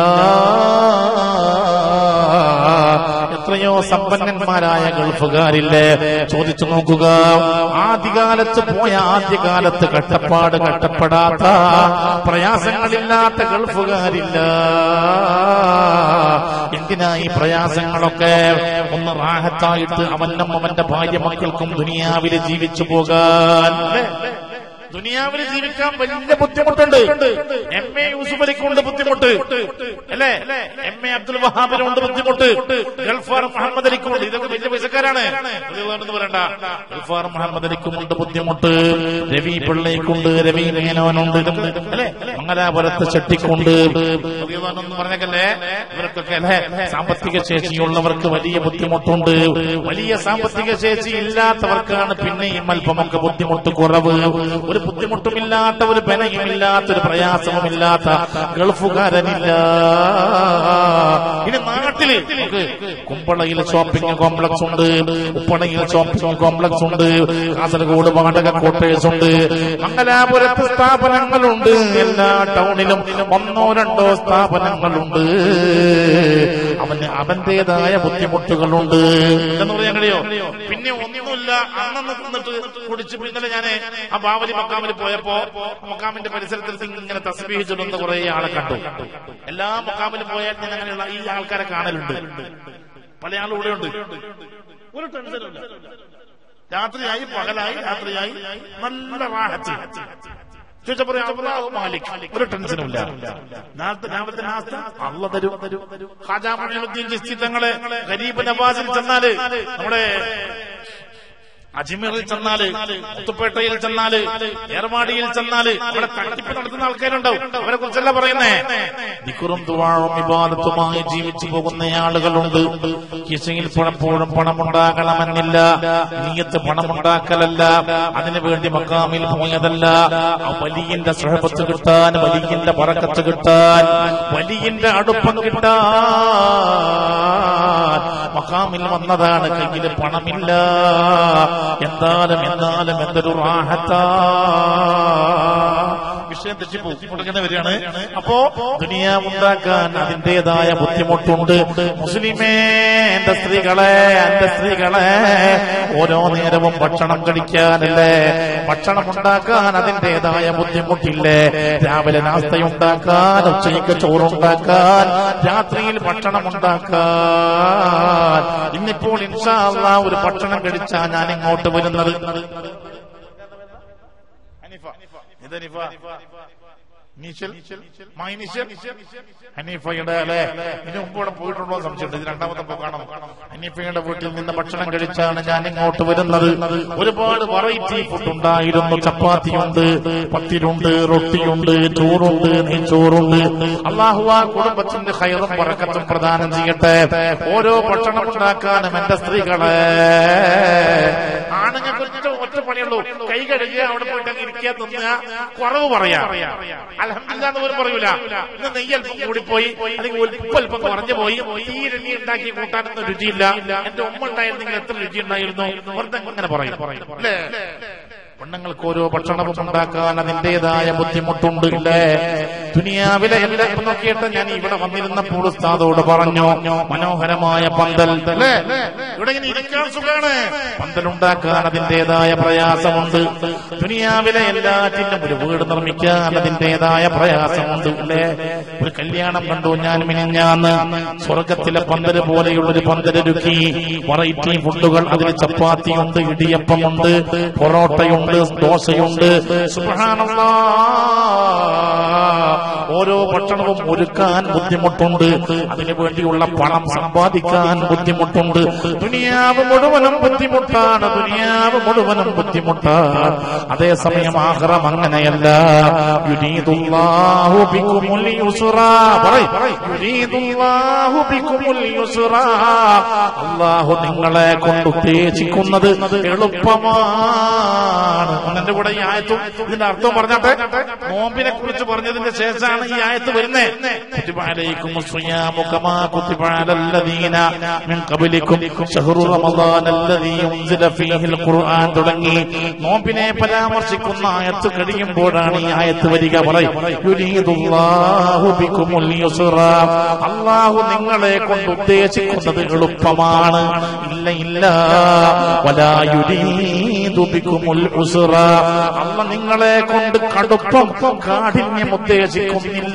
എത്രയോ സമ്പന്നന്മാരായ ഗൾഫുകാരില്ലേ ചോദിച്ചു നോക്കുക ആദ്യകാലത്ത് പോയ ആദ്യകാലത്ത് കഷ്ടപ്പാട് കഷ്ടപ്പെടാത്ത പ്രയാസങ്ങളില്ലാത്ത ഗൾഫുകാരില്ല എന്തിനാ ഈ പ്രയാസങ്ങളൊക്കെ ഒന്ന് റാഹത്തായിട്ട് അവനും അവന്റെ ഭാര്യ മക്കൾക്കും ദുനിയാവിൽ ജീവിച്ചു പോകാൻ അല്ലേ? ദുനിയാവിൽ ജീവിക്കാൻ വലിയ ബുദ്ധിമുട്ടുണ്ട് എം എ യൂസുഫ് അലിക്കുണ്ട് ബുദ്ധിമുട്ട് അല്ലേ എം എ അബ്ദുൽ വഹാബിനുണ്ട് ബുദ്ധിമുട്ട് ഗൾഫാർ മുഹമ്മദ് അലിക്കുണ്ട് ഇതൊക്കെ വലിയ പൈസക്കാരാണ് അതുകൊണ്ടെന്ന് പറയണ്ട ഗൾഫാർ മുഹമ്മദ് അലിക്കുമുണ്ട് ബുദ്ധിമുട്ട് രവി പിള്ളയ്ക്കുണ്ട് രവി മേനോനുണ്ട് ഇതൊക്കെ അല്ലെ മംഗലാപുരത്ത് ചെട്ടിക്കുണ്ട് എന്ന് പറഞ്ഞേക്കല്ലേ ഇവർക്കൊക്കെ അല്ലെ സാമ്പത്തിക ശേഷിയുള്ളവർക്ക് വലിയ ബുദ്ധിമുട്ടുണ്ട് വലിയ സാമ്പത്തിക ശേഷി ഇല്ലാത്തവർക്കാണ് പിന്നെയും അല്പമൊക്കെ ബുദ്ധിമുട്ട് കുറവ് ഒരു ബുദ്ധിമുട്ടുമില്ലാത്ത ഒരു ബലയുമില്ലാത്ത ഒരു പ്രയാസവുമില്ലാത്ത ഗൾഫുകാരനില്ല ഇനി നാട്ടില് നമുക്ക് കുമ്പളയിൽ ഷോപ്പിംഗ് കോംപ്ലക്സ് ഉണ്ട് ഉപ്പണയിൽ ഷോപ്പിംഗ് കോംപ്ലക്സ് ഉണ്ട് കാസർഗോഡ് വാടക കോട്ടേഴ്സ് ഉണ്ട് മംഗലാപുരത്ത് സ്ഥാപനങ്ങളുണ്ട് എല്ലാ ടൗണിലും ഒന്നോ രണ്ടോ സ്ഥാപനങ്ങളുണ്ട് അവന് അവന്റേതായ ബുദ്ധിമുട്ടുകളുണ്ട് എന്ന് പറയാൻ കഴിയോ പിന്നെ ഒന്നുമില്ല അന്നു നിന്നിട്ട് കുടിച്ച് ഇന്നലെ ഞാൻ ആ ബാവലി മക്കാമിൽ പോയപ്പോ മക്കാമിന്റെ പരിസരത്തിൽ ഇങ്ങനെ തസ്ബീഹ് ചൊല്ലുന്ന കുറെ ആളെ കണ്ടു എല്ലാ മക്കാമിലും പോയാൽ ഞാൻ അങ്ങനെയുള്ള ഈ ആൾക്കാരെ കാണലുണ്ട് പല ആളും ഇവിടെ ഉണ്ട് ഒരു ടെൻഷനും രാത്രിയായി പകലായി രാത്രിയായി നല്ല റാഹത്ത് ചോദിച്ചാ പറയാം അള്ളാഹു മാലിക് ഒരു ടെൻഷനും ഇല്ല നാളത്തെ രാവിലത്തെ നാസ്ത അള്ള തരും ഖാജാ മുഈനുദ്ദീൻ ചിസ്തി തങ്ങളെ ഗരീബ് നവാസിൽ ചെന്നാല് നമ്മുടെ അജ്മീറിൽ ചെന്നാല് മുത്തുപ്പേട്ടയിൽ ചെന്നാല് ഏർവാടിയിൽ ചെന്നാല് അവിടെ തട്ടിപ്പ് നടത്തുന്ന ആൾക്കാരുണ്ടാവും അവരെ കുറിച്ചല്ല പറയുന്നേ ദിക്കുറും തുവാഴും വിവാദത്തുമായി ജീവിച്ചു പോകുന്ന ആളുകളുണ്ട് കിശയിൽ പലപ്പോഴും പണമുണ്ടാകണമെന്നില്ല നീയത്ത് പണമുണ്ടാക്കലല്ല അതിനു വേണ്ടി മക്കാമിൽ പോയതല്ല ആ വലിയന്റെ സുഹബത്ത് കിട്ടാൻ വലിയന്റെ പറക്കത്ത് കിട്ടാൻ വലിയന്റെ അടുപ്പം കിട്ടാൻ മക്കാമിൽ വന്നതാണ് കയ്യിൽ പണമില്ല എന്താലും എന്നാലും എന്തൊരു റാഹത്താ വിഷയം തെറ്റിപ്പോകും ഇങ്ങനെ വരികയാണ് അപ്പോ ദുനിയാവുണ്ടാക്കാൻ അതിന്റേതായ ബുദ്ധിമുട്ടുണ്ട് മുസ്ലിമേ എന്റെ സ്ത്രീകളെ എന്റെ സ്ത്രീകളെ ഓരോ നേരവും ഭക്ഷണം കഴിക്കാനല്ലേ ഭക്ഷണം ഉണ്ടാക്കാൻ അതിന്റേതായ ബുദ്ധിമുട്ടില്ലേ രാവിലെ നാസ്തയുണ്ടാക്കാൻ ഉച്ചയ്ക്ക് ചോറുണ്ടാക്കാൻ രാത്രിയിൽ ഭക്ഷണം ഉണ്ടാക്കാൻ ഇന്നിപ്പോൾ ഇൻഷാല്ല ഒരു ഭക്ഷണം കഴിച്ചാ ഞാൻ ഇങ്ങോട്ട് വരുന്നത് ഹനീഫ ഇത് ഹനീഫ നീശൽ മൈനിശൽ ഹനീഫയുടെ അല്ലെ ഇതിനു മുമ്പ് ഇവിടെ പോയിട്ടുണ്ടോ എന്ന് സംശയമുണ്ട് ഇത് രണ്ടാമത്തെ പോക്കാണോ ഹനീഫയുടെ വീട്ടിൽ നിന്ന് ഭക്ഷണം കഴിച്ചാണ് ഞാൻ ഇങ്ങോട്ട് വരുന്നത് ഒരുപാട് വെറൈറ്റി ഫുഡ് ഉണ്ടായിരുന്നു ചപ്പാത്തിയുണ്ട് പത്തിരുണ്ട് റൊട്ടിയുണ്ട് ചോറുണ്ട് നെയ്ച്ചോറുണ്ട് അള്ളാഹു ആ കുടുംബത്തിന്റെ ഹൈറും പറക്കത്തും പ്രദാനം ചെയ്യട്ടെ ഓരോ ഭക്ഷണം ഉണ്ടാക്കാനും എന്റെ സ്ത്രീകളെ ആണുങ്ങൾക്ക് ഒറ്റ ഒറ്റ പണിയുള്ളൂ കൈ കഴുകുക അവിടെ പോയിട്ട് അങ്ങ് ഇരിക്കുക തിന്നുക കുറവ് പറയാ അലഹമില്ല എന്ന് പോലും പറയൂല ഇന്ന് നെയ്യൽപ്പം കൂടിപ്പോയി അല്ലെങ്കിൽ ഉൽപ്പൽപ്പം കുറഞ്ഞു പോയി തീരെ നീ ഉണ്ടാക്കി കൂട്ടാനൊന്നും രുചിയില്ല എന്റെ ഉമ്മ ഉണ്ടായിരുന്നെങ്കിൽ എത്ര രുചി ഉണ്ടായിരുന്നു വെറുതെ അങ്ങനെ പറയും അല്ലേ പെണ്ണുങ്ങൾക്ക് ഓരോ ഭക്ഷണവും ഉണ്ടാക്കാൻ അതിന്റേതായ ബുദ്ധിമുട്ടുണ്ട് ഇല്ലേ ദുനിയാവിലെ എല്ലാ ഇപ്പൊ നോക്കിയിട്ട് ഞാൻ ഇവിടെ വന്നിരുന്നപ്പോൾ ഉസ്താദോട് പറഞ്ഞു മനോഹരമായ പന്തൽ അല്ലേ ഇവിടെ ഇങ്ങനെ ഇരിക്കാൻ സുഖാണ് പന്തലുണ്ടാക്കാൻ അതിന്റേതായ പ്രയാസമുണ്ട് ദുനിയാവിലെ എല്ലാറ്റിനും ഒരു വീട് നിർമ്മിക്കാൻ അതിന്റേതായ പ്രയാസമുണ്ട് അല്ലേ ഒരു കല്യാണം കണ്ടു ഞാൻ മിനിഞ്ഞാന്ന് സ്വർഗത്തിലെ പന്തല് പോലെയുള്ള ഒരു പന്തലൊരുക്കി വെറൈറ്റി ഫുഡുകൾ അതിൽ ചപ്പാത്തിയുണ്ട് ഇടിയപ്പമുണ്ട് പൊറോട്ടയുണ്ട് ദോശയുണ്ട് സുബ്ഹാനല്ലാ ഓരോ ഭക്ഷണവും ഒരുക്കാൻ ബുദ്ധിമുട്ടുണ്ട് അതിനു വേണ്ടിയുള്ള പണം സമ്പാദിക്കാൻ ബുദ്ധിമുട്ടുണ്ട് ദുനിയാവ് മുഴുവനും ബുദ്ധിമുട്ടാണ് ദുനിയാവ് മുഴുവനും ബുദ്ധിമുട്ടാണ് അതേസമയം ആഹ്റം അങ്ങനെയല്ല യുരീദുല്ലാഹു ബിക്കുമുൽ യുസ്റാ പറയ് യുരീദുല്ലാഹു ബിക്കുമുൽ യുസ്റാ അല്ലാഹു നിങ്ങളെ കൊണ്ട് ഉദ്ദേശിക്കുന്നത് എളുപ്പമാണ് ഒന്നെന്റെ കൂടെ ഈ ആയത്തും ഇതിന്റെ അർത്ഥം പറഞ്ഞാട്ടെ നോമ്പിനെ കുറിച്ച് പറഞ്ഞതിന്റെ ശേഷമാണ് ഈ ആയത്ത് വരുന്നത് കുത്തിബാലയിക്കും സുയാമുഖമാ കുത്തിബാലല്ലദീന മിൻ ഖബലിക്കും ശഹ്റു റമദാനല്ലദീ ഉൻസില ഫീഹിൽ ഖുർആൻ തുടങ്ങി നോമ്പിനെ പരാമർശിക്കുന്ന ആയത്ത് കഴിയുമ്പോഴാണ് ഈ ആയത്ത് വരിക പറയും യുരീദുല്ലാഹു ബിക്കുമുൽ യുസ്റ അല്ലാഹു നിങ്ങളെ കൊണ്ട് ഉദ്ദേശിക്കുന്നത് എളുപ്പമാണ് ഇല്ല ഇല്ല വലാ യുരീദു ബിക്കുമുൽ ഉസ്റ അല്ല നിങ്ങളെ കൊണ്ട് കടുപ്പം കാഠിന്യം ഉദ്ദേശിക്കുന്നില്ല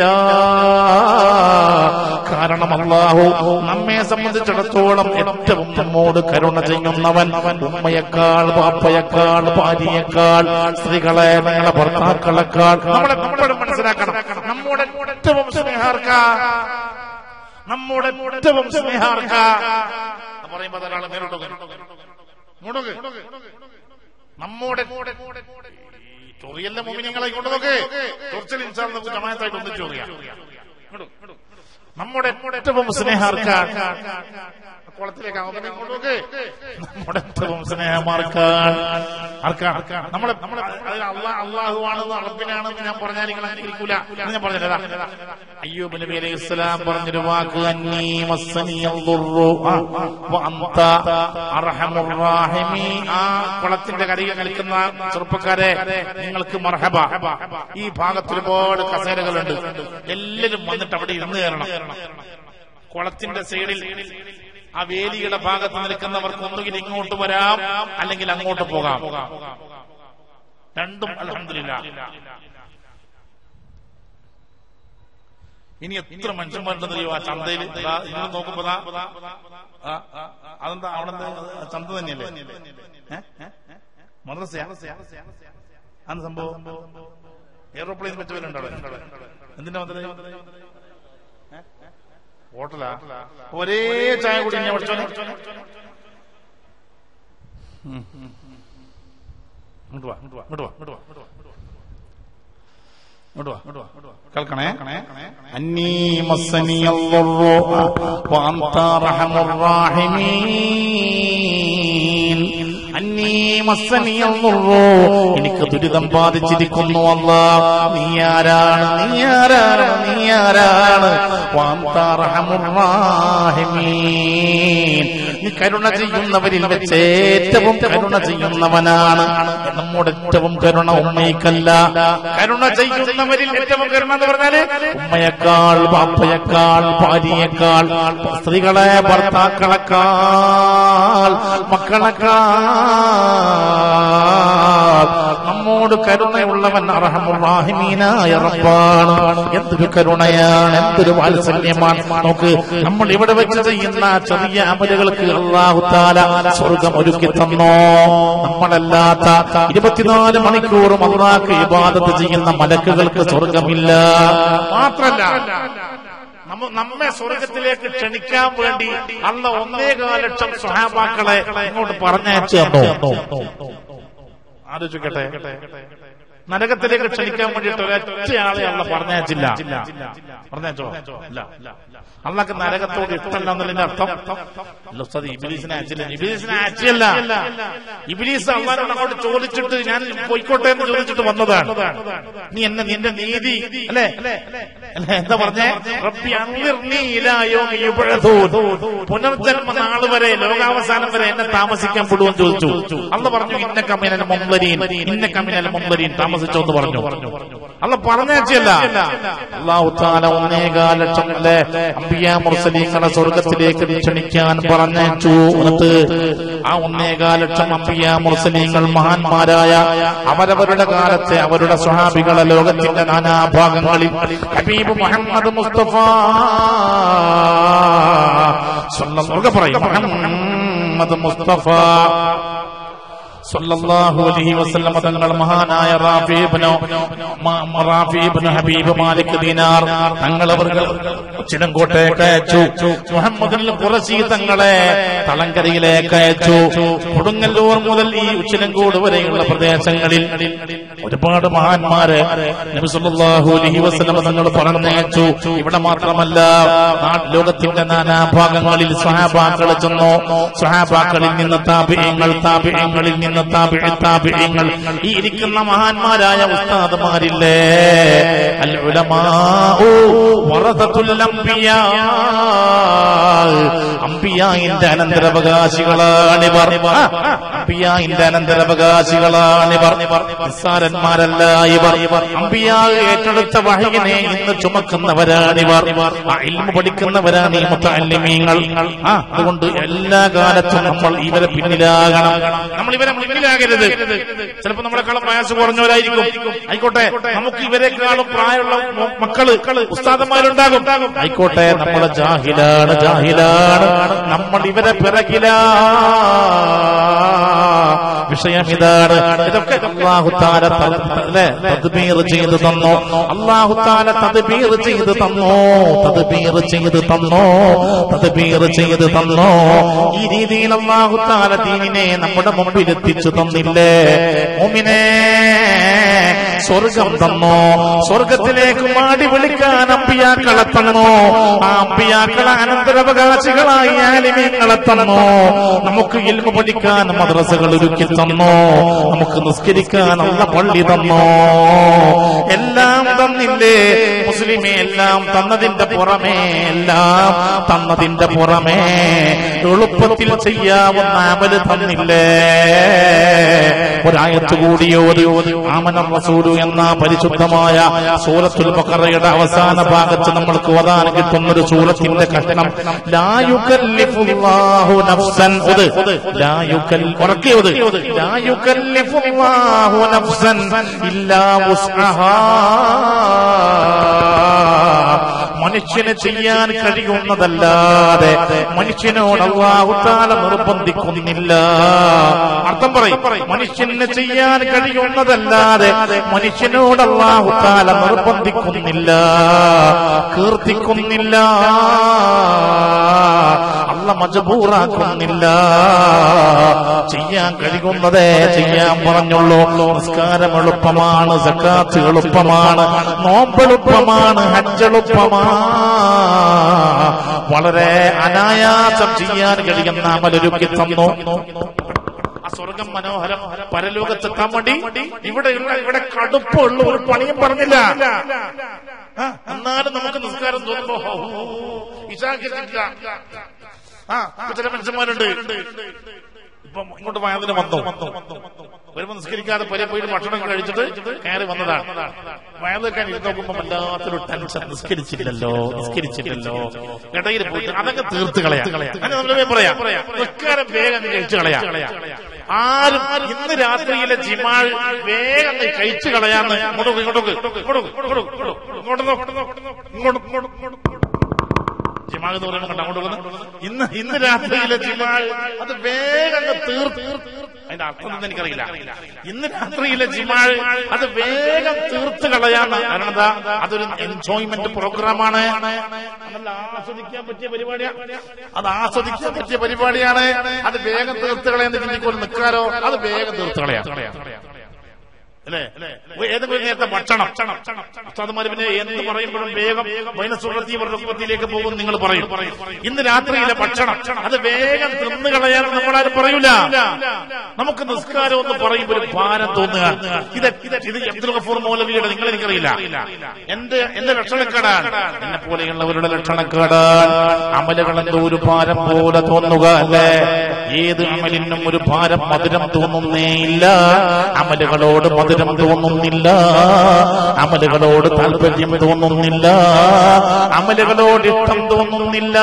കാരണം അള്ളാഹു നമ്മെ സംബന്ധിച്ചിടത്തോളം ഏറ്റവും നമ്മോട് കരുണ ചെയ്യുന്നവൻ ഉമ്മയേക്കാൾ പാപ്പയേക്കാൾ ഭാര്യയേക്കാൾ സ്ത്രീകളെ നിങ്ങളെ ഭർത്താക്കളെക്കാൾ നമ്മളെ എപ്പോഴും മനസ്സിലാക്കണം നമ്മുടെ ഏറ്റവും സ്നേഹാർക്ക നമ്മുടെ ഏറ്റവും സ്നേഹാർക്ക പറയുമ്പോ ഒരാളെ നേരിട്ടു നമ്മുടെ ചൊറിയല്ല മോമിനിങ്ങളെ കൊണ്ട് നോക്ക് ചൊറിച്ചൽ ഇൻസാൽ നമുക്ക് ജമായത്തായിട്ട് ഒന്നിച്ചു ചൊറിയാം നമ്മുടെ ഏറ്റവും സ്നേഹാർക്ക കുളത്തിലേക്ക് അവനെ കൊണ്ടുപോക്ക് നമ്മുടെ ഏറ്റവും സ്നേഹമാർക്കാൻ ആർക്കാണ് നമ്മളെ നമ്മളെ അള്ളാഹ് അള്ളാഹുവാണെന്ന് അറബിനാണെന്ന് ഞാൻ പറഞ്ഞാൽ നിങ്ങൾ അംഗീകരിക്കൂല എന്ന് ഞാൻ പറഞ്ഞതാ അയ്യൂബ് നബി അലൈഹി ഇസ്ലാം പറഞ്ഞൊരു വാക്ക് അന്നീ മസ്സനിയൽ ദുർറു വ അന്ത അർഹമുർ റാഹിമീ ആ കുളത്തിന്റെ കരയിൽ നിൽക്കുന്ന ചെറുപ്പക്കാരെ നിങ്ങൾക്ക് മർഹബ ഈ ഭാഗത്ത് ഒരുപാട് കസേരകളുണ്ട് എല്ലാവരും വന്നിട്ട് അവിടെ ഇരുന്ന് കയറണം കുളത്തിന്റെ സൈഡിൽ ആ വേലിയുടെ ഭാഗത്ത് നിൽക്കുന്നവർക്ക് ഒന്നുകിൽ ഇങ്ങോട്ട് വരാം അല്ലെങ്കിൽ അങ്ങോട്ട് പോകാം രണ്ടും അലഹമില്ല ഇനി എത്ര മനുഷ്യന്മാരുണ്ടെന്ന് അറിയോ ആ ചന്തയിൽ നിങ്ങൾ നോക്കുമ്പോ ദാ, ആ, ആ, അതെന്താ അവിടെ എന്താ? ചന്ത തന്നെയല്ലേ ഏ? മദ്രസയാ അന്ന് സംഭവം എയറോപ്ലെയിൻ വെച്ച് വല്ലതും ഉണ്ടോ അവിടെ? എന്തിനാ മദ്രസ ഹോട്ടലാ ഒരേ ചായ കൂടി ഞാൻ പഠിച്ചോനെ ഉം, ഉം, ഉം. ഇങ്ങോട്ട് വാ ഇങ്ങോട്ട് വാ ഇങ്ങോട്ട് വാ ഇങ്ങോട്ട് വാ ഇങ്ങോട്ട് വാ ഇങ്ങോട്ട് വാ ഇങ്ങോട്ട് വാ കേൾക്കണേ അന്നീ മസ്സനിയല്ലുറു വഅന്ത അർഹമുർ റാഹിമീൻ അന്നീ മസ്സനിയല്ലുറു എനിക്ക് ദുരിതം ബാധിച്ചിരിക്കുന്നു അല്ലാ നീ ആരാണ് നീ ആരാണ് നീ ആരാണ് വഅന്ത അർഹമുർ റാഹിമീൻ നീ കരുണ ചെയ്യുന്നവരിൽ വെച്ച് ഏറ്റവും കരുണ ചെയ്യുന്നവനാണ് നമ്മുടെ ഏറ്റവും കരുണ ഉമ്മയ്ക്കല്ല കരുണ ചെയ്യുന്നവരിൽ ഏറ്റവും കരുണ എന്ന് പറഞ്ഞാല് ഉമ്മയേക്കാൾ ബാപ്പയേക്കാൾ ഭാര്യയേക്കാൾ സ്ത്രീകളെ ഭർത്താക്കളെക്കാൾ മക്കളെക്കാൾ നമ്മോട് കരുണയുള്ളവൻ അർഹമുറാഹിമീനായ റബ്ബാണ് എന്തൊരു കരുണയാണ് എന്തൊരു വാത്സല്യമാണ് നോക്ക് നമ്മൾ ഇവിടെ വെച്ച് ചെയ്യുന്ന ചെറിയ അമലുകൾക്ക് അള്ളാഹു താല സ്വർഗം ഒരുക്കി തന്നോ നമ്മളല്ലാത്ത ഇരുപത്തിനാല് മണിക്കൂറും അള്ളാഹ് ഇബാദത്ത് ചെയ്യുന്ന മലക്കുകൾക്ക് സ്വർഗമില്ല മാത്രല്ല നമ്മ- നമ്മെ സ്വർഗത്തിലേക്ക് ക്ഷണിക്കാൻ വേണ്ടി അള്ള ഒന്നേകാൽ ലക്ഷം സ്വഹാബാക്കളെ ഇങ്ങോട്ട് പറഞ്ഞയച്ചു തന്നു ആലോചിക്കട്ടെ നരകത്തിലേക്ക് ക്ഷണിക്കാൻ വേണ്ടിയിട്ട് ഒരൊറ്റയാളെ അള്ള പറഞ്ഞയച്ചില്ല പറഞ്ഞയച്ചോ ഇല്ല അള്ളക്ക് നരകത്തോട് ഇഷ്ടമല്ല എന്നതിന്റെ അർത്ഥം അല്ല ഉസ്താദ് ഇബിലീസിനെ അയച്ചില്ല ഇബിലീസിനെ അയച്ചില്ല ഇബിലീസ് അള്ളാനോട് അങ്ങോട്ട് ചോദിച്ചിട്ട് ഞാൻ പോയിക്കോട്ടെ എന്ന് ചോദിച്ചിട്ട് വന്നതാണ് നീ എന്നെ നിന്റെ നീതി അല്ലേ അല്ലേ എന്താ പറഞ്ഞേ റബ്ബി അൻവിർനി ഇലാ യൗമി യുബ്അഥൂൻ. പുനർജന്മ നാള് വരെ ലോകാവസാനം വരെ എന്നെ താമസിക്കാൻ വിടുമെന്ന് ചോദിച്ചു അള്ള പറഞ്ഞു ഇന്ന കമിനൽ മുമ്പരീൻ ഇന്ന കമിനൽ മുമ്പരീൻ താമസിച്ചോ എന്ന് പറഞ്ഞു അള്ള പറഞ്ഞല്ല അള്ളാഹു താല ഒന്നേകാൽ ലക്ഷം അല്ലേ അമ്പിയ മുർസലീങ്ങളെ സ്വർഗത്തിലേക്ക് ക്ഷണിക്കാൻ പറഞ്ഞയച്ചു എന്നിട്ട് ആ ഒന്നേകാൽ ലക്ഷം അമ്പിയ മുർസലീങ്ങൾ മഹാന്മാരായ അവരവരുടെ കാലത്തെ അവരുടെ സ്വഹാബികളെ ലോകത്തിന്റെ നാനാഭാഗങ്ങളിൽ ഹബീബ് മുഹമ്മദ് മുസ്തഫ സ്വല്ലല്ലാഹു പറയും മുഹമ്മദ് മുസ്തഫ സല്ലല്ലാഹു അലൈഹി വസല്ലം തങ്ങൾ മഹാനായ റാഫി ഇബ്നു മ- മ- റാഫി ഇബ്നു ഹബീബ് മാലിക് ദീനാർ തങ്ങൾ അവർ ചിലങ്കോട്ടേക്ക് അയച്ചു മുഹമ്മദിൽ കുറശി തങ്ങളെ തളങ്കരയിലേക്ക് അയച്ചു കൊടുങ്ങല്ലൂർ മുതൽ ഈ ഉച്ചിലങ്കോട് വരെയുള്ള പ്രദേശങ്ങളിൽ ഒരുപാട് മഹാന്മാര് നബി സല്ലല്ലാഹു അലൈഹി വസല്ലം തങ്ങൾ പറഞ്ഞയച്ചു ഇവിടെ മാത്രമല്ല നാട് ലോകത്തിന്റെ നാനാഭാഗങ്ങളിൽ സ്വഹാബാക്കൾ ചെന്നു സ്വഹാബാക്കളിൽ നിന്ന് താപിയങ്ങൾ താപിയങ്ങളിൽ നിന്ന് താപിഴ താപിയങ്ങൾ ഈ ഇരിക്കുന്ന മഹാന്മാരായ ഉസ്താദുമാരില്ലേ അൽ ഉലമാഉ വറസത്തുൽ അംബിയാ അംബിയായിന്റെ അനന്തരാവകാശികളാണിവർ ആ, അംബിയായിന്റെ അനന്തരാവകാശികളാണിവർ നിസ്സാരന്മാരല്ല ഇവർ അംബിയാ ഏറ്റെടുത്ത വഹയിനെ ഇന്ന് ചുമക്കുന്നവരാണിവർ ആ ഇൽമ പഠിക്കുന്നവരാണ് ഈ മുത്തല്ലിമീങ്ങൾ ആ അതുകൊണ്ട് എല്ലാ കാലത്തും നമ്മൾ ഇവരെ പിന്നിലാകണം നമ്മൾ ഇവരെ മുന്നിലാകരുത് ചിലപ്പോൾ നമ്മളെക്കാളും വയസ്സ് കുറഞ്ഞവരായിരിക്കും ആയിക്കോട്ടെ നമുക്ക് ഇവരെക്കാളും പ്രായമുള്ള മ- മക്കള് ഉസ്താദന്മാരുണ്ടാകും ആയിക്കോട്ടെ നമ്മളെ ജാഹിലാണ് ജാഹിലാണ് നമ്മൾ ഇവരെ പിറകിലാ വിഷയം ഇതാണ് ഇതൊക്കെ അള്ളാഹുത്താല അല്ലെ തദ്ബീർ ചെയ്തു തന്നു അള്ളാഹുത്താല തദ്ബീർ ചെയ്തു തന്നു തദ്ബീർ ചെയ്തു തന്നു തദ്ബീർ ചെയ്തു തന്നു ഈ രീതിയിൽ അള്ളാഹുത്താല ദീനിനെ നമ്മുടെ മുമ്പിൽ എത്തിച്ചു തന്നില്ലേ മുമിനെ സ്വർഗം തന്നു സ്വർഗത്തിലേക്ക് മാടി വിളിക്കാൻ അമ്പിയാക്കളെ തന്നു ആ അമ്പിയാക്കളെ അനന്തരാവകാശികളായി ആലിമീങ്ങളെ തന്നു നമുക്ക് ഇൽമ പഠിക്കാൻ മദ്രസകൾ ഒരുക്കി തന്നു നമുക്ക് നിസ്കരിക്കാൻ നല്ല പള്ളി തന്നു എല്ലാം തന്നില്ലേ മുസ്ലിമേ എല്ലാം തന്നതിന്റെ പുറമേ എല്ലാം തന്നതിന്റെ പുറമേ എളുപ്പത്തിൽ ചെയ്യാവുന്ന അമല് തന്നില്ലേ ഒരായത്ത് കൂടിയോത് ആമന റസൂലു എന്ന പരിശുദ്ധമായ സൂറത്തുൽ ബഖറയുടെ അവസാന ഭാഗത്ത് നമ്മൾക്ക് ഓതാൻ കിട്ടുന്ന ഒരു സൂറത്തിന്റെ കഷ്ണം ലായുക്കല്ലിഫുല്ലാഹു നഫ്സൻ ഉത് ലായുക്കൽ ഉറക്കിയത് ലായുക്കല്ലിഫുല്ലാഹു നഫ്സൻ ഇല്ലാ വുസ്അഹാ മനുഷ്യന് ചെയ്യാൻ കഴിയുന്നതല്ലാതെ മനുഷ്യനോട് അള്ളാഹുത്താല നിർബന്ധിക്കുന്നില്ല അർത്ഥം പറയും മനുഷ്യന് ചെയ്യാൻ കഴിയുന്നതല്ലാതെ മനുഷ്യനോട് അള്ളാഹുത്താല നിർബന്ധിക്കുന്നില്ല കീർത്തിക്കുന്നില്ല അല്ല മജബൂറാക്കുന്നില്ല ചെയ്യാൻ കഴിയുന്നതേ ചെയ്യാൻ പറഞ്ഞുള്ളൂ നിസ്കാരം എളുപ്പമാണ് സക്കാത്ത് എളുപ്പമാണ് നോമ്പ് എളുപ്പമാണ് ഹജ്ജ് എളുപ്പമാണ് വളരെ അനായാസം ചെയ്യാൻ കഴിയുന്ന അമലൊരുക്കി തന്നു ആ സ്വർഗം മനോഹരം പരലോകത്തെത്താൻ വേണ്ടി ഇവിടെ ഇവിടെ കടുപ്പമുള്ള ഒരു പണിയും പറഞ്ഞില്ല ആ, എന്നാലും നമുക്ക് നിസ്കാരം തോന്നുമ്പോ ഹോ, ഹോ, ഹോ, ഇശാക്കില്ല ആ ഇപ്പൊ ചില മനുഷ്യന്മാരുണ്ട് ഇപ്പൊ ഇങ്ങോട്ട് വയതിന് വന്നു വരുമ്പോ നിസ്കരിക്കാതെ പരി പോയിട്ട് ഭക്ഷണം കഴിച്ചിട്ട് കയറി വന്നതാണ് വയത് വെക്കാൻ ഇരുന്ന് നോക്കുമ്പോ വല്ലാത്തൊരു ടെൻഷൻ നിസ്കരിച്ചില്ലല്ലോ നിസ്കരിച്ചില്ലല്ലോ ഇടയിൽ പോയിട്ട് അതൊക്കെ തീർത്ത് കളയാം അങ്ങനെ നമ്മളെ പറയാം നിസ്കാരം വേഗം അങ്ങ് കഴിച്ചു കളയാം ആരും ഇന്ന് രാത്രിയിലെ ജിമാൾ വേഗം അങ്ങ് കഴിച്ചു കളയാന്ന് ഇങ്ങോട്ട് ഇങ്ങോട്ടൊക്കെ ഇങ്ങോട്ട് ഇങ്ങോട്ട് ഇങ്ങോട്ട് ഇങ്ങോട്ട് ഇങ്ങോട്ട് ജിമാഗ് എന്ന് പറയുമ്പോൾ കണ്ടോ അങ്ങോട്ട് വന്ന് ഇന്ന് ഇന്ന് രാത്രിയിലെ ജിമാഗ് അത് വേഗം അങ്ങ് തീർത്ത് അതിന്റെ അർത്ഥം ഒന്നും എനിക്കറിയില്ല ഇന്ന് രാത്രിയിലെ ജിമാഗ് അത് വേഗം തീർത്ത് കളയാന്ന് കാരണം എന്താ അതൊരു എൻജോയ്മെന്റ് പ്രോഗ്രാമാണ് നല്ല ആസ്വദിക്കാൻ പറ്റിയ പരിപാടിയാണ് അത് ആസ്വദിക്കാൻ പറ്റിയ പരിപാടിയാണ് അത് വേഗം തീർത്ത് കളയാൻ ചിന്തിക്കൊണ്ട് നിൽക്കാരോ അത് വേഗം തീർത്ത് കളയാം അല്ലേ ഏതെങ്കിലും നേരത്തെ ഭക്ഷണം ഉസ്താദുമാര് പിന്നെ എന്ത് പറയുമ്പോഴും വേഗം വൈനസുറത്തിയിലേക്ക് പോകും നിങ്ങൾ പറയും ഇന്ന് രാത്രിയിലെ ഭക്ഷണം അത് വേഗം തിന്നു കളയാൻ നമ്മളാരും പറയൂല നമുക്ക് നിസ്കാരം എന്ന് പറയുമ്പോൾ ഒരു ഭാരം തോന്നുക ഇത് ഇത് അബ്ദുൽ ഗഫൂർ മൗലവിയുടെ നിങ്ങൾ എനിക്കറിയില്ല എന്റെ എന്റെ ലക്ഷണക്കേടാണ് എന്നെ പോലെയുള്ളവരുടെ ലക്ഷണക്കേടാൻ അമലുകൾ എന്തോ ഒരു ഭാരം പോലെ തോന്നുക അല്ലേ ഏത് അമലിനും ഒരു ഭാരം മധുരം തോന്നുന്നേയില്ല അമലുകളോട് മധുരം തോന്നുന്നില്ല അമലുകളോട് താല്പര്യം തോന്നുന്നില്ല അമലുകളോട് ഇഷ്ടം തോന്നുന്നില്ല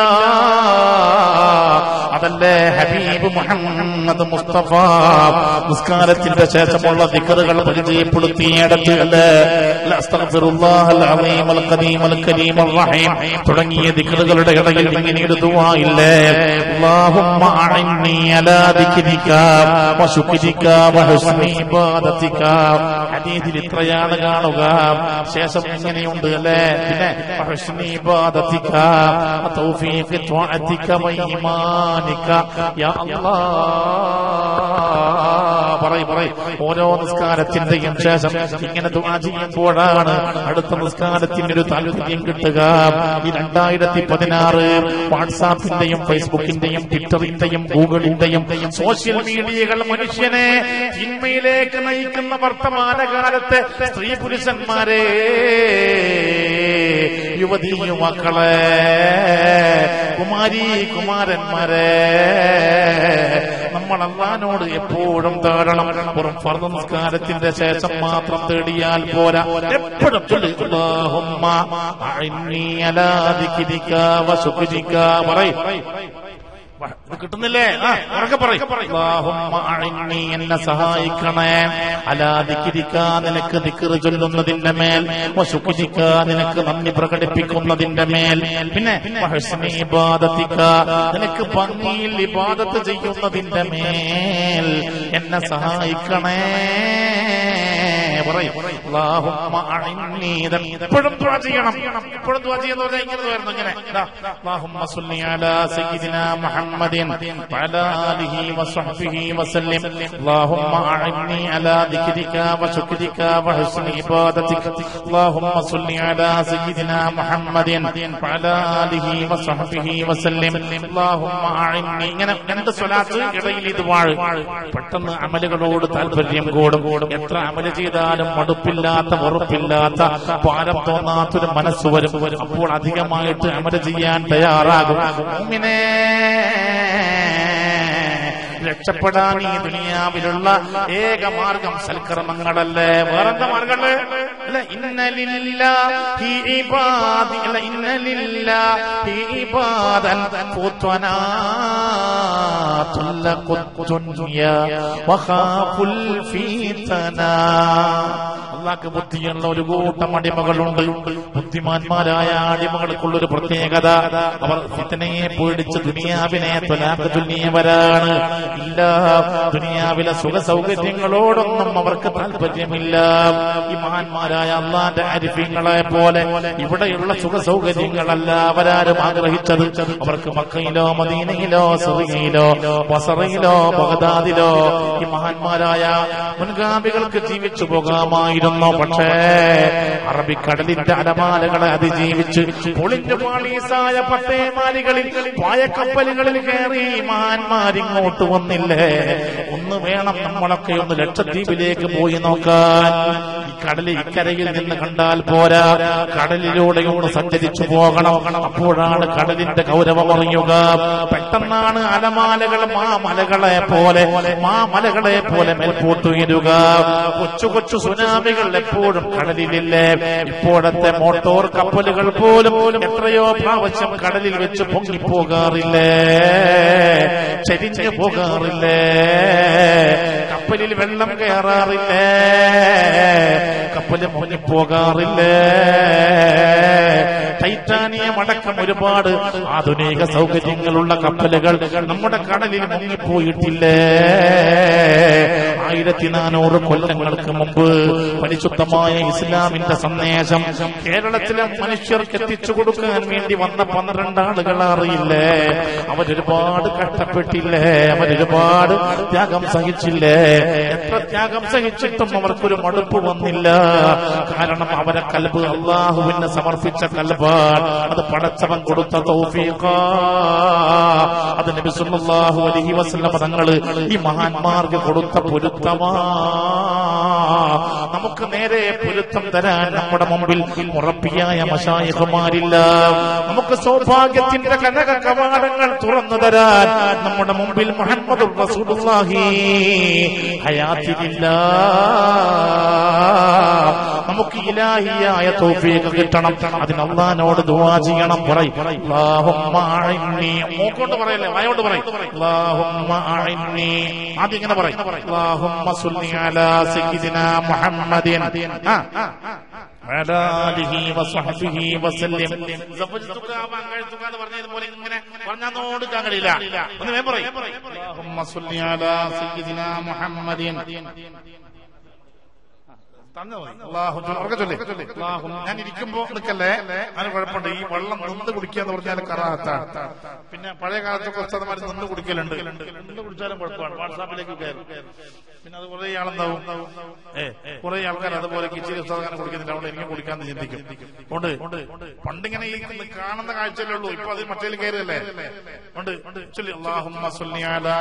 അതല്ലേ ഹബീബ് മുഹമ്മദ് മുസ്തഫ നിസ്കാരത്തിന്റെ ശേഷമുള്ള ദിക്കറുകൾ പരിചയപ്പെടുത്തിയിടത്ത് അല്ലേ അസ്തഗ്ഫിറുല്ലാഹൽ അലീമൽ ഖദീമൽ കരീമൽ റഹീം തുടങ്ങിയ ദിക്കറുകളുടെ ഇടയിൽ ഇങ്ങനെ ഒരു ദുആ ഇല്ലേ അല്ലാഹുമ്മ അഇന്നി അലാ ദിക്രിക വശുക്രിക വഹുസ്നി ഇബാദതിക ഹദീസിൽ ഇത്രയാണ് കാണുക ശേഷം ഇങ്ങനെയുണ്ട് അല്ലേ പിന്നെ വഹുസ്നി ഇബാദതിക തൗഫീഖ് ത്വഅതിക വഈമാനിക യാ അല്ലാഹ് പറയ് പറയ് ഓരോ നിസ്കാരത്തിന്റെയും ശേഷം ഇങ്ങനെ ദുആ ചെയ്യുമ്പോഴാണ് അടുത്ത നിസ്കാരത്തിന് ഒരു താല്പര്യം കിട്ടുക ഈ രണ്ടായിരത്തി പതിനാറ് വാട്സാപ്പിന്റെയും ഫേസ്ബുക്കിന്റെയും ട്വിറ്ററിന്റെയും ഗൂഗിളിന്റെയും സോഷ്യൽ മീഡിയകൾ മനുഷ്യനെ തിന്മയിലേക്ക് നയിക്കുന്ന വർത്തമാനകാലത്തെ സ്ത്രീ പുരുഷന്മാരെ യുവതീ യുവാക്കളെ കുമാരി കുമാരന്മാരെ നമ്മൾ അള്ളഹാനോട് എപ്പോഴും തേടണം വെറും ഫർദ് നിസ്കാരത്തിന്റെ ശേഷം മാത്രം തേടിയാൽ പോരാ എപ്പോഴും ചൊല്ല് അല്ലാഹുമ്മ അഇന്നി അലാ ദിക്രിക വശുക്രിക പറയ് ഇത് കിട്ടുന്നില്ലേ ആ, ഉറക്കെ പറയും അല്ലാഹുമ്മ അഇന്നി എന്നെ സഹായിക്കണേ അലാ ദിക്രിക നിനക്ക് ദിക്ർ ചൊല്ലുന്നതിന്റെ മേൽ വശുക്രിക നിനക്ക് നന്ദി പ്രകടിപ്പിക്കുന്നതിന്റെ മേൽ പിന്നെ വഹസ്നി ഇബാദത്തിക നിനക്ക് ഭംഗിയിൽ ഇബാദത്ത് ചെയ്യുന്നതിന്റെ മേൽ എന്നെ സഹായിക്കണേ പറയും അല്ലാഹുമ്മ അഇന്നി ഇതെല്ലാം എപ്പോഴും ദുആ ചെയ്യണം എപ്പോഴും ദുആ ചെയ്യുന്ന പറഞ്ഞാൽ ഇങ്ങനെ വരുന്നു ഇങ്ങനെ ഇതാ, അല്ലാഹുമ്മ സ്വല്ലി അലാ സയ്യിദിന മുഹമ്മദിൻ വഅലാ ആലിഹി വസഹ്ബിഹി വസല്ലം അല്ലാഹുമ്മ അഇന്നി അലാ ദിക്രിക വശുക്രിക വഹുസ്നി ഇബാദതിക അല്ലാഹുമ്മ സ്വല്ലി അലാ സയ്യിദിന മുഹമ്മദിൻ വഅലാ ആലിഹി വസഹ്ബിഹി വസല്ലം അല്ലാഹുമ്മ അഇന്നി ഇങ്ങനെ രണ്ട് സ്വലാത്ത് ഇടയിൽ ഇത് വാഴ് പെട്ടെന്ന് അമലുകളോട് താല്പര്യം കൂടും എത്ര അമല് ചെയ്താലും മടുപ്പില്ലാത്ത വെറുപ്പില്ലാത്ത ഭാരം തോന്നാത്തൊരു മനസ്സ് വരും അപ്പോൾ അധികമായിട്ട് അമല് ചെയ്യാൻ തയ്യാറാകും മുഅ്മിനേ, രക്ഷപ്പെടാൻ ഈ ദുനിയാവിലുള്ള ഏക മാർഗം സൽക്കർമ്മങ്ങളല്ലേ വേറെന്താ മാർഗങ്ങള് അല്ല ഇന്നലില്ലാഹി ഇബാദി അല്ല ഇന്നലില്ലാഹി ഇബാദൻ ഫുത്വനാ തുല്ലഖുദ്ദുനിയ വഖാഫുൽ ഫീതനാ അള്ളാഹ്ക്ക് ബുദ്ധിയുള്ള ഒരു കൂട്ടം അടിമകളുണ്ട് ബുദ്ധിമാന്മാരായ അടിമകൾക്കുള്ള ഒരു പ്രത്യേകത അവർ ഫിത്തനയെ പേടിച്ച് ദുനിയാവിനെ തൊലാക്ക് തുല്യവരാണ് ഇല്ല ദുനിയാവിലെ സുഖ സൗകര്യങ്ങളോടൊന്നും അവർക്ക് താല്പര്യമില്ല ഈ മഹാന്മാരായ അള്ളാന്റെ അരിഫ്യങ്ങളെ പോലെ ഇവിടെയുള്ള സുഖ സൗകര്യങ്ങളല്ല അവരാരും ആഗ്രഹിച്ചത് അവർക്ക് മക്കയിലോ മദീനയിലോ സിറിയയിലോ ബസറയിലോ ബഗദാദിലോ ഈ മഹാന്മാരായ മുൻഗാമികൾക്ക് ജീവിച്ചു പോകാമായിരുന്നു പക്ഷേ അറബിക്കടലിന്റെ അലമാലകളെ അതിജീവിച്ച് പൊളിഞ്ഞു പാളീസായ പത്തേമാലികളിൽ പായക്കപ്പലുകളിൽ കയറി ഈ മഹാന്മാരിങ്ങോട്ട് വന്നില്ലേ ഒന്ന് വേണം നമ്മളൊക്കെ ഒന്ന് ലക്ഷദ്വീപിലേക്ക് പോയി നോക്കാൻ ഈ കടൽ ഇക്കരയിൽ നിന്ന് കണ്ടാൽ പോരാ കടലിലൂടെ ഒന്ന് സഞ്ചരിച്ചു പോകണം അപ്പോഴാണ് കടലിന്റെ ഗൗരവം അറിയുക പെട്ടെന്നാണ് അലമാലകൾ മാമലകളെ പോലെ മാമലകളെ പോലെ മേൽപോട്ടുയരുക കൊച്ചു കൊച്ചു സുനാമികൾ എപ്പോഴും കടലിലില്ലേ ഇപ്പോഴത്തെ മോട്ടോർ കപ്പലുകൾ പോലും എത്രയോ പ്രാവശ്യം കടലിൽ വെച്ച് പൊങ്ങിപ്പോകാറില്ലേ ചരിഞ്ഞു പോകാറില്ലേ കപ്പലിൽ വെള്ളം കയറാറില്ലേ കപ്പല് മുങ്ങിപ്പോകാറില്ലേ ടൈറ്റാനിയം അടക്കം ഒരുപാട് ആധുനിക സൗകര്യങ്ങളുള്ള കപ്പലുകൾ നമ്മുടെ കടലിൽ മുങ്ങിപ്പോയിട്ടില്ലേ ആയിരത്തി നാനൂറ് കൊല്ലങ്ങൾക്ക് മുമ്പ് പരിശുദ്ധമായ ഇസ്ലാമിന്റെ സന്ദേശം കേരളത്തിലെ മനുഷ്യർക്ക് എത്തിച്ചു കൊടുക്കാൻ വേണ്ടി വന്ന പന്ത്രണ്ട് ആളുകൾ അറിയില്ലേ അവരൊരുപാട് കഷ്ടപ്പെട്ടില്ലേ അവരൊരുപാട് ത്യാഗം സഹിച്ചില്ലേ എത്ര ത്യാഗം സഹിച്ചിട്ടും അവർക്കൊരു മടുപ്പ് വന്നില്ല കാരണം അവരെ കൽബ് അള്ളാഹുവിന് സമർപ്പിച്ച കൽബാണ് അത് പടച്ചവൻ കൊടുത്ത തൗഫീഖ അത് നബി സല്ലല്ലാഹു അലൈഹി വസല്ലം തങ്ങള് ഈ മഹാന്മാർക്ക് കൊടുത്ത പൊരുത്തമാ നമുക്ക് നേരെ പൊരുത്തം തരാൻ നമ്മുടെ മുമ്പിൽ ഉറപ്പിയായ മഷായകുമാരില്ല നമുക്ക് സൗഭാഗ്യത്തിന്റെ കനക കവാടങ്ങൾ തുറന്നു തരാൻ നമ്മുടെ മുമ്പിൽ മുഹമ്മദ് റസൂലുള്ളാഹി ഹയാത്തിലില്ല നമുക്ക് ഇലാഹിയായ തൗഫീഖ് കിട്ടണം അതിന് അള്ളഹാനോട് ദുആ ചെയ്യണം പറയും അല്ലാഹുമ്മ അഇന്നി മൂക്കോട്ട് പറയല്ലേ വായോട്ട് പറയും അല്ലാഹുമ്മ അഇന്നി ആദ്യം ഇങ്ങനെ പറയും അല്ലാഹുമ്മ സുല്ലി അലാ സയ്യിദിനാ മുഹമ്മദിൻ ആ وعلى آله وصحبه وسلم زوجتك وأنجزتك എന്ന് പറഞ്ഞതുപോലെ ഇങ്ങനെ പറഞ്ഞാൽ നോടുക്കാൻ കഴിയില്ല ഒന്ന് വേഗം പറയും اللهم صل على سيدنا محمد അള്ളാഹു ഉറക്കെ ചൊല്ലി. അള്ളാഹു ഞാൻ ഇരിക്കുമ്പോ നിൽക്കല്ലേ അതിന് കുഴപ്പമുണ്ട് ഈ വെള്ളം നിന്ന് കുടിക്കുക എന്ന് പറഞ്ഞാൽ കറാത്താണ് പിന്നെ പഴയ കാലത്തൊക്കെ ഉസ്താദന്മാർ നിന്ന് കുടിക്കലുണ്ട് നിന്ന് കുടിച്ചാലും കുഴപ്പമാണ് വാട്സാപ്പിലേക്ക് കയറും പിന്നെ അത് കുറെ ആളെന്താവും ഏ കുറെ ആൾക്കാർ അതുപോലെ കിച്ചിരി ഉസ്താദാനം കുടിക്കുന്നില്ല അവിടെ എനിക്കും കുടിക്കാന്ന് ചിന്തിക്കും ഉണ്ട് പണ്ടിങ്ങനെ ഈ കാണുന്ന കാഴ്ചയല്ലേ ഉള്ളൂ ഇപ്പൊ അത് മറ്റേ കയറിയല്ലേ ഉണ്ട് ചൊല്ലി അള്ളാഹുമ്മ സ്വല്ലി അലാ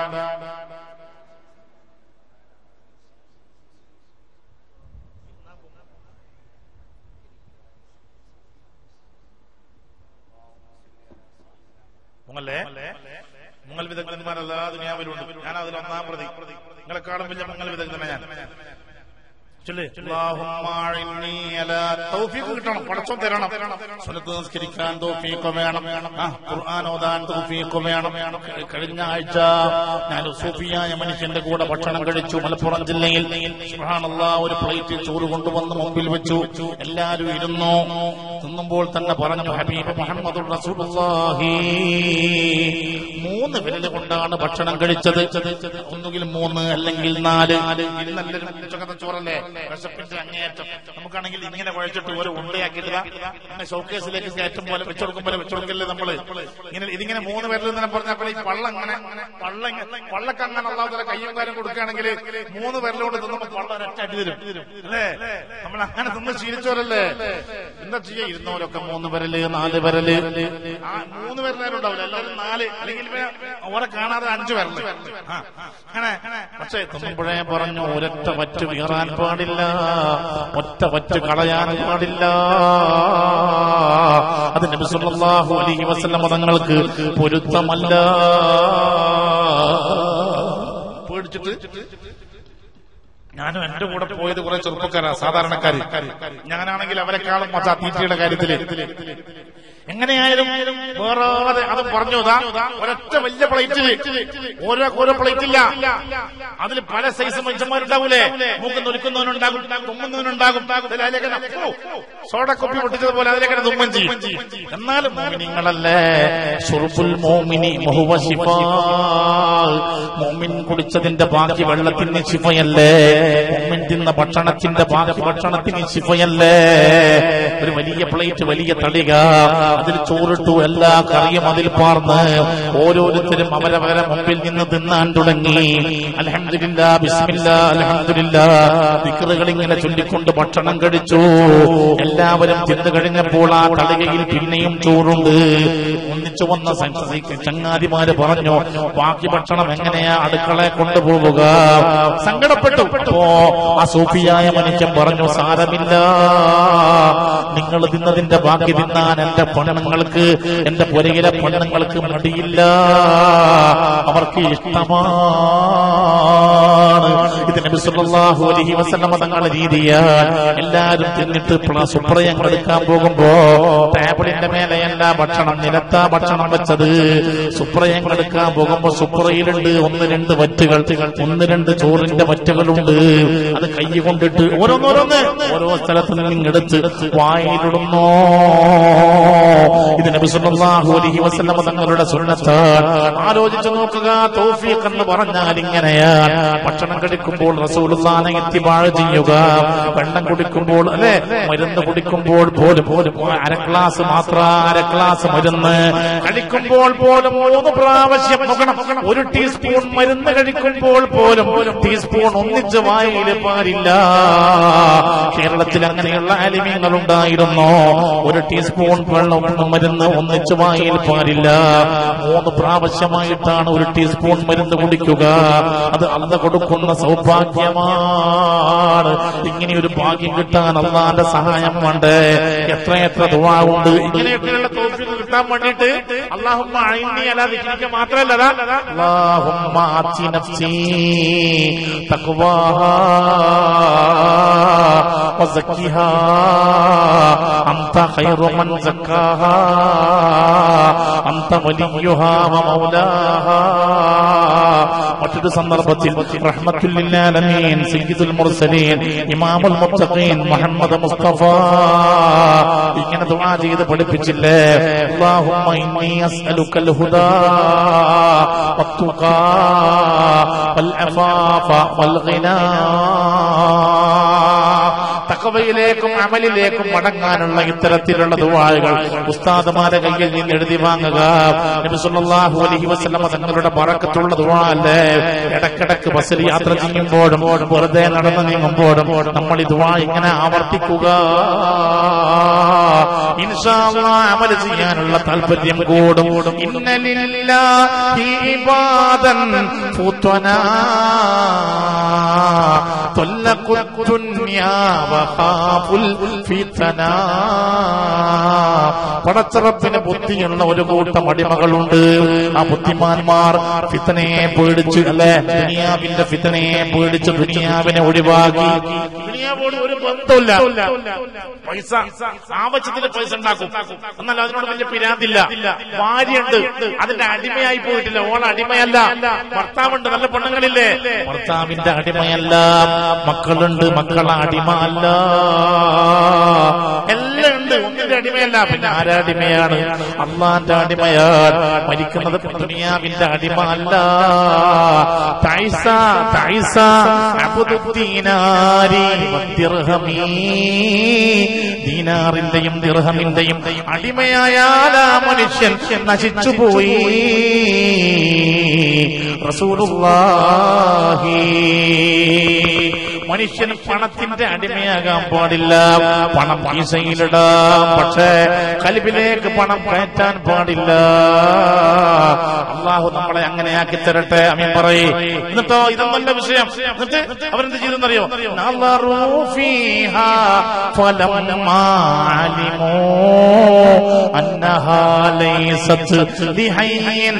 മുങ്ങല്ലേ മുങ്ങൽ വിദഗ്ധന്മാരല്ല ദുനിയാവിലുണ്ട് ഞാൻ അതിൽ ഒന്നാം പ്രതി നിങ്ങളെക്കാളും വലിയ മുങ്ങൽ വിദഗ്ധന ഞാൻ ചൊല്ല്. അല്ലാഹുമ്മ അഇന്നി അലാ തൗഫീഖ് കിട്ടണം പടച്ചോൻ തരണം സുന്നത്ത് നിസ്കരിക്കാൻ തൗഫീഖ് വേണം ആ, ഖുർആൻ ഓതാൻ തൗഫീഖ് വേണം കഴിഞ്ഞ ആഴ്ച ഞാൻ സൂഫിയായ മനുഷ്യന്റെ കൂടെ ഭക്ഷണം കഴിച്ചു മലപ്പുറം ജില്ലയിൽ സുബ്ഹാനല്ലാഹ് ഒരു പ്ലേറ്റ് ചോറ് കൊണ്ടുവന്ന് മുമ്പിൽ വെച്ചു എല്ലാവരും ഇരുന്നു തിന്നുമ്പോൾ തന്നെ പറഞ്ഞു ഹബീബ് മുഹമ്മദ് റസൂലുള്ളാഹി മൂന്ന് വിരല് കൊണ്ടാണ് ഭക്ഷണം കഴിച്ചത് ഒന്നുകിൽ മൂന്ന് അല്ലെങ്കിൽ നാല് നല്ലൊരു ഉച്ചക്കത്തെ ചോറല്ലേ വിശപ്പിന്റെ അങ്ങേയറ്റം നമുക്കാണെങ്കിൽ ഇങ്ങനെ കുഴച്ചിട്ട് ഒരു ഉണ്ടയാക്കിയിട്ടില്ല അങ്ങനെ ഷോക്കേസിലേക്ക് കയറ്റം പോലെ വെച്ചുകൊടുക്കും പോലെ വെച്ചുകൊടുക്കല്ലേ നമ്മള് ഇങ്ങനെ ഇതിങ്ങനെ മൂന്ന് പേരിൽ തന്നെ പറഞ്ഞപ്പോൾ ഈ പള്ളം അങ്ങനെ പള്ളം ഇങ്ങനെ- പള്ളക്ക് അങ്ങനെ അള്ളാഹുതല കയ്യും കാര്യം കൊടുക്കുകയാണെങ്കിൽ മൂന്ന് പേരിലോട്ട് തിന്നുമ്പോൾ പള്ളം ഒരൊറ്റടി തരും അല്ലേ നമ്മൾ അങ്ങനെ തിന്ന് ശീലിച്ചവരല്ലേ എന്താ ചെയ്യാ ഇരുന്നവരൊക്കെ മൂന്ന് വിരല് നാല് വിരല് ആ മൂന്ന് പേരിലും ഉണ്ടാവില്ല എല്ലാവരും നാല് അല്ലെങ്കിൽ പിന്നെ ഓരെ കാണാതെ അഞ്ചു വിരല് ആ, അങ്ങനെ പക്ഷേ തിന്നുമ്പോഴേ പറഞ്ഞു ഒരൊറ്റ വറ്റ് വീറാൻ പാടില്ല ഒറ്റ വറ്റ് കളയാൻ പാടില്ല അത് നബി സല്ലല്ലാഹു അലൈഹി വസല്ലം തങ്ങൾക്ക് പൊരുത്തമല്ല പേടിച്ചിട്ട് ഞാനും എന്റെ കൂടെ പോയത് കുറെ ചെറുപ്പക്കാരാ സാധാരണക്കാര് ഞാനാണെങ്കിൽ അവരെക്കാളും മറ്റാ തീറ്റയുടെ കാര്യത്തില് എങ്ങനെയായാലും വേറെ അത് പറഞ്ഞു ഇതാ ഒരൊറ്റ വലിയ പ്ലേറ്റില് ഓരോ ഓരോ പ്ലേറ്റില്ല അതിൽ പല സൈസ് മനുഷ്യന്മാരുണ്ടാവൂലേ മൂക്ക് നൊരുക്കുന്നവനുണ്ടാകും തുമ്മുന്നവനുണ്ടാകും അതിലേക്ക് സോഡ കൊപ്പി പൊട്ടിച്ചതുപോലെ അതിലേക്ക് തുമ്മൻ ചെയ്യും എന്നാലും മോമിനിങ്ങളല്ലേ ഷുർബുൽ മോമിനി മഹുവ ശിഫാ മോമിൻ കുടിച്ചതിന്റെ ബാക്കി വെള്ളത്തിന് ശിഫയല്ലേ മോമിൻ തിന്ന ഭക്ഷണത്തിന്റെ ബാക്കി ഭക്ഷണത്തിന് ശിഫയല്ലേ ഒരു വലിയ പ്ലേറ്റ് വലിയ തളിക അതിൽ ചോറിട്ടു എല്ലാ കറിയും അതിൽ പാർന്ന് ഓരോരുത്തരും അവരവരെ മുമ്പിൽ നിന്ന് തിന്നാൻ തുടങ്ങി അലഹമില്ല ബിസ്മില്ല അലഹമില്ല ദിക്കറുകൾ ഇങ്ങനെ ചൊല്ലിക്കൊണ്ട് ഭക്ഷണം കഴിച്ചു എല്ലാവരും തിന്നു കഴിഞ്ഞപ്പോൾ ആ തളികയിൽ പിന്നെയും ചോറുണ്ട് ഒന്നിച്ചു വന്ന സ- ചങ്ങാതിമാര് പറഞ്ഞു ബാക്കി ഭക്ഷണം എങ്ങനെയാ അടുക്കളയെ കൊണ്ടുപോവുക സങ്കടപ്പെട്ടു അപ്പോ ആ സൂഫിയായ മനുഷ്യൻ പറഞ്ഞു സാരമില്ല നിങ്ങൾ തിന്നതിന്റെ ബാക്കി തിന്നാൻ എന്റെ പെണ്ണുങ്ങൾക്ക് എന്റെ പുരയിലെ പെണ്ണുങ്ങൾക്ക് മടിയില്ല അവർക്ക് ഇഷ്ടമാണ് ഇത് നബി സല്ലല്ലാഹു അലൈഹി വസല്ലമ തങ്ങളുടെ രീതിയാണ് എല്ലാരും തിന്നിട്ട് പ്ല- സുപ്രയങ്ങൾ എടുക്കാൻ പോകുമ്പോ ടേബിളിന്റെ മേലെയല്ല ഭക്ഷണം നിലത്താ ഭക്ഷണം വെച്ചത് സുപ്രയങ്ങൾ എടുക്കാൻ പോകുമ്പോ സുപ്രയിലുണ്ട് ഒന്ന് രണ്ട് വറ്റുകൾ ഒന്ന് രണ്ട് ചോറിന്റെ വറ്റുകളുണ്ട് അത് കൈ കൊണ്ടിട്ട് ഓരോന്നോരോന്ന് ഓരോ സ്ഥലത്ത് നിന്ന് എടുത്ത് വായിലിടുന്നു ഇത് നബി സല്ലല്ലാഹു അലൈഹി വസല്ലമ തങ്ങളുടെ സുന്നത്താണ് ആലോചിച്ചു നോക്കുക തൗഫീഖ് എന്ന് പറഞ്ഞാൽ ഇങ്ങനെയാണ് ഭക്ഷണം കഴിക്കുമ്പോൾ റസൂലുള്ളാനെ ഇത്തിബാഴ് ചെയ്യുക വെള്ളം കുടിക്കുമ്പോൾ അല്ലെ മരുന്ന് കുടിക്കുമ്പോൾ പോലും പോലും അര ഗ്ലാസ് മാത്ര അര ഗ്ലാസ് മരുന്ന് കഴിക്കുമ്പോൾ പോലും മൂന്ന് പ്രാവശ്യം നോക്കണം ഒരു ടീസ്പൂൺ മരുന്ന് കഴിക്കുമ്പോൾ പോലും ടീസ്പൂൺ ഒന്നിച്ച് വായിൽ പാരില്ല കേരളത്തിൽ അങ്ങനെയുള്ള അലിമ്യങ്ങൾ ഉണ്ടായിരുന്നു ഒരു ടീസ്പൂൺ വെള്ളം മരുന്ന് ഒന്നിച്ച് വായിൽ പാരില്ല മൂന്ന് പ്രാവശ്യമായിട്ടാണ് ഒരു ടീസ്പൂൺ മരുന്ന് കുടിക്കുക അത് അല്ല കൊടുക്കുന്ന സൗഭാഗ്യമാണ് ഇങ്ങനെ ഒരു ഭാഗ്യം കിട്ടാൻ അള്ളാന്റെ സഹായം വേണ്ടേ എത്ര എത്ര ദുവാവുണ്ട് ഇങ്ങനെയൊക്കെയുള്ള തോഫിക്ക് കിട്ടാൻ വേണ്ടിയിട്ട് അള്ളാഹുമ്മ അഴിഞ്ഞി അല്ലാതെ എനിക്ക് മാത്രമല്ല അള്ളാഹുമ്മ ആത്തി നഫ്സി തഖ്വാഹാ وزكها أنت خير من زكاها أنت وليها ومولاها മറ്റൊരു സന്ദർഭത്തിൽ റഹ്മത്തുല്ലാലമീൻ സയ്യിദുൽ മുർസലീൻ ഇമാമുൽ മുത്തഖീൻ മുഹമ്മദ് മുസ്തഫ ഇങ്ങനെ ദുആ ചെയ്ത് പഠിപ്പിച്ചില്ലേ അല്ലാഹുമ്മ ഇന്നി അസ്അലുക്കൽ ഹുദാ വത്തുഖാ വൽ അഫാഫ വൽ ഗിനാ തക്കവയിലേക്കും അമലിലേക്കും മടങ്ങാനുള്ള ഇത്തരത്തിലുള്ള ദുവാഴുകൾ ഉസ്താദുമാരെ കയ്യിൽ നിന്ന് എഴുതി വാങ്ങുക നബി സല്ലല്ലാഹു അലൈഹി വസല്ലമ തങ്ങളുടെ ബറക്കത്തുള്ള ദുവാ അല്ലേ ഇടക്കിടക്ക് ബസ്സിൽ യാത്ര ചെയ്യുമ്പോഴും വെറുതെ നടന്നു നീങ്ങുമ്പോഴും നമ്മൾ ഈ ദുവാ ഇങ്ങനെ ആവർത്തിക്കുക ഇൻഷാ അല്ലാഹ് അമൽ ചെയ്യാനുള്ള താല്പര്യം കൂടും ഇന്നലില്ലാഹി ഇബാദൻ ഫുത്വനാ طلقوا الدنيا وخافوا الفتنة പടച്ചറപ്പിന് ബുദ്ധിയുള്ള ഒരു കൂട്ടം അടിമകളുണ്ട് ആ ബുദ്ധിമാന്മാർ ഫിത്തനയെ പേടിച്ച് അല്ലെ ദുനിയാവിന്റെ ഫിത്തനയെ പേടിച്ച് ദുനിയാവിനെ ഒഴിവാക്കി ദുനിയാവോട് ഒരു ബന്ധമില്ല പൈസ ആവശ്യത്തിന് പൈസ ഉണ്ടാക്കും എന്നാൽ അതിനോട് വലിയ പിരാന്തില്ല ഭാര്യയുണ്ട് അതിന്റെ അടിമയായി പോയിട്ടില്ല ഓൾ അടിമയല്ല ഭർത്താവുണ്ട് നല്ല പെണ്ണുങ്ങളില്ലേ ഭർത്താവിന്റെ അടിമയല്ല മക്കളുണ്ട് മക്കളെ അടിമ അല്ല എല്ലാം ഉണ്ട് ഒന്നിന്റെ അടിമയല്ല പിന്നെ ആരാ അടിമയാണ് അള്ളാന്റെ അടിമയാൽ മരിക്കുന്നത് ദുനിയാവിന്റെ അടിമ അല്ല തൈസ തൈസ അബുദുദ്ദീനാരി വദ്ദിർഹമീ ദീനാറിന്റെയും ദിർഹമിന്റെയും അടിമയായാൽ ആ മനുഷ്യൻ നശിച്ചുപോയി റസൂലുള്ളാഹി മനുഷ്യന് പണത്തിന്റെ അടിമയാകാൻ പാടില്ല പണം പൈസയിലിടാം പക്ഷേ കലിബിലേക്ക് പണം കയറ്റാൻ പാടില്ല അള്ളാഹു നമ്മളെ അങ്ങനെ ആക്കി തരട്ടെ അമീൻ പറയേ എന്നിട്ടോ ഇതൊന്നല്ല വിഷയം എന്നിട്ട് അവരെന്ത് ചെയ്തെന്നറിയോ നളറൂ ഫീഹാ ഫലമ്മാ അലിമൂ അന്നഹാ ലൈസത് ലിഹയ്യിൻ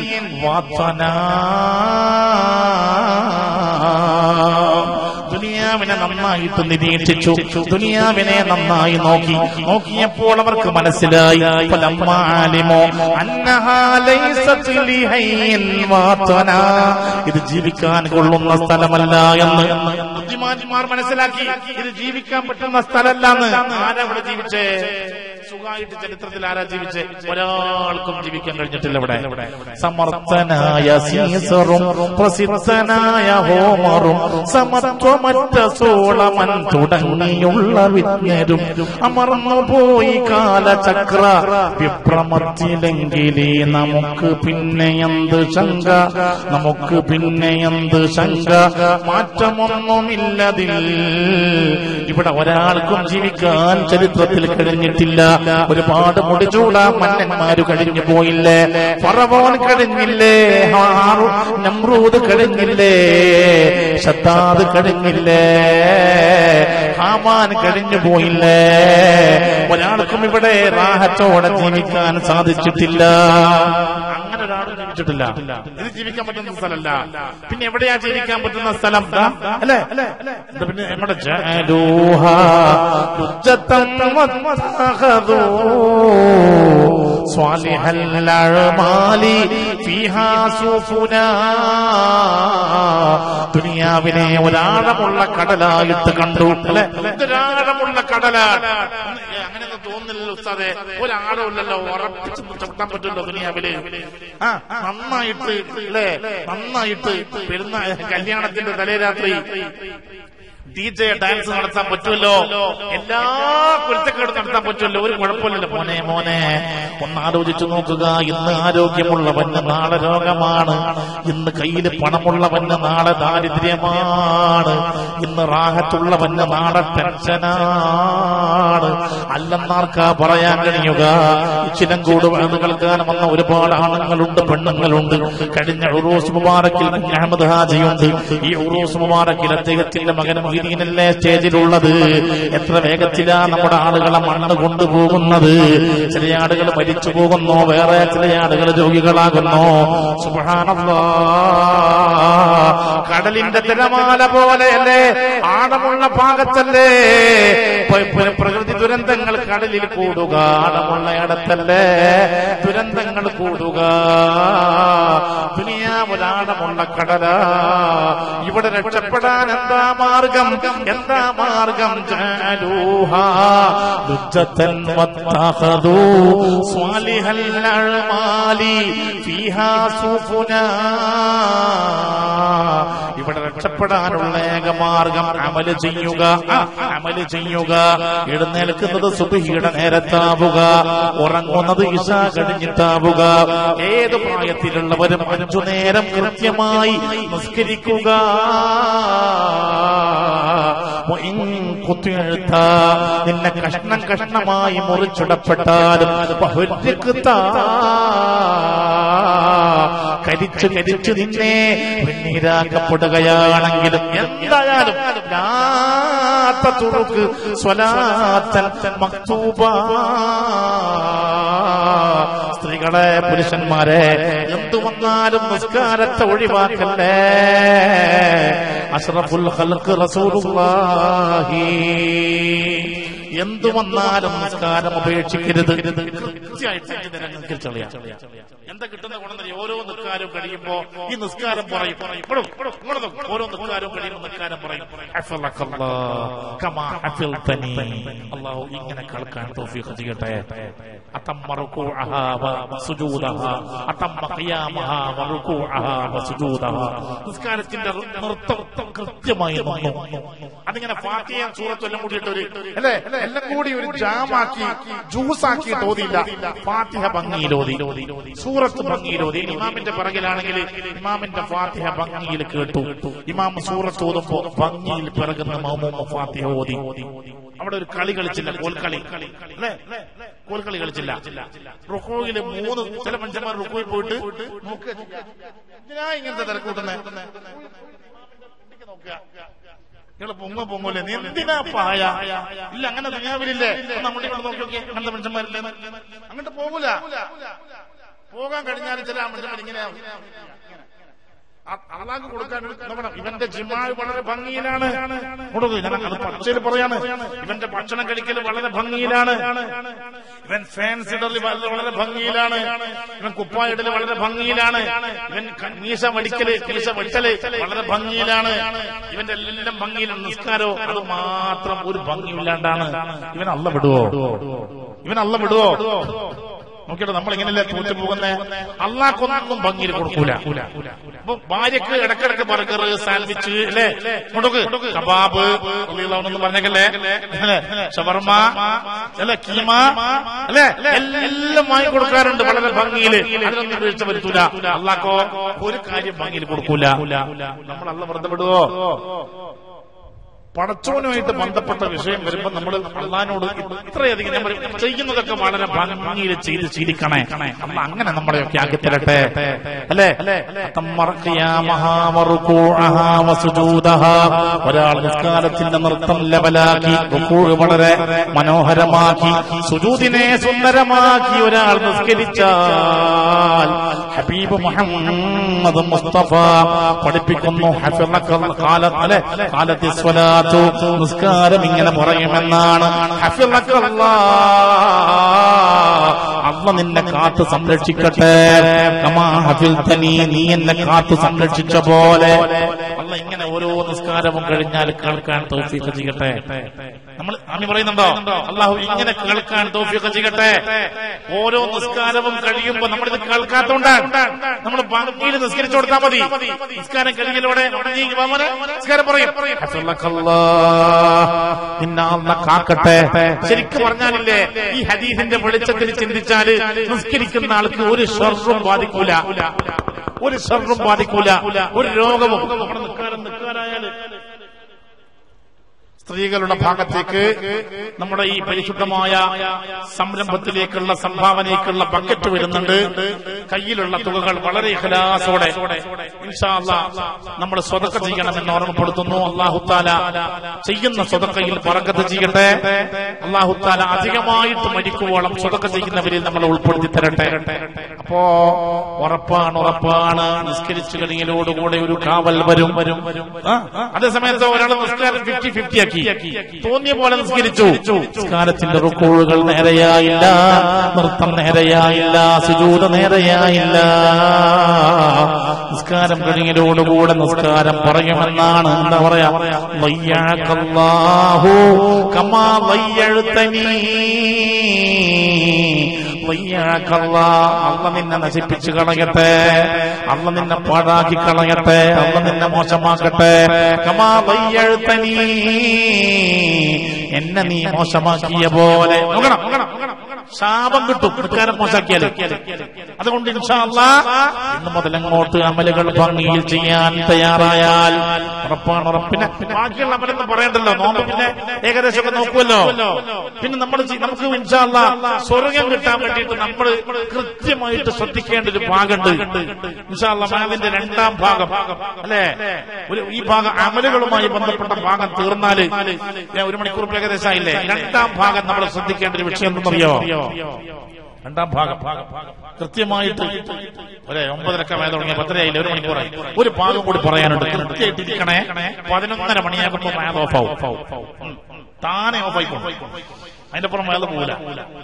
വതനാ ദുനിയാവിനെ നന്നായിട്ട് നിരീക്ഷിച്ചു ദുനിയാവിനെ നന്നായി നോക്കി നോക്കിയപ്പോൾ അവർക്ക് മനസ്സിലായി ഫലമ്മാലിമോ അന്നഹാ ലൈസത് ലിഹയ്യിൻ വാതനാ. ഇത് ജീവിക്കാൻ കൊള്ളുന്ന സ്ഥലമല്ല എന്ന് ബുദ്ധിമാന്മാർ മനസ്സിലാക്കി ഇത് ജീവിക്കാൻ പറ്റുന്ന സ്ഥലമല്ലെന്ന് ആരാ ഇവിടെ ജീവിച്ചേ സുഖമായിട്ട് ചരിത്രത്തിൽ ആരാ ജീവിച്ചേ ഒരാൾക്കും ജീവിക്കാൻ കഴിഞ്ഞിട്ടില്ല ഇവിടെ സമർത്ഥനായ സീസറും പ്രസിദ്ധനായ ഹോമറും സമത്വമറ്റ സോളമൻ തുടങ്ങിയുള്ള വിജ്ഞരും അമർന്നു പോയി കാലചക്ര വിപ്രമത്തിലെങ്കിലേ നമുക്ക് പിന്നെ എന്ത് ശങ്ക നമുക്ക് പിന്നെ എന്ത് ശങ്ക മാറ്റമൊന്നുമില്ലതിൽ ഇവിടെ ഒരാൾക്കും ജീവിക്കാൻ ചരിത്രത്തിൽ കഴിഞ്ഞിട്ടില്ല ഒരുപാട് മുടിചൂട മന്നന്മാര് കഴിഞ്ഞു പോയില്ലേ ഫറവോൻ കഴിഞ്ഞില്ലേ ഹാറു നമ്രൂദ് കഴിഞ്ഞില്ലേ ഷത്താദ് കഴിഞ്ഞില്ലേ ഹാമാൻ കഴിഞ്ഞു പോയില്ലേ ഒരാൾക്കും ഇവിടെ റാഹത്തോടെ ജീവിക്കാൻ സാധിച്ചിട്ടില്ല അങ്ങനെ ഒരാളും ജീവിച്ചിട്ടില്ല ഇത് ജീവിക്കാൻ പറ്റുന്ന സ്ഥലമല്ല പിന്നെ എവിടെയാ ജീവിക്കാൻ പറ്റുന്ന സ്ഥലം ദാ, അല്ലേ ഇത് പിന്നെ നമ്മുടെ ജഅലൂഹ ഹുജ്ജത്തൻ വത്തഖദൂ സ്വാലിഹൽ അഅമാലി ഫീഹാ സുഫുനാ ദുനിയാവിനെ ഒരാഴമുള്ള കടലായിട്ട് കണ്ടു അല്ലെ ഇതൊരാഴമുള്ള കടലാണ് അങ്ങനെയൊന്നും തോന്നുന്നില്ലല്ലോ ഉസ്താദെ ഒരാഴമില്ലല്ലോ ഉറപ്പിച്ച് ചവിട്ടാൻ പറ്റുമല്ലോ ദുനിയാവില് ആ നന്നായിട്ട് അല്ലേ നന്നായിട്ട് പെരുന്ന കല്യാണത്തിന്റെ തലേരാത്രി ഡി ജെ ഡാൻസ് നടത്താൻ പറ്റുമല്ലോ എല്ലാ കുരുത്തക്കേടും നടത്താൻ പറ്റുമല്ലോ ഒരു കുഴപ്പമില്ലല്ലോ മോനെ മോനെ ഒന്ന് ആലോചിച്ചു നോക്കുക ഇന്ന് ആരോഗ്യമുള്ളവന് നാളെ രോഗമാണ് ഇന്ന് കയ്യിൽ പണമുള്ളവന് നാളെ ദാരിദ്ര്യമാണ് ഇന്ന് റാഹത്തുള്ളവന് നാളെ ടെൻഷനാണ് അല്ലെന്നാർക്കാ പറയാൻ കഴിയുക ചിലങ്കോട് വേണം കേൾക്കാൻ വന്ന ഒരുപാട് ആണുങ്ങളുണ്ട് പെണ്ണുങ്ങളുണ്ട് കഴിഞ്ഞ ഉറൂസ് മുബാറക്കിൽ അഹമ്മദ് ഹാജിയുണ്ട് ഈ ഉറൂസ് മുബാറക്കിൽ അദ്ദേഹത്തിന്റെ മകൻ മൊയ്തീനല്ലേ സ്റ്റേജിലുള്ളത് എത്ര വേഗത്തിലാ നമ്മുടെ ആളുകളെ മണ്ണ് കൊണ്ടുപോകുന്നത് ചില ആളുകൾ മരിച്ചു പോകുന്നു വേറെ ചില ആളുകൾ രോഗികളാകുന്നു സുബ്ഹാനല്ലാ കടലിന്റെ തിരമാല പോലെയല്ലേ ആഴമുള്ള ഭാഗത്തല്ലേ പ- പ- പ്രകൃതി ദുരന്തങ്ങൾ കടലിൽ കൂടുക ആഴമുള്ള ഇടത്തല്ലേ ദുരന്തങ്ങൾ കൂടുക ദുനിയാവൊരാഴമുള്ള കടല ഇവിടെ രക്ഷപ്പെടാൻ എന്താ മാർഗം എന്താ മാർഗം ജാലൂഹ ദുജ്ജത്തൻ വത്തഖദൂ സ്വാലിഹൽ അഅമാലി ഫീഹാ സുഫുനാ ഇവിടെ രക്ഷപ്പെടാനുള്ള ഏകമാർഗം അമല് ചെയ്യുക ആ, അമല് ചെയ്യുക എഴുന്നേൽക്കുന്നത് സുബഹിയുടെ നേരത്താവുക ഉറങ്ങുന്നത് ഇഷ കഴിഞ്ഞിട്ടാവുക ഏത് പ്രായത്തിലുള്ളവരും അഞ്ചു നേരം കൃത്യമായി നിസ്കരിക്കുക വഇൻ കുത്തിയെഴുത്ത നിന്നെ കഷ്ണം കഷ്ണമായി മുറിച്ചിടപ്പെട്ടാലും ബഹുരിക്ത കരിച്ചു കരിച്ചു നിന്നെ പിന്നീരാക്കപ്പെടുകയാണെങ്കിലും എന്തായാലും ലാത്ത തുറുക്ക് സ്വലാത്തൻ മക്തൂബ സ്ത്രീകളെ പുരുഷന്മാരെ എന്തു വന്നാലും നിസ്കാരത്തെ ഒഴിവാക്കല്ലേ അഷ്റഫുൽ ഖൽഖ് റസൂലുള്ളാഹി എന്തു വന്നാലും നിസ്കാരം ഉപേക്ഷിക്കരുത് കൃത്യമായിട്ട് അഞ്ച് നേരം നിസ്കരിച്ചോളിയാ. എന്താ കിട്ടുന്ന ഗുണം എന്ന് ഓരോ നിസ്കാരവും കഴിയുമ്പോ ഈ നിസ്കാരം പറയും ഇപ്പോഴും ഇങ്ങോട്ട് നോക്ക്. ഓരോ നിസ്കാരവും കഴിയുമ്പോൾ നിസ്കാരം പറയും ഹഫളക്കല്ലാ കമാ ഹഫിൽതനി. അല്ലാഹു ഇങ്ങനെ കേൾക്കാൻ തൗഫീഖ് ചെയ്യട്ടെ അത്തമ്മ റുകൂഅഹാ വ സുജൂദഹാ അത്തമ്മ ഖിയാമഹാ വ റുകൂഅഹാ വ സുജൂദഹാ നിസ്കാരത്തിന്റെ നൃത്തം കൃത്യമായി നിന്നു അതിങ്ങനെ ഫാത്തിയ സൂറത്തും എല്ലാം കൂടിയിട്ട് ഒരു അല്ലേ എല്ലാം കൂടി ഒരു ജാമാക്കി ജ്യൂസാക്കിയിട്ട് ഓതിയില്ല ഫാത്തിഹ ഭംഗിയിൽ ഓതി സൂറത്ത് ഭംഗിയിൽ ഓതി ഇമാമിന്റെ പിറകിലാണെങ്കിൽ ഇമാമിന്റെ ഫാത്തിഹ ഭംഗിയിൽ കേട്ടു ഇമാം സൂറത്ത് ഓതുമ്പോ ഭംഗിയിൽ പിറകുന്ന മൗമൂമ ഫാത്തിഹ ഓതി അവിടെ ഒരു കളി കളിച്ചില്ല കോൽക്കളി അല്ലേ കോൽക്കളി കളിച്ചില്ല റുക്കോയില് മൂന്ന് ചില മനുഷ്യന്മാർ റുക്കോയിൽ പോയിട്ട് നോക്കുക എന്തിനാ ഇങ്ങനത്തെ തിരക്കൂട്ടുന്നത് നോക്കുക നിങ്ങള് പൊങ്ങ പൊങ്ങൂലേ നീ എന്തിനാ പായ ഇല്ല അങ്ങനെ ദുനിയാവിലില്ലേ ഒന്ന് അങ്ങോട്ട് ഇങ്ങോട്ട് നോക്കി നോക്കിയേ അങ്ങനത്തെ മനുഷ്യന്മാരില്ലേ അങ്ങോട്ട് പോകൂല പോകാൻ കഴിഞ്ഞാൽ ചില മനുഷ്യന്മാർ ഇങ്ങനെ അള്ളാഹ് കൊടുക്കാൻ നോക്കണം ഇവന്റെ ജിമാവ് വളരെ ഭംഗിയിലാണ് കൊടുക്കൂ ഞാൻ അത് പച്ചയിൽ പറയാണ് ഇവന്റെ ഭക്ഷണം കഴിക്കൽ വളരെ ഭംഗിയിലാണ് ഇവൻ ഫാൻസ് ഇടൽ വളരെ ഭംഗിയിലാണ് ഇവൻ കുപ്പായിടൽ വളരെ ഭംഗിയിലാണ് ഇവൻ ക- മീശ വടിക്കല് മീശ വെട്ടല് വളരെ ഭംഗിയിലാണ് ഇവന്റെ എല്ലാം ഭംഗിയിലാണ് നിസ്കാരോ അത് മാത്രം ഒരു ഭംഗിയില്ലാണ്ടാണ് ഇവൻ അല്ല വിടുവോ ഇവൻ അല്ല വിടുവോ നോക്കിയിട്ട് നമ്മൾ ഇങ്ങനെയല്ലേ തോറ്റു പോകുന്നേ അള്ളാഹ്ക്കൊന്നും ഭംഗിയിൽ കൊടുക്കൂല അപ്പൊ ഭാര്യക്ക് ഇടക്കിടക്ക് ബർഗർ സാൻഡ്വിച്ച് അല്ലേ കൊണ്ടുക്ക് കബാബ് എന്ന് പറഞ്ഞേക്കല്ലേ അല്ലേ? ഷവർമ അല്ലെ കീമ അല്ലെ എല്ലാം വാങ്ങി കൊടുക്കാറുണ്ട് വളരെ ഭംഗിയിൽ അതിനൊന്നും വീഴ്ച വരുത്തൂല അള്ളാഹ്ക്കോ ഒരു കാര്യം ഭംഗിയിൽ കൊടുക്കൂല നമ്മൾ അള്ള വെറുതെ വിടുവോ പടച്ചോനുമായിട്ട് ബന്ധപ്പെട്ട വിഷയം വരുമ്പോൾ നമ്മൾ അള്ളഹാനോട് ഇത്രയധികം ഞാൻ പറയും, ചെയ്യുന്നതൊക്കെ വളരെ ഭംഗിയിൽ ചെയ്ത് ശീലിക്കണേ അമ്മ അങ്ങനെ നമ്മളെയൊക്കെ ആക്കി തരട്ടെ അല്ലേ തമ്മറക്കിയാമഹാ വറുകൂഅഹാ വസുജൂദഹാ. ഒരാൾ നിസ്കാരത്തിന്റെ നൃത്തം ലെവലാക്കി റുകൂഅ് വളരെ മനോഹരമാക്കി സുജൂദിനെ സുന്ദരമാക്കി ഒരാൾ നിസ്കരിച്ചാൽ ഹബീബ് മുഹമ്മദ് മുസ്തഫ പഠിപ്പിക്കുന്നു ഹഫിളക്കൽ കാലത്ത് അല്ലെ കാലത്തി സ്വലാത്തു നിസ്കാരം ഇങ്ങനെ പറയുമെന്നാണ് ഹഫിളക്കല്ലാ അല്ല നിന്നെ കാത്തു സംരക്ഷിക്കട്ടെ കമാ ഹഫിൽതനി നീ എന്നെ കാത്തു സംരക്ഷിച്ച പോലെ അല്ല ഇങ്ങനെ ഓരോ നിസ്കാരവും കഴിഞ്ഞാൽ കേൾക്കാൻ തൗഫീഖ് ചെയ്യട്ടെ നമ്മൾ ആമി പറയുന്നുണ്ടോ അള്ളാഹു ഇങ്ങനെ കേൾക്കാൻ തൗഫീഖ് ചെയ്യട്ടെ ഓരോ നിസ്കാരവും കഴിയുമ്പോൾ നമ്മളിത് കേൾക്കാത്തോണ്ടാണ് നമ്മൾ ഭംഗിയിൽ നിസ്കരിച്ചു കൊടുത്താൽ മതി നിസ്കാരം കഴിയലോടെ നീ വാമനെ നിസ്കാരം പറയും ഹഫിളക്കല്ലാ. നിന്നെ അള്ള കാക്കട്ടെ ശരിക്കും പറഞ്ഞാലില്ലേ ഈ ഹദീസിന്റെ വെളിച്ചത്തിൽ ചിന്തിച്ചാല് നിസ്കരിക്കുന്ന ആൾക്ക് ഒരു ഷർറും ബാധിക്കൂല ഒരു ഷർറും ബാധിക്കൂല ഒരു രോഗവും നമ്മുടെ നിസ്കാരം നിസ്കാരായാല് സ്ത്രീകളുടെ ഭാഗത്തേക്ക് നമ്മുടെ ഈ പരിശുദ്ധമായ സംരംഭത്തിലേക്കുള്ള സംഭാവനയ്ക്കുള്ള ബക്കറ്റ് വരുന്നുണ്ട് കയ്യിലുള്ള തുകകൾ വളരെ ഇഖലാസോടെ ഇൻഷാ അല്ലാ നമ്മൾ സ്വതക്ക ചെയ്യണമെന്ന് ഓർമ്മപ്പെടുത്തുന്നു അള്ളാഹുത്താല ചെയ്യുന്ന സ്വതക്കയിൽ പറക്കത്ത് ചെയ്യട്ടെ അള്ളാഹുത്താല അധികമായിട്ട് മരിക്കുവോളം സ്വതക്ക ചെയ്യുന്നവരിൽ നമ്മൾ ഉൾപ്പെടുത്തി തരട്ടെ അപ്പോ ഉറപ്പാണ് ഉറപ്പാണ് നിസ്കരിച്ചു കഴിഞ്ഞോടുകൂടെ ഒരു കാവൽ വരും വരും ആ, അതേ സമയത്ത് ഒരാൾ നിസ്കാരം ഫിഫ്റ്റി ഫിഫ്റ്റി ആക്കി തോന്നിയ പോലെ നിസ്കരിച്ചു നിസ്കാരത്തിന്റെ റുക്കോഴുകൾ നേരെയായില്ല നൃത്തം നേരെയായില്ല സുജൂത നേരെയായില്ല നിസ്കാരം കഴിഞ്ഞോടുകൂടെ നിസ്കാരം പറയുമെന്നാണ് എന്താ പറയാ വയ്യാക്കല്ലാഹു കമാ വയ്യഴുത്തനീ വയ്യാക്കല്ല അള്ള നിന്നെ നശിപ്പിച്ചു കളയട്ടെ അള്ള നിന്നെ പാഴാക്കി കളയട്ടെ അള്ള നിന്നെ മോശമാക്കട്ടെ കമാ വയ്യഴുത്തനീ എന്നെ നീ മോശമാക്കിയ പോലെ നോക്കണം നോക്കണം ശാപം കിട്ടും നിസ്കാരം മോശമാക്കിയാൽ അതുകൊണ്ട് ഇൻഷാ അല്ലാ ഇന്ന് മുതൽ അങ്ങോട്ട് അമലുകൾ ഭംഗിയിൽ ചെയ്യാൻ തയ്യാറായാൽ ഉറപ്പാണ് ഉറപ്പ്. പിന്നെ ബാക്കിയുള്ള അമലെന്ന് പറയണ്ടല്ലോ നോമ്പ് പിന്നെ ഏകദേശം ഒക്കെ നോക്കുമല്ലോ പിന്നെ നമ്മൾ നമുക്ക് ഇൻഷാ അല്ലാ സ്വർഗം കിട്ടാൻ വേണ്ടിയിട്ട് നമ്മൾ കൃത്യമായിട്ട് ശ്രദ്ധിക്കേണ്ട ഒരു ഭാഗമുണ്ട് ഇൻഷാ അല്ലാ അതിന്റെ രണ്ടാം ഭാഗം അല്ലെ ഒരു ഈ ഭാഗം അമലുകളുമായി ബന്ധപ്പെട്ട ഭാഗം തീർന്നാല് ഞാൻ ഒരു മണിക്കൂർ ഏകദേശം ആയില്ലേ രണ്ടാം ഭാഗം നമ്മൾ ശ്രദ്ധിക്കേണ്ട ഒരു വിഷയം എന്തെന്നറിയോ രണ്ടാം ഭാഗം കൃത്യമായിട്ട് ഒരേ ഒമ്പതരക്ക വയ തുടങ്ങിയ പത്തരയായില്ല ഒരു മണിക്കൂറായി ഒരു ഭാഗം കൂടി പറയാനുണ്ട് കൃത്യമായിട്ട് ഇരിക്കണേ പതിനൊന്നര മണിയാകുമ്പോൾ മാത് ഓഫ് ആവും ഉം. താനെ ഓഫ് ആയി പോകും അതിന്റെ പുറം വേല പോകില്ല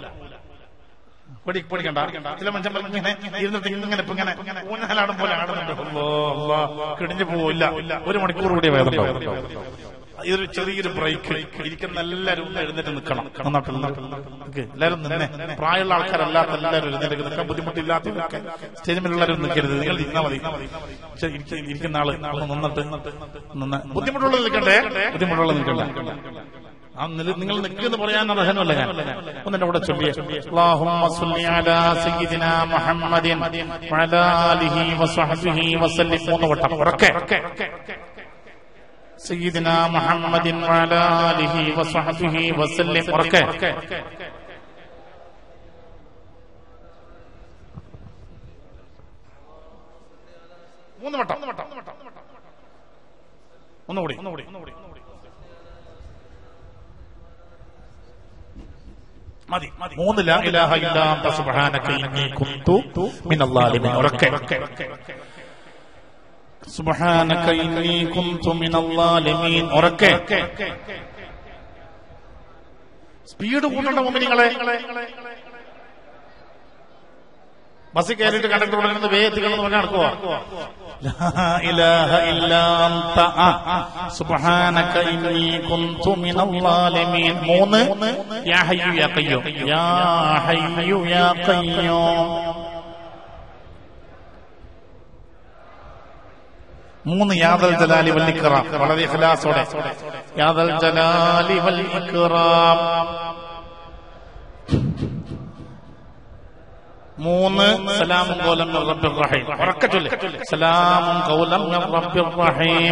പേടി പേടിക്കണ്ട ചില മനുഷ്യൻ ഇങ്ങനെ ഇരുന്നിട്ട് ഇങ്ങനെ ഇപ്പൊ ഇങ്ങനെ ഊഞ്ഞാലാടും പോലെ ആടുന്നുണ്ട് അല്ലാ, അല്ലാ, കിടിഞ്ഞു പോവില്ല ഒരു മണിക്കൂർ കൂടി വേദന ഇതൊരു ചെറിയൊരു ബ്രേക്ക് ഇരിക്കുന്ന എല്ലാവരും ഒന്ന് എഴുന്നേറ്റ് നിൽക്കണം നന്നായിട്ട് നന്നായിട്ട് നിൽക്ക്. എല്ലാവരും നിന്നെ പ്രായമുള്ള ആൾക്കാരല്ലാത്ത എല്ലാവരും എഴുന്നേറ്റ് നിൽക്കാൻ ബുദ്ധിമുട്ടില്ലാത്തവരൊക്കെ സ്റ്റേജിലുള്ളവരും നിൽക്കരുത് നിങ്ങൾ ഇരുന്നാൽ മതി പക്ഷെ ഇരിക്ക- ഇരിക്കുന്ന ആള് ഒന്ന് നിന്നിട്ട് നിന്ന് ബുദ്ധിമുട്ടുള്ളത് നിൽക്കണ്ടേ ബുദ്ധിമുട്ടുള്ളത് നിൽക്കണ്ട ആ നില- നിങ്ങൾ നിൽക്കുമെന്ന് പറയാൻ അർഹനല്ല ഞാൻ ഒന്ന് എന്റെ കൂടെ ചൊല്ലിയ اللهم صل على سيدنا محمد وعلى آله وصحبه وسلم മൂന്ന് വട്ടം ഉറക്കെ سيدنا محمد وعلى آله وصحبه وسلم ഉറക്കെ മൂന്ന് വട്ടം ഒന്നുകൂടി ഒന്നുകൂടി മതി മൂന്ന് ലാ ഇലാഹ ഇല്ലാ അന്ത സുബ്ഹാനക ഇന്നി കുന്തു മിനൽ ളാലിമീൻ ഉറക്കെ സുബ്ഹാനക ഇന്നി കുന്തു മിനൽ ളാലിമീൻ ഉറക്കെ സ്പീഡ് കൂട്ടണ്ട മുമ്പിനിങ്ങളെ ബസ് കയറിയിട്ട് കണ്ടക്ടർ പറയുന്നത് വേഗത്തികളെന്ന് പറഞ്ഞാൽ നടക്കുവാ لا إله إلا أنت سبحانك إني كنت من الظالمين മൂന്ന് يا حي يا قيوم يا حي يا قيوم മൂന്ന് യാദൽ ജലാലി വൽ ഇക്റാം വളരെ ഇഖ്ലാസോടെ യാദൽ ജലാലി വൽ ഇക്റാം മൂന്ന് സലാമും കോലം മിർ റബ്ബിർ റഹീം ഉറക്കെ ചൊല്ല് സലാമും കൗലം മിർ റബ്ബിർ റഹീം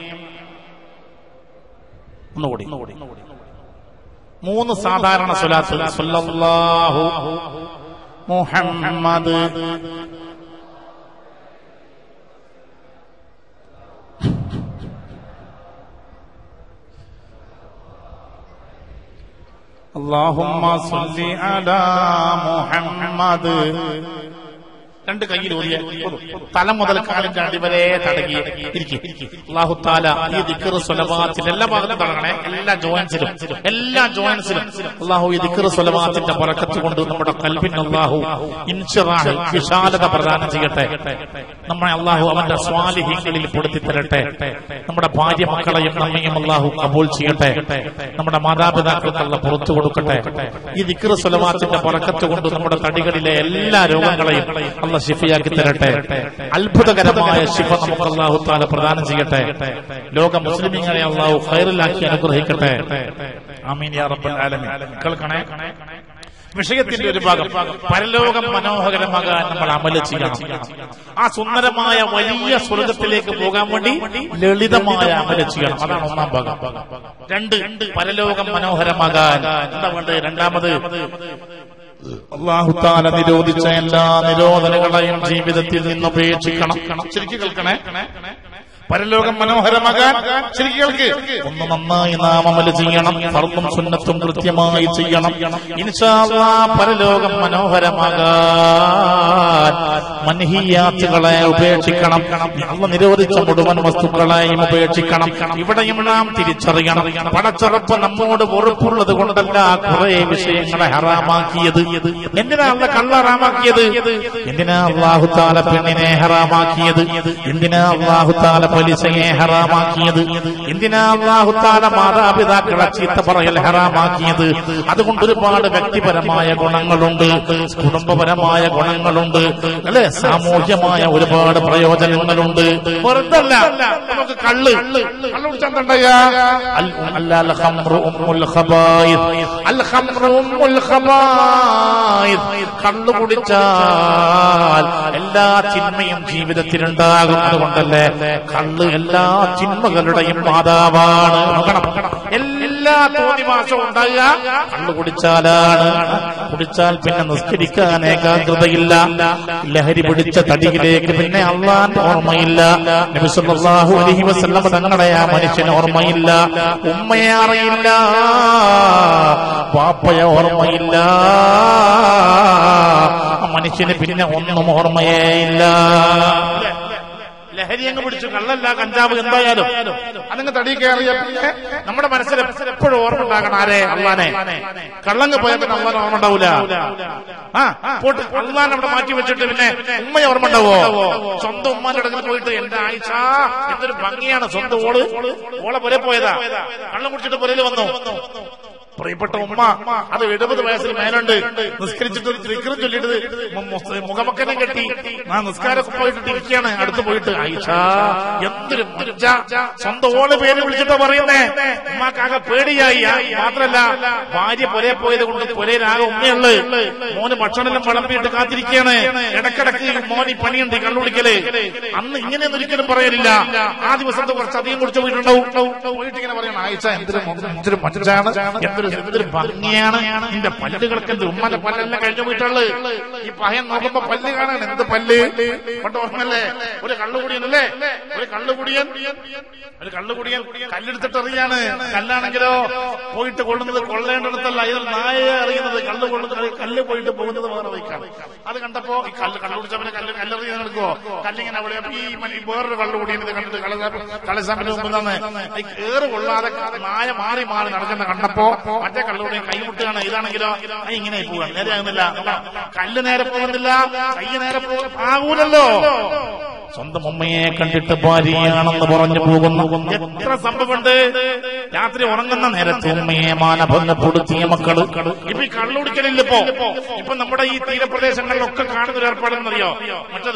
ഒന്നുകൂടി മൂന്ന് സാധാരണ സ്വലാത്ത് സല്ലല്ലാഹു മുഹമ്മദ് اللهم صل على محمد രണ്ട് കയ്യിൽ ഓതിയ തല മുതൽ കാലിന്റെ അടിവരെ തടകി ഇരിക്കും അള്ളാഹു താല ഈ ദിക്കറ് സ്വലവാത്തിൽ എല്ലാ ഭാഗത്തും തടങ്ങണേ എല്ലാ ജോയിൻസിലും എല്ലാ ജോയിൻസിലും അള്ളാഹു ഈ ദിക്കറ് സ്വലവാത്തിന്റെ പുറക്കത്ത് കൊണ്ട് നമ്മുടെ കൽബിൻ അള്ളാഹു ഇൻഷറാഹ് വിശാലത പ്രദാനം ചെയ്യട്ടെ നമ്മളെ അള്ളാഹു അവന്റെ സ്വാലിഹികളിൽ പെടുത്തി തരട്ടെ നമ്മുടെ ഭാര്യ മക്കളെയും നമ്മയും അള്ളാഹു കബൂൽ ചെയ്യട്ടെ നമ്മുടെ മാതാപിതാക്കൾക്കുള്ള പുറത്തു കൊടുക്കട്ടെ ഈ ദിക്കറ് സ്വലവാത്തിന്റെ പുറക്കത്ത് കൊണ്ട് നമ്മുടെ തടികളിലെ എല്ലാ രോഗങ്ങളെയും അള്ള ശിഫയാക്കി തരട്ടെ അത്ഭുതകരമായ ശിഫ നമുക്ക് അള്ളാഹു താല പ്രദാനം ചെയ്യട്ടെ ലോക മുസ്ലിമീങ്ങളെ അള്ളാഹു ഖൈറിലാക്കി അനുഗ്രഹിക്കട്ടെ ആമീൻ യാ റബ്ബൽ ആലമീൻ കേൾക്കണേ വിഷയത്തിന്റെ ഒരു ഭാഗം പരലോകം മനോഹരമാകാൻ നമ്മൾ അമല ചെയ്യണം ആ സുന്ദരമായ വലിയ സ്വർഗത്തിലേക്ക് പോകാൻ വേണ്ടി ലളിതമായ അമല ചെയ്യണം അതാണ് ഒന്നാം ഭാഗം രണ്ട് പരലോകം മനോഹരമാകാൻ എന്താ വേണ്ടത് രണ്ടാമത് അള്ളാഹുത്താല നിരോധിച്ച എല്ലാ നിരോധനങ്ങളെയും ജീവിതത്തിൽ നിന്ന് ഉപേക്ഷിക്കണം ശരിക്കും കേൾക്കണേ പരലോകം മനോഹരമാകാൻ ശരിക്കും കേൾക്ക് ഒന്ന് നന്നായി നാം അമല് ചെയ്യണം ഫർദും സുന്നത്തും കൃത്യമായി ചെയ്യണം ഇൻഷാ അല്ലാഹ് പരലോകം മനോഹരമാകാൻ മൻഹിയാത്തുകളെ ഉപേക്ഷിക്കണം അള്ള നിരോധിച്ച മുഴുവൻ വസ്തുക്കളെയും ഉപേക്ഷിക്കണം ഇവിടെയും നാം തിരിച്ചറിയണം പടച്ചുറപ്പ് നമ്മോട് വെറുപ്പുള്ളത് കൊണ്ടല്ല കുറെ വിഷയങ്ങളെ ഹറാമാക്കിയത് എന്തിനാ അള്ള കള്ള ഹറാമാക്കിയത് എന്തിനാ അള്ളാഹുത്താല പെണ്ണിനെ ഹറാമാക്കിയത് എന്തിനാ അള്ളാഹുത്താല പലിശയെ ഹറാമാക്കിയത് എന്തിനാ അള്ളാഹുത്താല മാതാപിതാക്കളെ ചീത്ത പറയൽ ഹറാമാക്കിയത് അതുകൊണ്ട് ഒരുപാട് വ്യക്തിപരമായ ഗുണങ്ങളുണ്ട് കുടുംബപരമായ ഗുണങ്ങളുണ്ട് അല്ലെ സാമൂഹ്യമായ ഒരുപാട് പ്രയോജനങ്ങളുണ്ട് വെറുതല്ല നമുക്ക് കള്ള് കള്ള് കുടിച്ചാൽ എന്താ അൽ അൽ ഖംറു ഉമ്മുൽ ഖബായിസ് അൽ ഖംറു ഉമ്മുൽ ഖബായിസ് കള്ള് കുടിച്ചാൽ എല്ലാ ചിന്മയും ജീവിതത്തിലുണ്ടാകും അതുകൊണ്ടല്ലേ കള്ള് എല്ലാ ചിന്മകളുടെയും മാതാവാണ് നോക്കണം എല്ലാ തോന്നിവാസവും ഉണ്ടാകുക കള്ള് കുടിച്ചാലാണ് കുടിച്ചാൽ പിന്നെ നിസ്കരിക്കാൻ ഏകാഗ്രതയില്ല ലഹരി പിടിച്ച തടിയിലേക്ക് പിന്നെ അള്ളാന്റെ ഓർമ്മയില്ല നബി സല്ലല്ലാഹു അലൈഹി വസല്ലം തങ്ങളെ ആ മനുഷ്യന് ഓർമ്മയില്ല ഉമ്മയെ അറിയില്ല വാപ്പയെ ഓർമ്മയില്ല ആ മനുഷ്യന് പിന്നെ ഒന്നും ഓർമ്മയേ ഇല്ല ലഹരി അങ്ങ് പിടിച്ചു കള്ളല്ല കഞ്ചാവ് എന്തായാലും അതങ്ങ് തടി കയറിയ പിന്നെ നമ്മുടെ മനസ്സിൽ എപ്പോഴും ഓർമ്മ ഉണ്ടാകണം ആരെ അള്ളാനെ കള്ളങ്ങ് പോയാൽ പിന്നെ അള്ളാനെ ഓർമ്മ ഉണ്ടാവൂല ആ പോട്ട് അള്ളാൻ അവിടെ മാറ്റി വെച്ചിട്ട് പിന്നെ ഉമ്മയെ ഓർമ്മ ഉണ്ടാവോ സ്വന്തം ഉമ്മാന്റെ അടുക്കൽ പോയിട്ട് എന്റെ ആയിഷ എന്തൊരു ഭംഗിയാണ് സ്വന്തം ഓള് ഓളെ പുര പോയതാ കള്ളം കുടിച്ചിട്ട് പുരയിൽ വന്നു പ്രിയപ്പെട്ട ഉമ്മ അത് എഴുപത് വയസ്സിൽ മേലുണ്ട് നിസ്കരിച്ചിട്ട് വിക്രം ചൊല്ലിട്ട് മുഖമക്കനം കെട്ടി ആ നിസ്കാരമൊക്കെ പോയിട്ട് ഇരിക്കുകയാണ് അടുത്ത് പോയിട്ട് ഐഷ എന്തൊരു മജ്ജ സ്വന്തം ഓള് പേര് വിളിച്ചിട്ടാ പറയുന്നേ ഉമ്മാക്കാകെ പേടിയായി ആ, മാത്രല്ല ഭാര്യ പുരേ പോയത് കൊണ്ട് പുരയിലാകെ ഉമ്മയുള്ളു മോന് ഭക്ഷണമെല്ലാം വിളമ്പിയിട്ട് കാത്തിരിക്കുകയാണ് ഇടക്കിടക്ക് ഈ മോന് ഈ പണിയുണ്ട് ഈ കള്ളുപിടിക്കല് അന്ന് ഇങ്ങനെയൊന്നും ഒരിക്കലും പറയലില്ല ആ ദിവസത്തെ കുറച്ച് അധികം കുടിച്ചു പോയിട്ടുണ്ടാവും പോയിട്ട് ഇങ്ങനെ പറയണം ആയിച്ച എന്തൊരു മൊ- എന്തൊരു മജ്ജാണ് എന്തൊരു എന്തൊരു ഭംഗിയാണ് നിന്റെ പല്ലുകൾക്ക് എന്ത് ഉമ്മന്റെ പല്ലെല്ലാം കഴിഞ്ഞു പോയിട്ടുള്ളത് ഈ പഹയൻ നോക്കുമ്പോ പല്ല് കാണാൻ എന്ത് പല്ല് കൊണ്ട് ഓർമ്മല്ലേ ഒരു കള്ളുകുടിയനല്ലേ ഒരു കള്ളുകുടിയൻ ഒരു കള്ളുകുടിയൻ കല്ലെടുത്തിട്ട് എറിയാണ് കല്ലാണെങ്കിലോ പോയിട്ട് കൊള്ളുന്നത് കൊള്ളേണ്ടിടത്തല്ല ഇത് നായയെ അറിയുന്നത് കല്ല് കൊള്ളുന്നത് കല്ല് പോയിട്ട് പോകുന്നത് വേറെ വയ്ക്കാണ് അത് കണ്ടപ്പോ ഈ കല്ല് കള്ളു കുടിച്ചവനെ കല്ല് കല്ലെറിയാൻ നടക്കുവോ കല്ലിങ്ങനെ അവിടെ അപ്പൊ ഈ മ- ഈ വേറൊരു കള്ളു കുടിയത് കണ്ടിട്ട് കളസാമ്പിന് മുമ്പ് തന്നെ ഈ കേറ് കൊള്ളാതെ നായ മാറി മാറി നടക്കുന്ന കണ്ടപ്പോ മറ്റേ കള്ളുകൂടിയും കൈമുട്ടുകയാണ് ഇതാണെങ്കിലോ കൈ ഇങ്ങനെ പോവുകയാണ് നേരെ ആകുന്നില്ല കല്ല് നേരെ പോകുന്നില്ല കൈ നേരെ പോകും ആകൂലല്ലോ സ്വന്തം ഉമ്മയെ കണ്ടിട്ട് ഭാര്യയാണെന്ന് പറഞ്ഞു പോകുന്നു എത്ര സംഭവമുണ്ട് രാത്രി ഉറങ്ങുന്ന നേരത്ത് ഉമ്മയെ മാനഭംഗപ്പെടുത്തിയ മക്കള് ഇപ്പൊ ഈ കള്ളുടിക്കലില്ല ഇപ്പോ ഇപ്പൊ നമ്മുടെ ഈ തീരപ്രദേശങ്ങളിലൊക്കെ കാണുന്ന ഒരു ഏർപ്പാടെന്നറിയോ മറ്റത്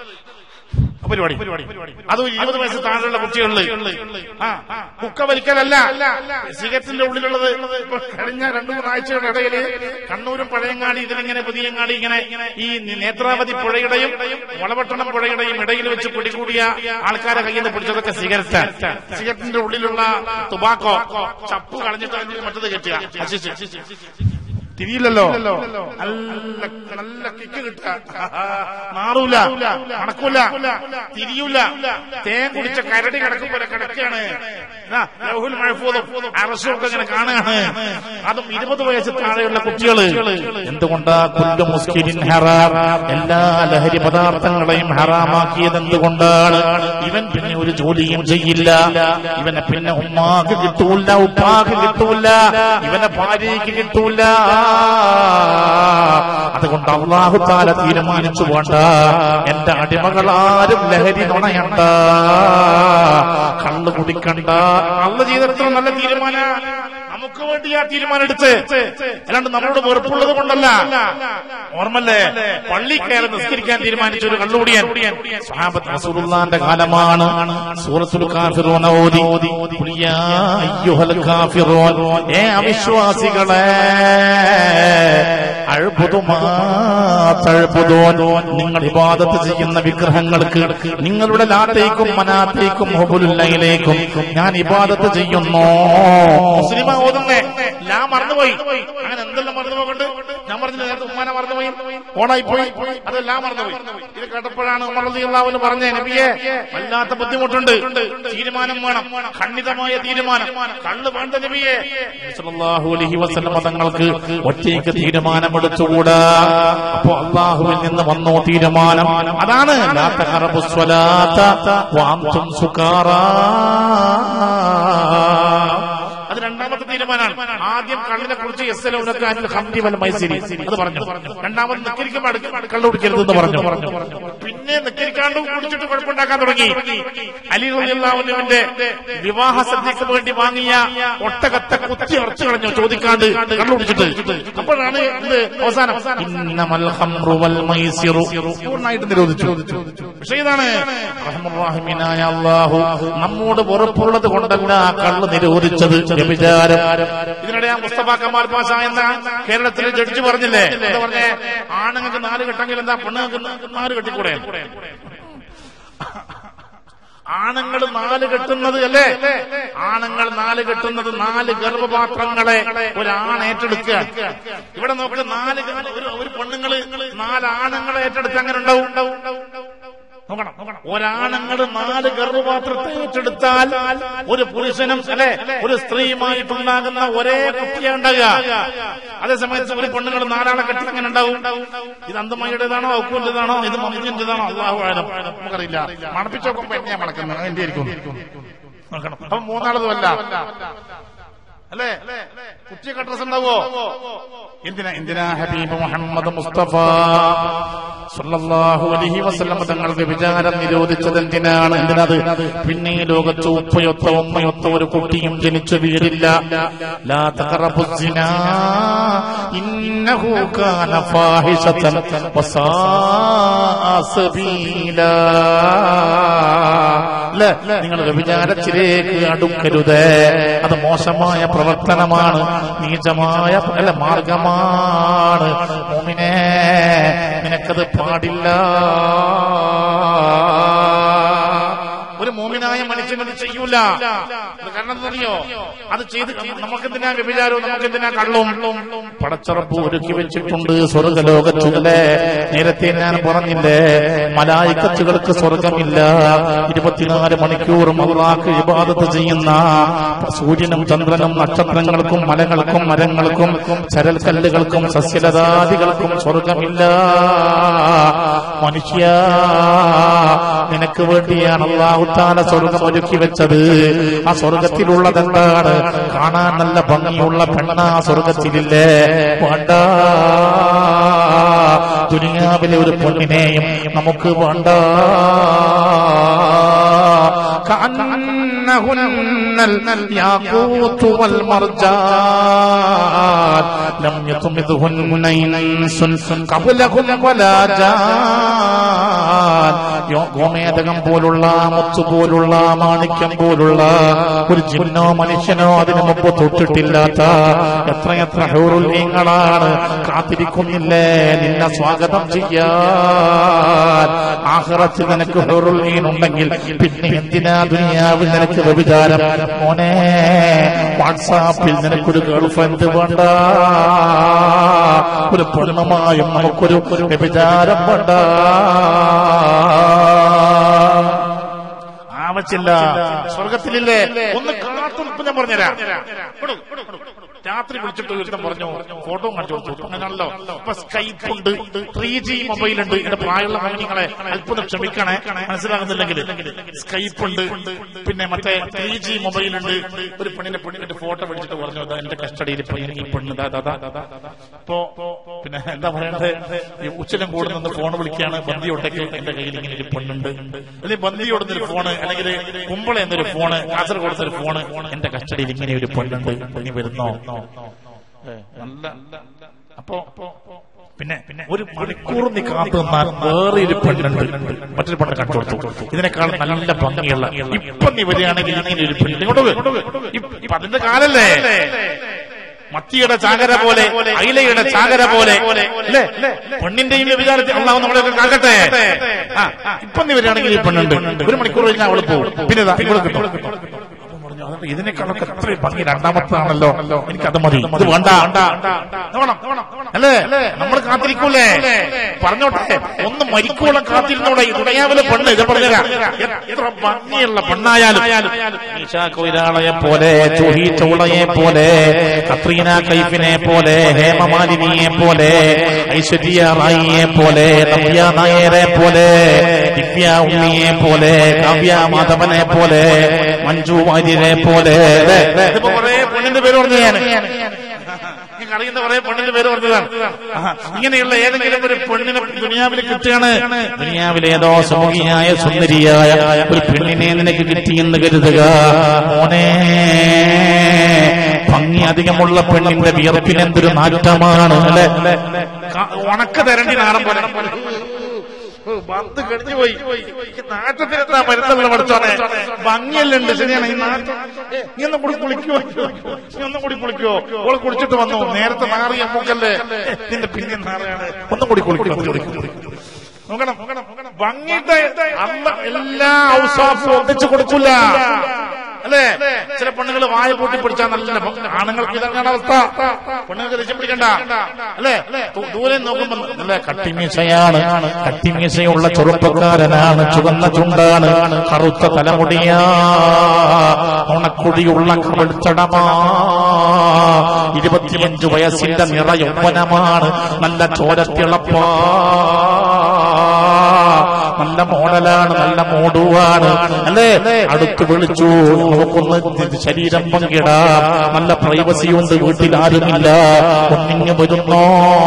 പരിപാടി അത് ഒരു ഇരുപത് വയസ്സ് താഴെയുള്ള കുട്ടികളിൽ ആ കുക്ക വലിക്കലല്ല സിഗരറ്റിന്റെ ഉള്ളിലുള്ളത് ഇപ്പൊ കഴിഞ്ഞ രണ്ടു മൂന്നാഴ്ചയുടെ ഇടയില് കണ്ണൂരും പഴയങ്ങാടി ഇതിലിങ്ങനെ പുതിയങ്ങാടി ഇങ്ങനെ ഈ നേത്രാവതി പുഴയുടെയും വളപട്ടണം പുഴയുടെയും ഇടയിൽ വെച്ച് പിടികൂടിയ ആൾക്കാരെ കയ്യിൽ നിന്ന് പിടിച്ചതൊക്കെ സിഗരറ്റ് സിഗരറ്റിന്റെ ഉള്ളിലുള്ള തുബാക്കോ ചപ്പ് കളഞ്ഞിട്ട് അതിനുള്ളിൽ മറ്റത് കെട്ടുക ഹശിഷ്. തിരിയില്ലല്ലോ നല്ല നല്ല കിക്ക് കിട്ടുക നാറൂല നടക്കൂല തിരിയൂല തേൻ കുടിച്ച കരടി കിടക്കും പോലെ കിടക്കുകയാണ് ഇതാ, ലൗഹുൽ മഹ്ഫൂദും അറസും ഒക്കെ ഇങ്ങനെ കാണുകയാണ് അതും ഇരുപത് വയസ്സ് താഴെയുള്ള കുട്ടികള് എന്തുകൊണ്ടാ കുല്ലു മുസ്കിരിൻ ഹറാം എല്ലാ ലഹരി പദാർത്ഥങ്ങളെയും ഹറാമാക്കിയത് എന്തുകൊണ്ടാണ് ഇവൻ പിന്നെ ഒരു ജോലിയും ചെയ്യില്ല ഇവനെ പിന്നെ ഉമ്മാക്ക് കിട്ടൂല ഉപ്പാക്ക് കിട്ടൂല ഇവനെ ഭാര്യയ്ക്ക് കിട്ടൂല അതുകൊണ്ട് അള്ളാഹു താല തീരുമാനിച്ചു വേണ്ട എന്റെ അടിമകളാരും ലഹരി നുണയണ്ട കള്ളു കുടിക്കണ്ട അള്ള ചെയ്തെത്ര നല്ല തീരുമാന നമുക്ക് വേണ്ടി ആ തീരുമാനം എടുത്ത് അല്ലാണ്ട് നമ്മളോട് വെറുപ്പുള്ളത് കൊണ്ടല്ല ഓർമ്മല്ലേ പള്ളി കയറി നിസ്കരിക്കാൻ തീരുമാനിച്ച ഒരു കള്ളുകൂടിയൻ സ്വഹാബത്ത് റസൂലുള്ളാന്റെ കാലമാണ് സൂറത്തുൽ കാഫിറൂന ഓതി ഖുൽ യാ അയ്യുഹൽ കാഫിറൂൻ ഏ അവിശ്വാസികളെ അഴുപതു നിങ്ങൾ ഇബാദത്ത് ചെയ്യുന്ന വിഗ്രഹങ്ങൾക്ക് നിങ്ങളുടെ ലാത്തേക്കും മനാത്തേക്കും ഹുബുലുല്ലയിലേക്കും ഞാൻ ഇബാദത്ത് ചെയ്യുന്നു മുസ്ലിമ ഓതുന്നേ ഞാൻ മറന്നുപോയി അങ്ങനെ എന്തെല്ലാം മറന്നുപോകുന്നുണ്ട് ഞാൻ പറഞ്ഞില്ല നേരത്തെ ഉമ്മാനെ മറന്നുപോയി ഓണായി പോയി അതെല്ലാം മറന്നുപോയി ഇത് കേട്ടപ്പോഴാണ് ഉമർ റളിയല്ലാഹു പറഞ്ഞേ നബിയെ വല്ലാത്ത ബുദ്ധിമുട്ടുണ്ട് തീരുമാനം വേണം ഖണ്ഡിതമായ തീരുമാനം കള്ള് വേണ്ട നബിയെ നബി സല്ലല്ലാഹു അലൈഹി വസല്ലം തങ്ങൾക്ക് ഒറ്റയ്ക്ക് തീരുമാനമെടുത്തുകൂടാ അപ്പോ അള്ളാഹുവിൽ നിന്ന് വന്നു തീരുമാനം അതാണ് ലാ തഖറബു സ്വലാത്ത വഅൻതും സുകാറാ അത് രണ്ടാമത്തെ തീരുമാനമാണ് ആദ്യം കള്ളിനെ കുറിച്ച് എസ് എൽ ഹംദി വൽ മൈസിരി അത് പറഞ്ഞു രണ്ടാമത് നിക്കരിക്കുമ്പോൾ അടുത്ത് കള്ളു കുടിക്കരുത് എന്ന് പറഞ്ഞു പിന്നെ നിക്കരിക്കാണ്ട് കുടിച്ചിട്ട് കുഴപ്പമുണ്ടാക്കാൻ തുടങ്ങി അലി റളിയല്ലാഹുവിന്റെ വിവാഹ സദ്യക്ക് വേണ്ടി വാങ്ങിയ ഒട്ടകത്തെ കുത്തി ഉറച്ചു കളഞ്ഞു ചോദിക്കാണ്ട് കള്ളു കുടിച്ചിട്ട് അപ്പോഴാണ് ഇത് അവസാനം ഇന്നമൽ ഖംറു വൽ മൈസിറു പൂർണ്ണമായിട്ട് നിരോധിച്ചു പക്ഷേ ഇതാണ് റഹ്മുറാഹിമീനായ അല്ലാഹു നമ്മോട് വെറുപ്പുള്ളത് കൊണ്ടല്ല ആ കള്ള് നിരോധിച്ചത് വ്യഭിചാരം ഇതിനിടെ ആ മുസ്തഫ കമാൽ പാഷ എന്ന കേരളത്തിലെ ജഡ്ജി പറഞ്ഞില്ലേ എന്താ പറഞ്ഞേ ആണുങ്ങൾക്ക് നാല് കെട്ടെങ്കിൽ എന്താ പെണ്ണുങ്ങൾക്ക് നാല് കെട്ടിക്കൂടെ ആണുങ്ങൾ നാല് കെട്ടുന്നത് അല്ലേ ആണുങ്ങൾ നാല് കെട്ടുന്നത് നാല് ഗർഭപാത്രങ്ങളെ ഒരാൺ ഏറ്റെടുക്കുക ഇവിടെ നോക്ക് നാല് ഗ- ഒരു- ഒരു പെണ്ണുങ്ങള് നാല് ആണുങ്ങളെ ഏറ്റെടുത്ത് അങ്ങനെ ഉണ്ടാവും നോക്കണം നോക്കണം ഒരാണുങ്ങൾ നാല് ഗർഭപാത്രത്തെ ഏറ്റെടുത്താൽ ഒരു പുരുഷനും അല്ലെ ഒരു സ്ത്രീയുമായിട്ടുണ്ടാകുന്ന ഒരേ കുട്ടിയെ ഉണ്ടാകുക അതേസമയത്ത് ഒരു പെണ്ണുങ്ങൾ നാലാളെ കെട്ടി അങ്ങനെ ഉണ്ടാവും ഇത് അന്തമ്മയുടേതാണോ ഔക്കൂന്റേതാണോ ഇത് മമ്മിന്റേതാണോ അള്ളാഹു ആയാലും നമുക്കറിയില്ല മണപ്പിച്ച് നോക്കുമ്പോ എങ്ങനെയാ മണക്കുന്നത് എന്റെ ആയിരിക്കും നോക്കണം അപ്പൊ മൂന്നാളതും അല്ല അല്ലേ കുട്ടിയൊക്കെ ഡ്രസ് ഉണ്ടാവോ എന്തിനാ എന്തിനാ ഹബീബ് മുഹമ്മദ് മുസ്തഫ സല്ലല്ലാഹു അലൈഹി വസല്ലം തങ്ങൾക്ക് വിചാരം നിരോധിച്ചത് എന്തിനാണ് എന്തിനത് പിന്നെ ഈ ലോകത്ത് ഉപ്പയൊത്ത ഉമ്മയൊത്ത ഒരു കുട്ടിയും ജനിച്ചു വീടില്ല ലാ തഖറബു സിനാ ഇന്നഹു കാന ഫാഹിശതൻ വസാഅ സബീലാ അല്ലേ നിങ്ങൾ വ്യഭിചാരത്തിലേക്ക് അടുക്കരുത് അത് മോശമായ പ്രവർത്തനമാണ് നീചമായ അല്ല മാർഗമാണ് മോമിനെ നിനക്കത് പാടില്ല ഒരു മോമിനായ മനുഷ്യനത് ചെയ്യൂല അത് കാരണം എന്തറിയോ അത് ചെയ്ത് നമുക്കെന്തിനാ വ്യഭിചാരവും നമുക്കെന്തിനാ കള്ളും പടച്ചറപ്പ് ഒരുക്കി വെച്ചിട്ടുണ്ട് സ്വർഗലോകത്തുകളെ നേരത്തെ ഞാൻ പറഞ്ഞില്ലേ മലായിക്കത്തുകൾക്ക് സ്വർഗമില്ല ഇരുപത്തിനാല് മണിക്കൂറും അള്ളാഹ് ഇബാദത്ത് ചെയ്യുന്ന സൂര്യനും ചന്ദ്രനും നക്ഷത്രങ്ങൾക്കും മലകൾക്കും മരങ്ങൾക്കും ചരൽക്കല്ലുകൾക്കും സസ്യലതാദികൾക്കും സ്വർഗമില്ല മനുഷ്യ നിനക്ക് വേണ്ടിയാണ് അള്ളാഹുത്താല സ്വർഗം ഒരുക്കി വെച്ചത് ആ സ്വർഗത്തിലുള്ളതെന്താണ് കാണാൻ നല്ല ഭംഗിയുള്ള പെണ്ണ ആ സ്വർഗത്തിലില്ലേ വേണ്ട ദുനിയാവിലെ ഒരു പെണ്ണിനെയും നമുക്ക് വേണ്ട كأنهن الياقوت والمرجان لم يطمثهن إنس قبلهم ولا جان യോ- ഗോമേതകം പോലുള്ള മുത്തു പോലുള്ള മാണിക്യം പോലുള്ള ഒരു ജിന്നോ മനുഷ്യനോ അതിനു മുമ്പ് തൊട്ടിട്ടില്ലാത്ത എത്രയെത്ര ഹൗറുല്യങ്ങളാണ് കാത്തിരിക്കുന്നില്ലേ നിന്നെ സ്വാഗതം ചെയ്യാൻ ആഹ്റത്തിൽ നിനക്ക് ഹൗറുല്യൻ ഉണ്ടെങ്കിൽ പിന്നെ എന്തിനാ ദുനിയാവിൽ നിനക്ക് വ്യഭിചാരം മോനെ വാട്സാപ്പിൽ നിനക്കൊരു ഗേൾ ഫ്രണ്ട് വേണ്ട ഒരു പെണ്ണുമായും നമുക്കൊരു വ്യഭിചാരം വേണ്ട ആവശ്യമില്ല സ്വർഗത്തിലില്ലേ ഒന്ന് കാത്തു നിൽപ്പ് ഞാൻ പറഞ്ഞുതരാം കൊടു, കൊടു, കൊടു. രാത്രി വിളിച്ചിട്ട് ഒരുത്തം പറഞ്ഞു ഫോട്ടോ കാണിച്ചു കൊടുത്തു അങ്ങനെയാണല്ലോ ഇപ്പൊ സ്കൈപ്പ് ഉണ്ട് ത്രീ ജി മൊബൈൽ ഉണ്ട് എന്റെ പ്രായമുള്ള കുഞ്ഞുങ്ങളെ അല്പം ക്ഷമിക്കണേ മനസ്സിലാകുന്നില്ലെങ്കിൽ സ്കൈപ്പ് ഉണ്ട് പിന്നെ മറ്റേ ത്രീ ജി മൊബൈൽ ഉണ്ട് ഒരു പെണ്ണിന്റെ പെണ്ണിന്റെ ഫോട്ടോ വിളിച്ചിട്ട് പറഞ്ഞു "ദാ എന്റെ കസ്റ്റഡിയിൽ ഇപ്പൊ ഈ പെണ്ണ് ദാ, ദാ, ദാ, ദാ, ദാ." ഇപ്പോ പിന്നെ എന്താ പറയണ്ടത് ഈ ഉച്ചലും കൂടെ നിന്ന് ഫോൺ വിളിക്കുകയാണ് ബന്ദിയോട്ടേക്ക് എന്റെ കയ്യിൽ ഇങ്ങനെ ഒരു പെണ്ണുണ്ട് അല്ലെങ്കിൽ ബന്ദിയോടുന്നൊരു ഫോണ് അല്ലെങ്കിൽ കുമ്പള എന്നൊരു ഫോണ് കാസർഗോഡ് ഒരു ഫോണ് എന്റെ കസ്റ്റഡിയിൽ ഇങ്ങനെ ഒരു പെണ്ണുണ്ട് നീ വരുന്നോ ഏ, നല്ല അപ്പോ പിന്നെ പിന്നെ ഒരു മണിക്കൂർ നീ കാത്തു നിന്നാൽ വേറെ ഒരു പെണ്ണുണ്ട് മറ്റൊരു പെണ്ണ് കണ്ടു കൊടുത്തു ഇതിനേക്കാൾ നല്ല ഭംഗിയുള്ള ഇപ്പൊ നീ വരികയാണെങ്കിൽ ഇങ്ങനെ ഒരു പെണ്ണ് ഇങ്ങോട്ട് വരൂ. ഇപ്പ- ഇപ്പൊ അതിന്റെ കാലല്ലേ മത്തിയുടെ ചാകര പോലെ അയിലയുടെ ചാകര പോലെ അല്ലേ പെണ്ണിന്റെയും വിചാരത്തിൽ അള്ളാഹു നമ്മളെയൊക്കെ കാക്കട്ടെ ആ, ഇപ്പൊ നീ വരികയാണെങ്കിൽ ഈ പെണ്ണുണ്ട് ഒരു മണിക്കൂർ കഴിഞ്ഞാൽ അവള് പോകും പിന്നെ ദാ ഇവള് കിട്ടും അപ്പം പറഞ്ഞു, അതുകൊണ്ട് ഇതിനേക്കാളൊക്കെ എത്രയും ഭംഗി രണ്ടാമത്താണല്ലോ എനിക്കത് മതി ഇത് വേണ്ട നോക്കണം, അല്ലേ നമ്മൾ കാത്തിരിക്കൂലേ പറഞ്ഞോട്ടെ ഒന്ന് മരിക്കോളം കാത്തിരുന്നോടെ ഈ ദുനിയാവിലെ പെണ്ണ് ഇത് പറഞ്ഞുതരാം എത്ര ഭംഗിയുള്ള പെണ്ണായാലും ഈശാ കൊയ്രാളയെ പോലെ ചൂഹി ചൗളയെ പോലെ കത്രീന കൈഫിനെ പോലെ ഹേമമാലിനിയെ പോലെ ഐശ്വര്യ റായിയെ പോലെ നവ്യ നായരെ പോലെ ദിവ്യ ഉണ്ണിയെ പോലെ കാവ്യ മാധവനെ പോലെ മഞ്ജു വാര്യരെ പോലെ ഇതിപ്പോ കുറേ പെണ്ണിന്റെ പേര് പറഞ്ഞത് ഞാൻ നിങ്ങൾക്ക് അറിയുന്ന കുറെ പെണ്ണിന്റെ പേര് പറഞ്ഞതാണ് ആഹാ. ഇങ്ങനെയുള്ള ഏതെങ്കിലും ഒരു പെണ്ണിനെ ദുനിയാവിൽ കിട്ടുകയാണ് ദുനിയാവിൽ ഏതോ സുമുഖിയായ സുന്ദരിയായ ഒരു പെണ്ണിനെ നിനക്ക് കിട്ടിയെന്ന് കരുതുക മോനെ ഭംഗി അധികമുള്ള പെണ്ണിന്റെ വിയർപ്പിന് എന്തൊരു നാറ്റമാണ് അല്ലെ ഉണക്ക തരണ്ടി നാടൻ പോലെ ബന്ധ് കഴിഞ്ഞു പോയി ഈ നാട്ടത്തിനെന്താ മരുന്നുള്ള പഠിച്ചോനെ ഭംഗിയല്ലുണ്ട് ശരിയാണ് ഈ നാട്ടം ഏ, നീ ഒന്നും കൂടി കുളിക്കുവോ നീ ഒന്നും കൂടി കുളിക്കുവോ ഓള് കുളിച്ചിട്ട് വന്നു നേരത്തെ മാറിയ മൂക്കല്ലേ ഏ, നിന്റെ പിന്നെ നാളെയാണ് ഒന്നും കൂടി കുളിക്കുവോ നോക്കണം ഭംഗിയുടെ അല്ല എല്ലാ ഔസാഫും ഒന്നിച്ചു കൊടുക്കില്ല അല്ലേ ചില പെണ്ണുങ്ങൾ വായ പൂട്ടി പിടിച്ചാൽ നല്ല ഭംഗി. ആണുങ്ങൾക്ക് ഇതാണ് അവസ്ഥ പെണ്ണുങ്ങൾക്ക് രക്ഷ പിടിക്കണ്ട അല്ലേ ദൂ- ദൂരെ നോക്കുമ്പോ നല്ല കട്ടിമീശയാണ് കട്ടിമീശയുള്ള ചെറുപ്പക്കാരനാണ് ചുവന്ന ചുണ്ടാണ് കറുത്ത തലമുടിയാ ഉണക്കുടിയുള്ള കവിൾച്ചടമാ ഇരുപത്തിയഞ്ചു വയസ്സിന്റെ നിറ യൗവനമാണ് നല്ല ചോരത്തിളപ്പാ നല്ല മോഡലാണ് നല്ല മോഡുവാണ് അല്ലേ അടുത്ത് വിളിച്ചു നമുക്കൊന്ന് ശരീരം പങ്കിടാം നല്ല പ്രൈവസി ഉണ്ട് വീട്ടിൽ ആരുമില്ല ഒന്നിങ്ങ് വരുന്നോ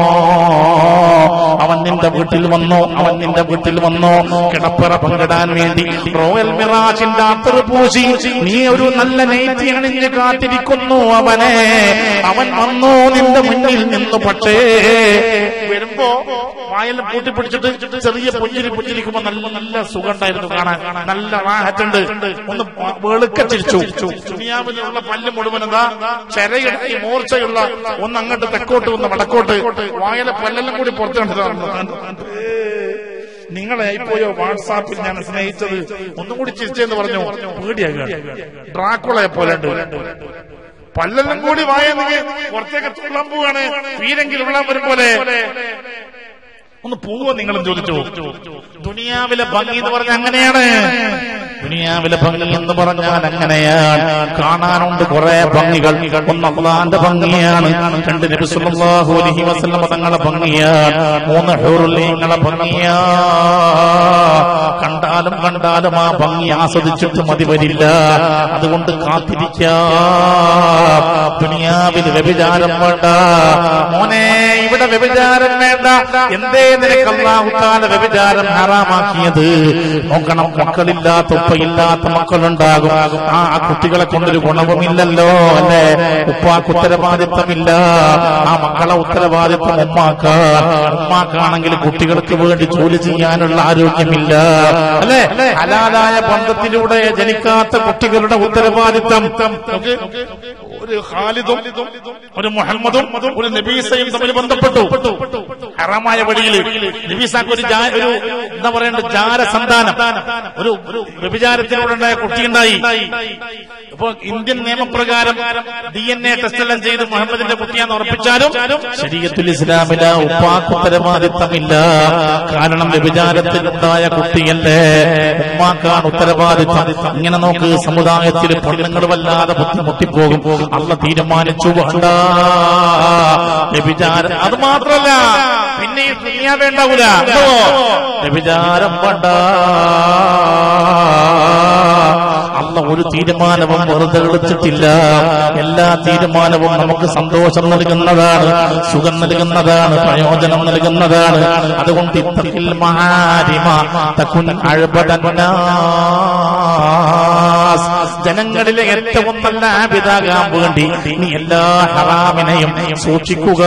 അവൻ നിന്റെ വീട്ടിൽ വന്നോ അവൻ നിന്റെ വീട്ടിൽ വന്നോ കിടപ്പറ പങ്കിടാൻ വേണ്ടി റോയൽ മിറാജിന്റെ അത്തർ പൂശി നീ ഒരു നല്ല നെയ്റ്റി അണിഞ്ഞ് കാത്തിരിക്കുന്നു അവനെ അവൻ വന്നോ നിന്റെ മുന്നിൽ നിന്നു പക്ഷേ വരുമ്പോ വായെല്ലാം പൂട്ടി പിടിച്ചിട്ട് ചെറിയ പുഞ്ചിരി പുഞ്ചിരിക്കുമ്പോ നല്ല നല്ല സുഖമുണ്ടായിരുന്നു കാണാൻ നല്ല റാഹറ്റുണ്ട് ഒന്ന് വെളുക്ക ചിരിച്ചു ദുനിയാവിലുള്ള പല്ല് മുഴുവൻ എന്താ ചെരയുടെ ഈ മൂർച്ചയുള്ള ഒന്ന് അങ്ങോട്ട് തെക്കോട്ട് ഒന്ന് വടക്കോട്ട് വായല പല്ലെല്ലാം കൂടി പുറത്തു കണ്ടതാണ് നിങ്ങളെ പോയോ വാട്സാപ്പിൽ ഞാൻ സ്നേഹിച്ചത് ഒന്നും കൂടി ചിരിച്ചെന്ന് പറഞ്ഞു പേടിയാകുകയാണ് ഡ്രാക്കുളയെ പോലെ ഉണ്ട് പല്ലെല്ലാം കൂടി വായ പുറത്തേക്ക് തുള്ളാൻ പോവാണ് പീരെങ്കിൽ ഉള്ളാൻ വരും പോലെ ഒന്ന് പോവോ നിങ്ങളും ചോദിച്ചു ദുനിയാവിലെ ഭംഗി എന്ന് പറഞ്ഞ അങ്ങനെയാണ് ദുനിയാവിലെ ഭംഗി എന്ന് പറഞ്ഞാൽ അങ്ങനെയാണ് കാണാനുണ്ട് കുറെ ഭംഗികൾ ഒന്ന് അള്ളാന്റെ ഭംഗിയാണ് രണ്ട് നബി സല്ലല്ലാഹു അലൈഹി വസല്ലം തങ്ങളെ ഭംഗിയാണ് മൂന്ന് ഹൂറുല്ലീങ്ങളെ ഭംഗിയാ കണ്ടാലും കണ്ടാലും ആ ഭംഗി ആസ്വദിച്ചിട്ട് മതി വരില്ല അതുകൊണ്ട് കാത്തിരിക്കാം ദുനിയാവിൽ വ്യഭിചാരം വേണ്ട മോനെ ഇവിടെ വ്യഭിചാരം വേണ്ട എന്തേ നിനക്ക് അള്ളാഹുത്താല വ്യഭിചാരം ഹറാമാക്കിയത് നോക്കണം മക്കളില്ലാത്ത ഉപ്പയില്ലാത്ത മക്കളുണ്ടാകും ആ ആ കുട്ടികളെ കൊണ്ടൊരു ഗുണവുമില്ലല്ലോ അല്ലെ ഉപ്പാക്ക് ഉത്തരവാദിത്തമില്ല ആ മക്കളെ ഉത്തരവാദിത്തം ഉമ്മാക്കാൻ ഉമ്മാക്കാണെങ്കിൽ കുട്ടികൾക്ക് വേണ്ടി ജോലി ചെയ്യാനുള്ള ആരോഗ്യമില്ല അല്ലെ ഹലാലായ ബന്ധത്തിലൂടെ ജനിക്കാത്ത കുട്ടികളുടെ ഉത്തരവാദിത്തം നോക്ക്, ഒരു ഖാലിദും ഒരു മുഹമ്മദും ഒരു നബീസയും തമ്മിൽ ബന്ധപ്പെട്ടു ഹറാമായ വഴിയിൽ നബീസാക്ക് ഒരു ജാ- ഒരു എന്താ പറയണ്ട ജാര സന്താനം ഒരു ഒരു വ്യഭിചാരത്തിലൂടെ കുട്ടിയുണ്ടായി ഇപ്പൊ ഇന്ത്യൻ നിയമപ്രകാരം ഡി എൻ എ ടെസ്റ്റ് എല്ലാം ചെയ്ത് മുഹമ്മദിന്റെ കുട്ടിയാന്ന് ഉറപ്പിച്ചാലും ശരീരത്തിൽ ഇസ്ലാമില ഉപ്പാക്ക് ഉത്തരവാദിത്തമില്ല കാരണം വ്യഭിചാരത്തിലുണ്ടായ കുട്ടിയല്ലേ ഉമ്മാക്കാണ് ഉത്തരവാദിത്തം ഇങ്ങനെ നോക്ക് സമുദായത്തിൽ പെണ്ണുങ്ങൾ വല്ലാതെ ബുദ്ധിമുട്ടിപ്പോകും അള്ള തീരുമാനിച്ചു വേണ്ട വ്യഭിചാരം അത് മാത്രല്ല പിന്നെ ഈ ദുനിയാ വേണ്ടാവൂല കേട്ടോ? വ്യഭിചാരം വേണ്ട അല്ല ഒരു തീരുമാനവും വെറുതെ എടുത്തിട്ടില്ല എല്ലാ തീരുമാനവും നമുക്ക് സന്തോഷം നൽകുന്നതാണ് സുഖം നൽകുന്നതാണ് പ്രയോജനം നൽകുന്നതാണ് അതുകൊണ്ട് ഇത്തത്തിൽ മഹാരിമ തക്കുൻ അഴുപതന്നാസ് ജനങ്ങളിലെ ഏറ്റവും നല്ല ആബിതാകാൻ വേണ്ടി നീ എല്ലാ ഹറാമിനെയും സൂക്ഷിക്കുക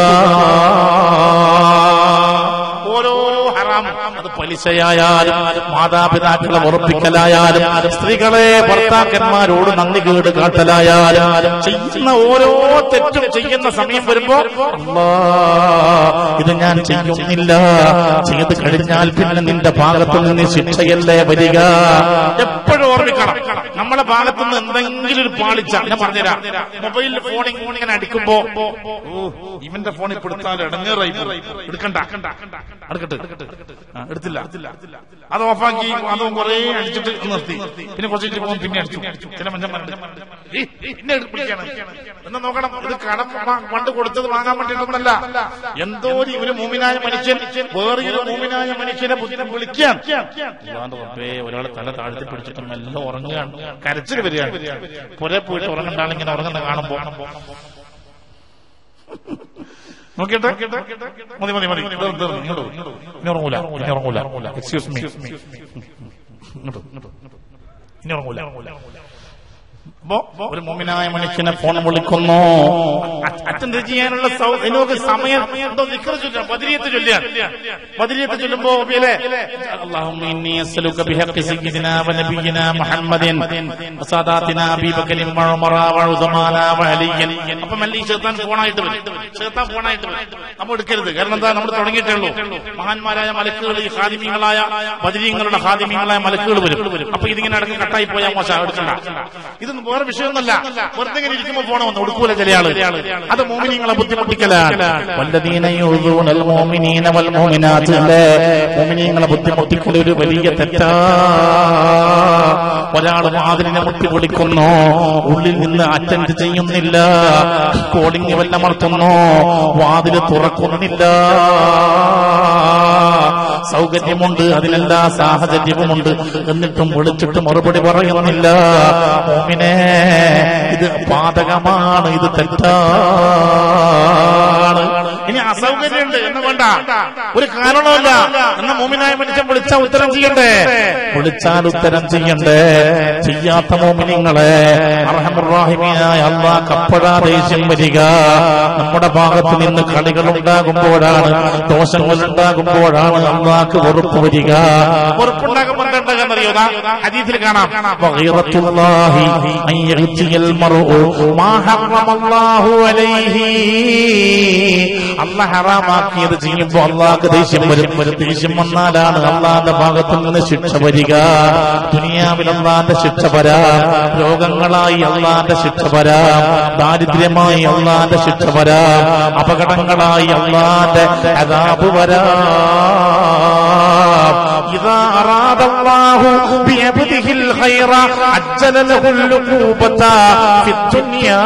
ഓരോ ഹറാം അത് പലിശയായാലും മാതാപിതാക്കളെ ഉറപ്പിക്കലായാലും സ്ത്രീകളെ ഭർത്താക്കന്മാരോട് നന്ദി കേട് കാട്ടലായാലും ചെയ്യുന്ന ഓരോ തെറ്റും ചെയ്യുന്ന സമയം വരുമ്പോ അല്ലാ ഇത് ഞാൻ ചെയ്യുന്നില്ല ചെയ്ത് കഴിഞ്ഞാൽ പിന്നെ നിന്റെ ഭാഗത്തു നിന്ന് ശിക്ഷയല്ലേ വരിക എപ്പോഴും ഓർമ്മിക്കണം നമ്മളെ ഭാഗത്തു നിന്ന് എന്തെങ്കിലും ഒരു പാളിച്ച ഞാൻ പറഞ്ഞുതരാം മൊബൈൽ ഫോൺ ഇങ്ങനെ അടിക്കുമ്പോ ഓ, ഇവന്റെ ഫോണിൽ പെടുത്താൻ ഇടങ്ങേറായി പോയി. എടുക്കണ്ട എടുക്കട്ടെ ആ, എടുത്തില്ല അത് ഓഫാക്കി അതും കുറെ അടിച്ചിട്ട് നിർത്തി പിന്നെ കുറച്ച് കഴിഞ്ഞ് പോകും പിന്നെ അടിച്ചു ചില മനുഷ്യന്മാരുണ്ട് ഏയ്, ഏയ്, പിന്നെ എടുത്ത് പിടിക്കാണ് എന്ന് നോക്കണം ഇത് കടം വാ- പണ്ട് കൊടുത്തത് വാങ്ങാൻ വേണ്ടിയിട്ടൊന്നല്ല എന്തോ ഒരു ഒരു മൂമിനായ മനുഷ്യൻ വേറെ ഒരു മൂമിനായ മനുഷ്യനെ ബുദ്ധിനെ വിളിക്കാൻ അല്ലാണ്ട് റബ്ബേ ഒരാളെ തല താഴ്ത്തി പിടിച്ചിട്ട് മെല്ലെ ഉറങ്ങുകയാണ് കരച്ചിൽ വരികയാണ് പുരെ പോയിട്ട് ഉറങ്ങേണ്ട ആളിങ്ങനെ ഉറങ്ങുന്ന കാണുമ്പോ നോക്കിട്ടെ മതി മതി മതി തീർന്നു, തീർന്നു. ഇങ്ങോട്ട് പോ. ഇനി ഉറങ്ങൂല ഇനി ഉറങ്ങൂല എക്സ്ക്യൂസ് മീ ഇങ്ങോട്ട് ഇങ്ങോട്ട്. ഇനി ഉറങ്ങൂല അപ്പോ ഒരു മോമിനായ മനുഷ്യനെ ഫോൺ വിളിക്കുന്നു അറ്റൻഡ് ചെയ്യാനുള്ള സൗ- ഇതിനൊക്കെ സമയം എന്തോ നിക്കറ് ചൊല്ലാം ബദിരിയത്ത് ചൊല്ലിയാൽ ബദിരിയത്ത് ചൊല്ലുമ്പോ ബിലെ اللهم إني أسألك بحق سيدنا ونبينا محمد وساداتنا أبي بكر وعمر وعثمان وعلي അപ്പൊ മല്ലി ചേർത്താൻ ഫോണായിട്ട് വരും ചേർത്താൻ ഫോണായിട്ട് വരും നമ്മൾ എടുക്കരുത് കാരണം എന്താ നമ്മൾ തുടങ്ങിയിട്ടേ ഉള്ളൂ മഹാന്മാരായ മലക്കുകൾ ഈ ഹാദിമീങ്ങളായ ബദിരീങ്ങളുടെ ഹാദിമീങ്ങളായ മലക്കുകൾ വരും അപ്പൊ ഇതിങ്ങനെ അടക്കം കട്ടായി പോയാൽ മോശം എടുക്കണ്ട ഇതൊന്നും വേറെ വിഷയമൊന്നുമല്ല വെറുതെ ഇങ്ങനെ ഇരിക്കുമ്പോ ഫോൺ വന്ന് കൊടുക്കൂല ചില ആള് അത് മോമിനിങ്ങളെ ബുദ്ധിമുട്ടിക്കലാണ് വല്ലതീന യൂദൂനൽ മോമിനീന വൽ മോമിനാത്ത് മോമിനിങ്ങളെ ബുദ്ധിമുട്ടിക്കൽ ഒരു വലിയ തെറ്റാ ഒരാൾ വാതിലിനെ മുട്ടി വിളിക്കുന്നു ഉള്ളിൽ നിന്ന് അറ്റൻഡ് ചെയ്യുന്നില്ല കോളിംഗ് വല്ലമർത്തുന്നു വാതില് തുറക്കുന്നില്ല സൗകര്യമുണ്ട് അതിനെല്ലാ സാഹചര്യവുമുണ്ട് എന്നിട്ടും വിളിച്ചിട്ട് മറുപടി പറയുന്നില്ല മോമിനെ ഇത് പാതകമാണ് ഇത് തെറ്റാണ് ഇനി അസൗകര്യമുണ്ട് എന്ന് വേണ്ട ഒരു കാരണമല്ല എന്ന മോമിനായ മനുഷ്യൻ വിളിച്ചാൽ ഉത്തരം ചെയ്യണ്ടേ വിളിച്ചാൽ ഉത്തരം ചെയ്യണ്ടേ ചെയ്യാത്ത മോമിനിങ്ങളെ അർഹമുറാഹിമിയായ അള്ളാഹ് കപ്പഴാ ദേഷ്യം വരിക നമ്മുടെ ഭാഗത്ത് നിന്ന് കളികൾ ഉണ്ടാകുമ്പോഴാണ് ദോഷങ്ങൾ ഉണ്ടാകുമ്പോഴാണ് അള്ളാഹ്ക്ക് വെറുപ്പ് വരിക വെറുപ്പുണ്ടാകുമ്പോൾ എന്താണെന്നറിയോ ഹദീസിൽ കാണാം വഗീറത്തുല്ലാഹി അൻ യഅ്തിയൽ മർഉ മാ ഹറമല്ലാഹു അലൈഹി അള്ളാഹ് ഹറാമാക്കിയത് ചെയ്യുമ്പോൾ അള്ളാഹ്ക്ക് ദേഷ്യം വരും ദേഷ്യം വന്നാലാണ് അള്ളാന്റെ ഭാഗത്തു നിന്ന് ശിക്ഷ വരിക ദുനിയാവിൽ അള്ളാന്റെ ശിക്ഷ വരാം രോഗങ്ങളായി അള്ളാന്റെ ശിക്ഷ വരാം ദാരിദ്ര്യമായി അള്ളാന്റെ ശിക്ഷ വരാം അപകടങ്ങളായി അള്ളാന്റെ അതാപ് വരാം إذا أراد الله بعبده الخير عجل له العقوبة في الدنيا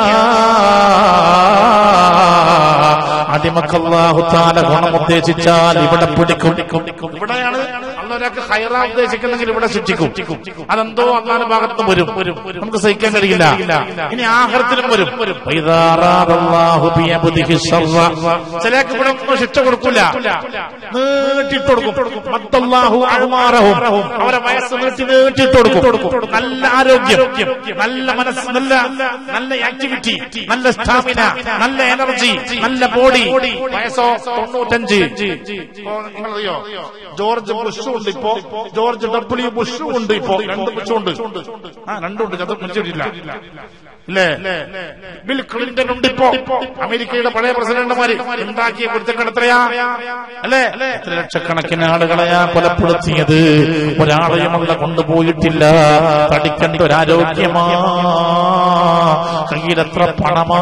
അടിമക്കല്ലാഹു താല ഗുണം ഉദ്ദേശിച്ചാൽ ഇവിടെ പിടിക്കും ഇവിടെയാണ് അള്ള ഒരാൾക്ക് ഹൈറ ഉദ്ദേശിക്കുന്നെങ്കിൽ ഇവിടെ ശിക്ഷിക്കും അതെന്തോ അള്ളാന്റെ ഭാഗത്ത് വരും നമുക്ക് സഹിക്കാൻ കഴിയില്ല ഇനി ആഹാരത്തിലും വരും വൈദാറാദല്ലാഹു ബിയബ്ദിഹി ശർറ. ചിലർക്ക് ഇവിടെ ഒന്നും ശിക്ഷ കൊടുക്കൂല നീട്ടിട്ട് കൊടുക്കും മദ്ദല്ലാഹു അഅ്മാറഹും. അവരെ വയസ്സ് നീട്ടി നീട്ടിട്ട് കൊടുക്കും നല്ല ആരോഗ്യം നല്ല മനസ്സ് നല്ല നല്ല ആക്ടിവിറ്റി നല്ല സ്റ്റാമിന നല്ല എനർജി നല്ല ബോഡി വയസ്സോ തൊണ്ണൂറ്റഞ്ച് ഇപ്പോ നിങ്ങളറിയോ ജോർജ് ബുഷും ഉണ്ട് ഇപ്പോ ജോർജ് ഡബ്ല്യു ബുഷും ഉണ്ട് ഇപ്പോ രണ്ട് ബുഷും ഉണ്ട് ആ രണ്ടുണ്ട് അത് മരിച്ചിട്ടില്ല ഇല്ലേ ബിൽ ക്ലിന്റൺ ഉണ്ട് ഇപ്പോ അമേരിക്കയുടെ പഴയ പ്രസിഡന്റുമാര് ഉണ്ടാക്കിയ കുരുത്തങ്ങൾ എത്രയാ അല്ലേ എത്ര ലക്ഷക്കണക്കിന് ആളുകളെയാ കൊലപ്പെടുത്തിയത് ഒരാളെയും അല്ല കൊണ്ടുപോയിട്ടില്ല തടിക്കണ്ട ഒരാരോഗ്യമാ കയ്യിലെത്ര പണമാ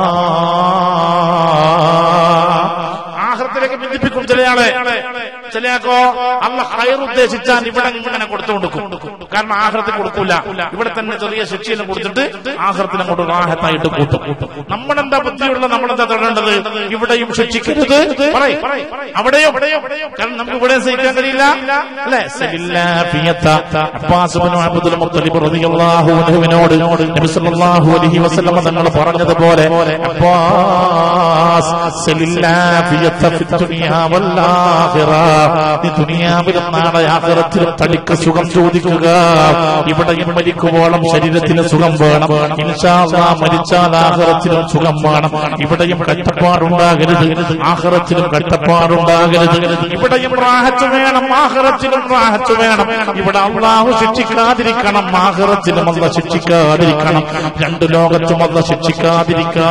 ആഹ്റത്തിലേക്ക് ബന്ധിപ്പിക്കും ചിലയാളെ ചിലയാക്കോ അല്ല ഹയർ ഉദ്ദേശിച്ചാൽ ഇവിടെ ഇങ്ങനെ കൊടുത്തു കൊടുക്കും കാരണം ആഹ്റത്തിൽ കൊടുക്കൂല ഇവിടെ തന്നെ ചെറിയ ശിക്ഷയെല്ലാം കൊടുത്തിട്ട് ആഹ്റത്തിൽ അങ്ങോട്ട് റാഹത്തായിട്ട് കൂട്ടും നമ്മളെന്താ ബുദ്ധിയുള്ള നമ്മളെന്താ തൊടേണ്ടത് ഇവിടെയും ശിക്ഷിക്കരുത് പറയ്. അവിടെയോ കാരണം നമുക്ക് ഇവിടെ സഹിക്കാൻ കഴിയില്ല അല്ലെ അബ്ബാസുബിനോട് നബി സല്ലല്ലാഹു അലൈഹി വസല്ലം തങ്ങൾ പറഞ്ഞതുപോലെ അബ്ബാസ് സലില്ലാഫിയത്ത ഫിദ്ദുനിയാ വല്ലാഖിറ ഈ ദുനിയാവിലും നാളെ ആഖിറത്തിലും തടിക്ക് സുഖം ചോദിക്കുക ഇവിടെയും മരിക്കുവോളം ശരീരത്തിന് സുഖം വേണം ഇൻഷാ അല്ലാഹ് മരിച്ചാൽ ആഖിറത്തിലും സുഖം വേണം ഇവിടെയും കഷ്ടപ്പാടുണ്ടാകരുത് ആഖിറത്തിലും കഷ്ടപ്പാടുണ്ടാകരുത് ഇവിടെയും റാഹത്ത് വേണം ആഖിറത്തിലും റാഹത്ത് വേണം ഇവിടെ അള്ളാഹു ശിക്ഷിക്കാതിരിക്കണം ആഖിറത്തിലും അല്ല ശിക്ഷിക്കാതിരിക്കണം രണ്ടു ലോകത്തും അല്ല ശിക്ഷിക്കാതിരിക്കാൻ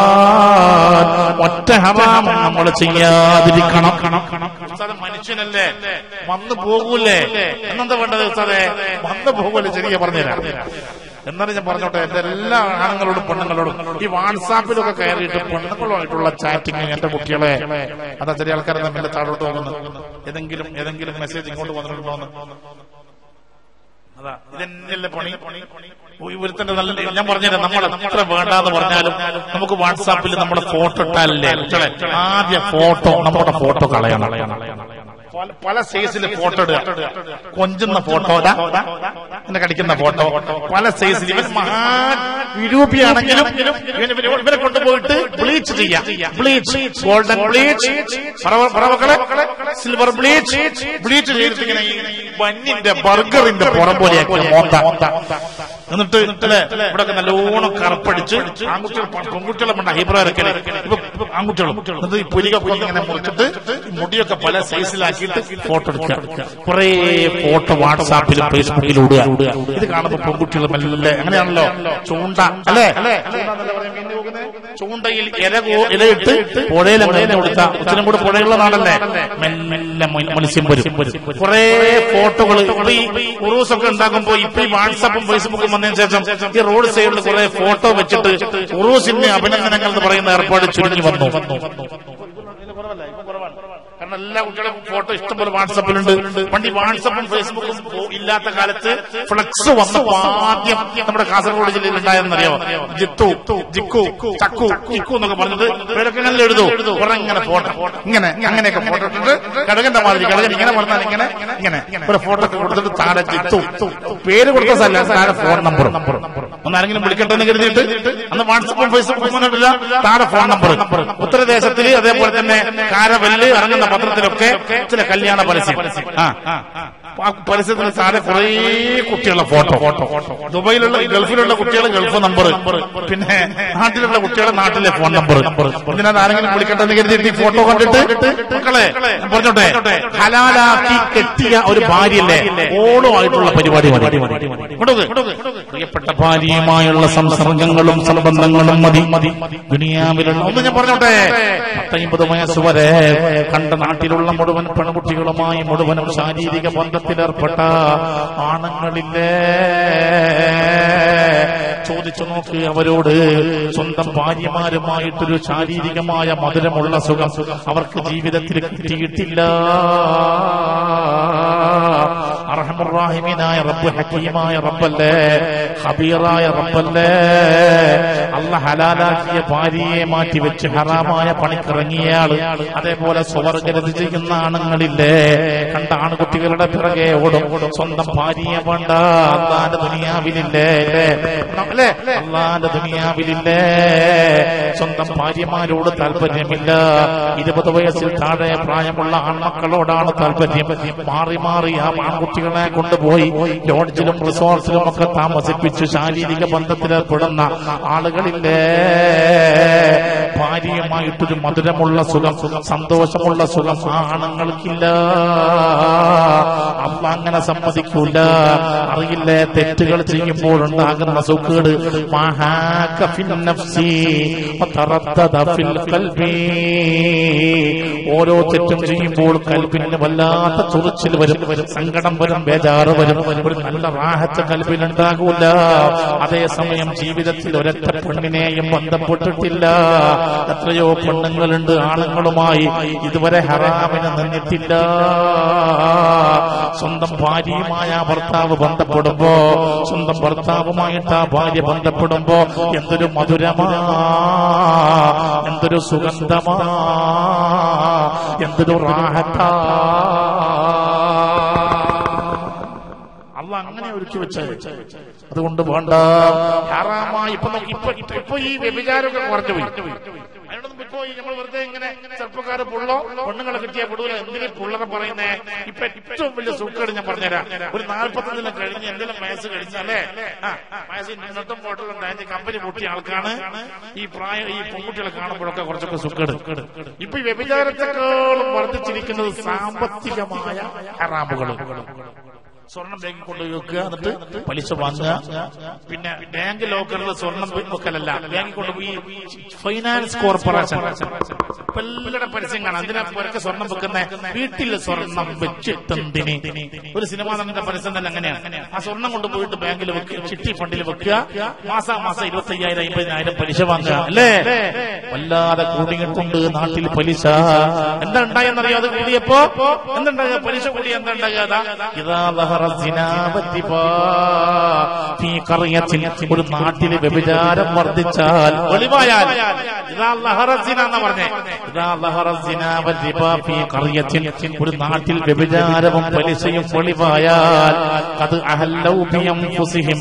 ഒറ്റ ഹറാമം നമ്മൾ ചെയ്യാതിരിക്കണം ഉസ്താദ് മനുഷ്യനല്ലേ വന്നു പോകൂലേ എന്നെന്താ വേണ്ടത് ഉസ്താദെ വന്നു പോകൂലേ ശരിയാ പറഞ്ഞുതരാം എന്നാലും ഞാൻ പറഞ്ഞോട്ടെ എന്റെ എല്ലാ ആണുങ്ങളോടും പെണ്ണുങ്ങളോടും ഈ വാട്സാപ്പിലൊക്കെ കയറിയിട്ട് പെണ്ണുങ്ങളുമായിട്ടുള്ള ചാറ്റിങ് എന്റെ കുട്ടികളെ അതാ ചെറിയ ആൾക്കാരെ തമ്മിൽ താഴോട്ട് പോകുന്നു ഏതെങ്കിലും ഏതെങ്കിലും മെസ്സേജ് ഇങ്ങോട്ട് വന്നിട്ടുണ്ടോ എന്ന് അതാ ഇതന്നെയല്ലേ പണി ഒരുത്തന്റെ നല്ല ഞാൻ പറഞ്ഞുതരാം നമ്മൾ എത്ര വേണ്ടാന്ന് പറഞ്ഞാലും നമുക്ക് വാട്സാപ്പിൽ നമ്മുടെ ഫോട്ടോ ഇട്ടാലല്ലേ കുട്ടികളെ ആദ്യ ഫോട്ടോ നമ്മുടെ ഫോട്ടോ കളയണം പല- പല സൈസിൽ ഫോട്ടോ ഇടുക കൊഞ്ചുന്ന ഫോട്ടോ ഇതാ ഇങ്ങനെ കടിക്കുന്ന ഫോട്ടോ പല സൈസിൽ ഇവൻ മഹാ വിരൂപിയാണെങ്കിലും ഇവന് ഇവരെ ഇവരെ കൊണ്ടുപോയിട്ട് ബ്ലീച്ച് ചെയ്യാം ബ്ലീച്ച് ഗോൾഡൻ ബ്ലീച്ച് പറവക്കളെ സിൽവർ ബ്ലീച്ച് ബ്ലീച്ച് ചെയ്തിട്ട് ഇങ്ങനെ ഈ ബന്നിന്റെ ബർഗറിന്റെ പുറം പോലെയാക്കി മോന്ത എന്നിട്ട് അല്ലേ ഇവിടെ നല്ലോണം കറുപ്പടിച്ച് ആൺകുട്ടികൾ പെൺകുട്ടികളെ വേണ്ട ഹൈബ്രാരൊക്കെ ഇപ്പൊ ആൺകുട്ടികളും എന്നിട്ട് ഈ പുലികൊക്കെ ഒന്ന് ഇങ്ങനെ മുറിച്ചിട്ട് ഈ മുടിയൊക്കെ പല സൈസിലാക്കിയിട്ട് ഫോട്ടോ എടുക്കുക കുറെ ഫോട്ടോ വാട്സാപ്പിലും ഫേസ്ബുക്കിലും ഇടുക ഇത് കാണുമ്പോ പെൺകുട്ടികൾ മെല്ലെ അങ്ങനെയാണല്ലോ ചൂണ്ട അല്ലേ ചൂണ്ടയിൽ ഇല കോ- ഇലയിട്ട് പുഴയിൽ അങ്ങനെ കൊടുത്ത ഒത്തിനും കൂടെ പുഴയുള്ള നാടല്ലേ മെല്ലെ മ- മത്സ്യം വരും കുറെ ഫോട്ടോകൾ ഇപ്പൊ ഈ ഉറൂസൊക്കെ ഉണ്ടാക്കുമ്പോ ഇപ്പൊ ഈ വാട്സാപ്പും ഫേസ്ബുക്കും വന്നതിന് ശേഷം ഈ റോഡ് സൈഡിൽ കുറെ ഫോട്ടോ വെച്ചിട്ട് ഉറൂസിന്റെ അഭിനന്ദനങ്ങൾ എന്ന് പറയുന്ന ഏർപ്പാട് ചുരുങ്ങി വന്നു കാരണം എല്ലാ കുട്ടികളും ഫോട്ടോ ഇഷ്ടംപോലെ വാട്സപ്പിലുണ്ട് പണ്ട് ഈ വാട്സപ്പും ഫേസ്ബുക്കും പോ- ഇല്ലാത്ത കാലത്ത് ഫ്ലക്സ് വന്നപ്പോ ആദ്യം നമ്മുടെ കാസർഗോഡ് ജില്ലയിൽ ഉണ്ടായെന്നറിയോ ജിത്തു ജിക്കു ചക്കു ചിക്കു എന്നൊക്കെ പറഞ്ഞത് കിഴക്കങ്ങളിൽ എഴുതൂ കുറെ ഇങ്ങനെ ഫോട്ടോ ഇങ്ങനെ അങ്ങനെയൊക്കെ ഫോട്ടോ ഇട്ടിട്ട് കടകന്റെ മാതിരി കടകൻ ഇങ്ങനെ പറഞ്ഞാൽ ഇങ്ങനെ ഇങ്ങനെ ഒരു ഫോട്ടോ ഒക്കെ കൊടുത്തിട്ട് താഴെ ജിത്തു പേര് കൊടുത്ത സ്ഥലം താഴെ ഫോൺ നമ്പർ ഒന്ന് ആരെങ്കിലും വിളിക്കട്ടെ എന്ന് കരുതിയിട്ട് അന്ന് വാട്സപ്പും ഫേസ്ബുക്കും ഒന്നുമില്ല താഴെ ഫോൺ നമ്പർ ഉത്തരദേശത്തിൽ അതേപോലെ തന്നെ കാരവല്ല് ഇറങ്ങുന്ന പത്രത്തിലൊക്കെ ചില കല്യാണ പരസ്യം ആ ആ പരസ്യത്തിന് താഴെ കുറേ കുട്ടികളുടെ ഫോട്ടോ ദുബൈയിലുള്ള ഗൾഫിലുള്ള കുട്ടികളെ ഗൾഫ് നമ്പർ പിന്നെ നാട്ടിലുള്ള കുട്ടികളെ നാട്ടിലെ ഫോൺ നമ്പർ ഇതിനകത്ത് ആരെങ്കിലും വിളിക്കട്ടെ എന്ന് കരുതിയിട്ട് ഈ ഫോട്ടോ കണ്ടിട്ട് മക്കളെ ഞാൻ പറഞ്ഞോട്ടെ ഹലാലാക്കി കെട്ടിയ ഒരു ഭാര്യയല്ലേ ഓണമായിട്ടുള്ള പരിപാടി മതി ഇങ്ങോട്ട് നോക്ക്. പ്രിയപ്പെട്ട ഭാര്യയുമായുള്ള സംസർഗങ്ങളും സംബന്ധങ്ങളും മതി മതി ദുനിയാവിലുള്ള ഒന്ന് ഞാൻ പറഞ്ഞോട്ടെ പത്തൈമ്പത് വയസ്സ് വരെ കണ്ട നാട്ടിലുള്ള മുഴുവൻ പെൺകുട്ടികളുമായി മുഴുവനും ശാരീരിക ബന്ധത്തിലേർപ്പെട്ട ആണുങ്ങളില്ലേ ചോദിച്ചു നോക്ക് അവരോട് സ്വന്തം ഭാര്യമാരുമായിട്ടൊരു ശാരീരികമായ മധുരമുള്ള സുഖം അവർക്ക് ജീവിതത്തിൽ കിട്ടിയിട്ടില്ല അർഹമുറാഹിമീനായ റബ്ബ് ഹക്കീമായ റബ്ബല്ലേ ഹബീറായ റബ്ബല്ലേ അല്ല ഹലാലാക്കിയ ഭാര്യയെ മാറ്റി വെച്ച് ഹറാമായ പണിക്കിറങ്ങിയയാള് അതേപോലെ സ്വവർഗരതി ചെയ്യുന്ന ആണുങ്ങളില്ലേ കണ്ട ആൺകുട്ടികളുടെ പിറകെ ഓടും സ്വന്തം ഭാര്യയെ വേണ്ട അള്ളാന്റെ ദുനിയാവിലില്ലേ അല്ലേ അള്ളാന്റെ ദുനിയാവിലില്ലേ സ്വന്തം ഭാര്യമാരോട് താല്പര്യമില്ല ഇരുപത് വയസ്സിൽ താഴെ പ്രായമുള്ള ആൺമക്കളോടാണ് താല്പര്യം മാറി മാറി ആ ആൺകുട്ടികളെ കൊണ്ടുപോയി ലോഡ്ജിലും റിസോർട്സിലും ഒക്കെ താമസിപ്പിച്ച് ശാരീരിക ബന്ധത്തിലേർപ്പെടുന്ന ആളുകളില്ലേ ഭാര്യയുമായിട്ടൊരു മധുരമുള്ള സുഖം സന്തോഷമുള്ള സുഖം ആ ആണുങ്ങൾക്കില്ല അമ്മ അങ്ങനെ സമ്മതിക്കൂല അറിയില്ലേ തെറ്റുകൾ ചെയ്യുമ്പോൾ ഉണ്ടാകുന്ന സുഖേട് മഹാക ഫിൻ നഫ്സി വതറദ്ദദ ഫിൽ ഖൽബി ഓരോ തെറ്റും ചെയ്യുമ്പോൾ കൽബിന് വല്ലാത്ത ചൊറിച്ചിൽ വരും സങ്കടം വരും ബേജാറ് വരും ഒരു നല്ല റാഹത്ത് കൽബിനുണ്ടാകൂല അതേസമയം ജീവിതത്തിൽ ഒരൊറ്റ പെണ്ണിനെയും ബന്ധപ്പെട്ടിട്ടില്ല എത്രയോ പെണ്ണുങ്ങളുണ്ട് ആണുങ്ങളുമായി ഇതുവരെ ഹറാമിന് നിന്നിട്ടില്ല സ്വന്തം ഭാര്യയുമായ ആ ഭർത്താവ് ബന്ധപ്പെടുമ്പോ സ്വന്തം ഭർത്താവുമായിട്ട് ആ ഭാര്യ ബന്ധപ്പെടുമ്പോ എന്തൊരു മധുരമാ എന്തൊരു സുഗന്ധമാ എന്തൊരു റാഹത്താ അള്ള അങ്ങനെ ഒരുക്കി വെച്ചത് അതുകൊണ്ട് വേണ്ട ഹറാമായി ഇപ്പൊ നോക്ക് ഇപ്പൊ ഇപ്പൊ- ഇപ്പൊ ഈ വ്യഭിചാരമൊക്കെ കുറഞ്ഞു പോയി അതിനോടൊന്നും ഇപ്പൊ ഈ നമ്മൾ വെറുതെ ഇങ്ങനെ ചെറുപ്പക്കാര് പുള്ളോ പെണ്ണുങ്ങളെ കിട്ടിയ പുള്ളൂല എന്തിനു പുള്ളറെ പറയുന്നേ ഇപ്പൊ ഏറ്റവും വലിയ സുഖം ഞാൻ പറഞ്ഞുതരാം ഒരു നാൽപ്പത്തഞ്ചിലും കഴിഞ്ഞ് എന്തെങ്കിലും വയസ്സ് കഴിഞ്ഞാലേ ആ, വയസ്സ് ഇന്നത്തും ഫോട്ടോയിലും ഉണ്ടായ കമ്പനി പൊട്ടിയ ആൾക്കാണ് ഈ പ്രായം ഈ പെൺകുട്ടികളെ കാണുമ്പോഴൊക്കെ കുറച്ചൊക്കെ സുഖം ഇപ്പൊ ഈ വ്യഭിചാരത്തെക്കാളും വർദ്ധിച്ചിരിക്കുന്നത് സാമ്പത്തികമായ ഹറാമുകളും സ്വർണം ബാങ്കിൽ കൊണ്ടുപോയി വെക്കുക എന്നിട്ട് പലിശ വാങ്ങുക പിന്നെ ബാങ്ക് ലോക്കറിൽ സ്വർണം വെക്കലല്ല ബാങ്കിൽ കൊണ്ടുപോയി ഫൈനാൻസ് കോർപ്പറേഷൻ ഇപ്പൊ എല്ലാവരുടെ പരസ്യം കാണാം എന്തിനാ പുരക്കെ സ്വർണം വെക്കുന്ന വീട്ടിൽ സ്വർണം വെച്ചിട്ടെന്തിന് ഒരു സിനിമാ നടന്റെ പരസ്യം തന്നെ അങ്ങനെയാണ് ആ സ്വർണം കൊണ്ടുപോയിട്ട് ബാങ്കിൽ വെക്കുക ചിട്ടി ഫണ്ടിൽ വെക്കുക മാസാ മാസം ഇരുപത്തി അയ്യായിരം അമ്പതിനായിരം പലിശ വാങ്ങുക അല്ലേ വല്ലാതെ കൂടിയിട്ടുണ്ട് നാട്ടിൽ പലിശ എന്താ ഉണ്ടായെന്നറിയോ അത് കൂടിയപ്പോ എന്തുണ്ടാകുക പലിശ കൂടി എന്താ ഉണ്ടാകുക ഇതാ ظهر الزنا والربا في കറിയത്തിൽ ഒരു നാട്ടിലെ വ്യഭിചാരം വർദ്ധിച്ചാൽ വെളിവായാൽ ഇതാ ലഹറസിന എന്ന് പറഞ്ഞേ ഇതാ ലഹറസിന വല്ലിബാ ഫീ ഖറിയത്തിൻ ഒരു നാട്ടിൽ വ്യഭിചാരവും പലിശയും വെളിവായാൽ അത് അഹല്ലൗ ബിയംഫുസിഹിം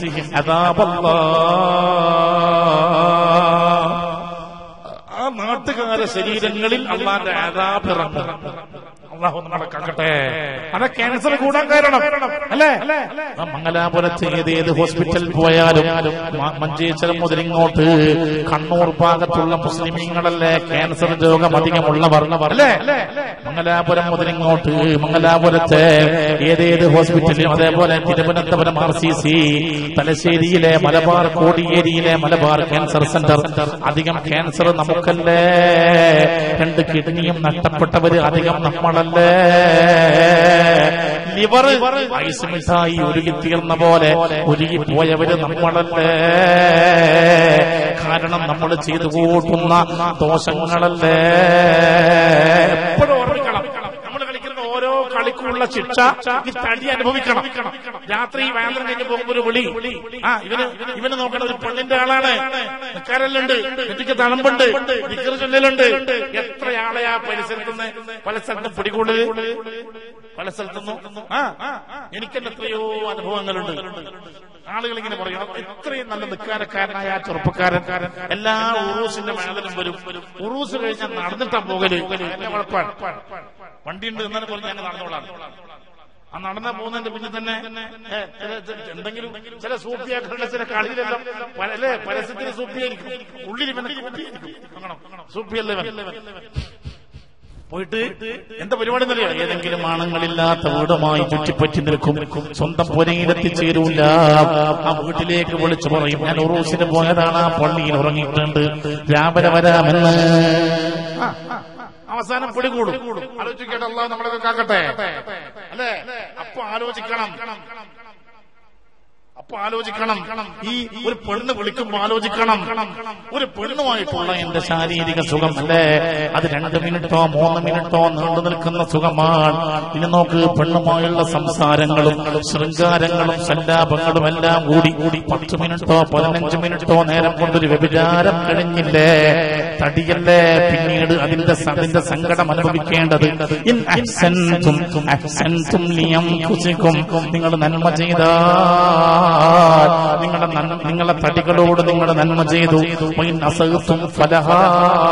അദാബല്ലാഹ് ആ നാട്ടുകാരെ ശരീരങ്ങളിൽ അള്ളാന്റെ ആദാബിറങ്ങും അള്ളാഹു നമ്മളെ കാക്കട്ടെ അതെ ക്യാൻസർ കൂടാൻ കാരണം അല്ലേ ആ മംഗലാപുരത്ത് ഏത് ഏത് ഹോസ്പിറ്റലിൽ പോയാലും മ- മഞ്ചേശ്വരം മുതൽ ഇങ്ങോട്ട് കണ്ണൂർ ഭാഗത്തുള്ള മുസ്ലിമീങ്ങളല്ലേ ക്യാൻസർ രോഗം അധികമുള്ളവർ അല്ലേ മംഗലാപുരം മുതൽ ഇങ്ങോട്ട് മംഗലാപുരത്തെ ഏതേത് ഹോസ്പിറ്റലിലും അതേപോലെ തിരുവനന്തപുരം ആർ സി സി തലശ്ശേരിയിലെ മലബാർ കോടിയേരിയിലെ മലബാർ ക്യാൻസർ സെന്റർ അധികം ക്യാൻസർ നമുക്കല്ലേ രണ്ട് കിഡ്നിയും നഷ്ടപ്പെട്ടവര് അധികം നമ്മളല്ലേ ലിവർ ഐസ് മിഠായി ഉരുകിത്തീർന്ന പോലെ ഉരുകിപ്പോയവര് നമ്മളല്ലേ കാരണം നമ്മൾ ചെയ്തു കൂട്ടുന്ന ദോഷങ്ങളല്ലേ എപ്പോഴും ഓർമ്മിക്കണം നമ്മൾ കളിക്കുന്ന ഓരോ കളിക്കുള്ള ശിക്ഷ ഈ തടി അനുഭവിക്കണം രാത്രി വേന്ദ്രം കഴിഞ്ഞ് പോകുമ്പോ ഒരു വിളി ആ ഇവന് ഇവന് നോക്കണ ഒരു പെണ്ണിന്റെ ആളാണ് നിക്കാരല്ലുണ്ട് നെറ്റിക്ക് തണുമ്പുണ്ട് നിക്കർ ചൊല്ലലുണ്ട് എത്ര ആളെ ആ പരിസരത്തുനിന്ന് പല സ്ഥലത്തും പിടികൂടല് പല സ്ഥലത്തുനിന്നും ആ എനിക്കെന്നെ എത്രയോ അനുഭവങ്ങളുണ്ട് ആളുകൾ ഇങ്ങനെ പറയും ഇത്രയും നല്ല നിക്കാരക്കാരനായ ആ ചെറുപ്പക്കാരൻ എല്ലാ ഉറൂസിന്റെ മേളലും വരും ഉറൂസ് കഴിഞ്ഞാൽ നടന്നിട്ടാ പോകല് നല്ല കുഴപ്പമാണ് വണ്ടിയുണ്ട് എന്നാലും പറഞ്ഞ് ഞാൻ നടന്നോളാം ആ നടന്ന പോകുന്നതിന്റെ പിന്നെ തന്നെ ഏ, ചില- ചില- എന്തെങ്കിലും ചില സൂപ്പിയാക്കളുടെ ചില കളിയിലെല്ലാം പല- അല്ലേ പരസ്യത്തിന് സൂപ്പിയായിരിക്കും ഉള്ളിൽ ഇവനെ സൂപ്പിയായിരിക്കും കാണണം സൂപ്പിയല്ലേ ഇവൻ. പോയിട്ട് എന്താ പരിപാടി എന്നറിയോ ഏതെങ്കിലും ആണുങ്ങളില്ലാത്ത വീടുമായി ചുറ്റിപ്പറ്റി നിൽക്കും സ്വന്തം പുരയിലെത്തിച്ചേരൂല ആ വീട്ടിലേക്ക് വിളിച്ചു പറയും ഞാൻ ഉറൂസിന് പോയതാണ് ആ പള്ളിയിൽ ഉറങ്ങിയിട്ടുണ്ട് രാവിലെ വരാമെന്ന് ആ, ആ, അവസാനം പിടികൂടും ആലോചിക്കട്ടെ അള്ളാഹ് നമ്മളൊക്കെ കാക്കട്ടെ അല്ലേ അപ്പൊ ആലോചിക്കണം അപ്പൊ ആലോചിക്കണം ഈ ഒരു പെണ്ണ് വിളിക്കുമ്പോ ആലോചിക്കണം ഒരു പെണ്ണുമായിട്ടുള്ള എന്റെ ശാരീരിക സുഖം അല്ലേ അത് രണ്ട് മിനിറ്റോ മൂന്ന് മിനിറ്റോ നീണ്ടു നിൽക്കുന്ന സുഖമാണ് ഇനി നോക്ക് പെണ്ണുമായുള്ള സംസാരങ്ങളും ശൃംഗാരങ്ങളും സല്ലാപങ്ങളും എല്ലാം കൂടി കൂടി പത്ത് മിനിറ്റോ പതിനഞ്ച് മിനിറ്റോ നേരം കൊണ്ടൊരു വ്യഭിചാരം കഴിഞ്ഞില്ലേ തടിയല്ലേ പിന്നീട് അതിന്റെ സ- അതിന്റെ സങ്കടം അനുഭവിക്കേണ്ടത് ഇൻ അഹ്സൻതും അഹ്സൻതും ലിയംഫുസികും നിങ്ങൾ നന്മ ചെയ്താൽ നിങ്ങളുടെ നന്മ- നിങ്ങളെ തടികളോട് നിങ്ങൾ നന്മ ചെയ്തു വൈൻ അസഹത്തും ഫലഹാ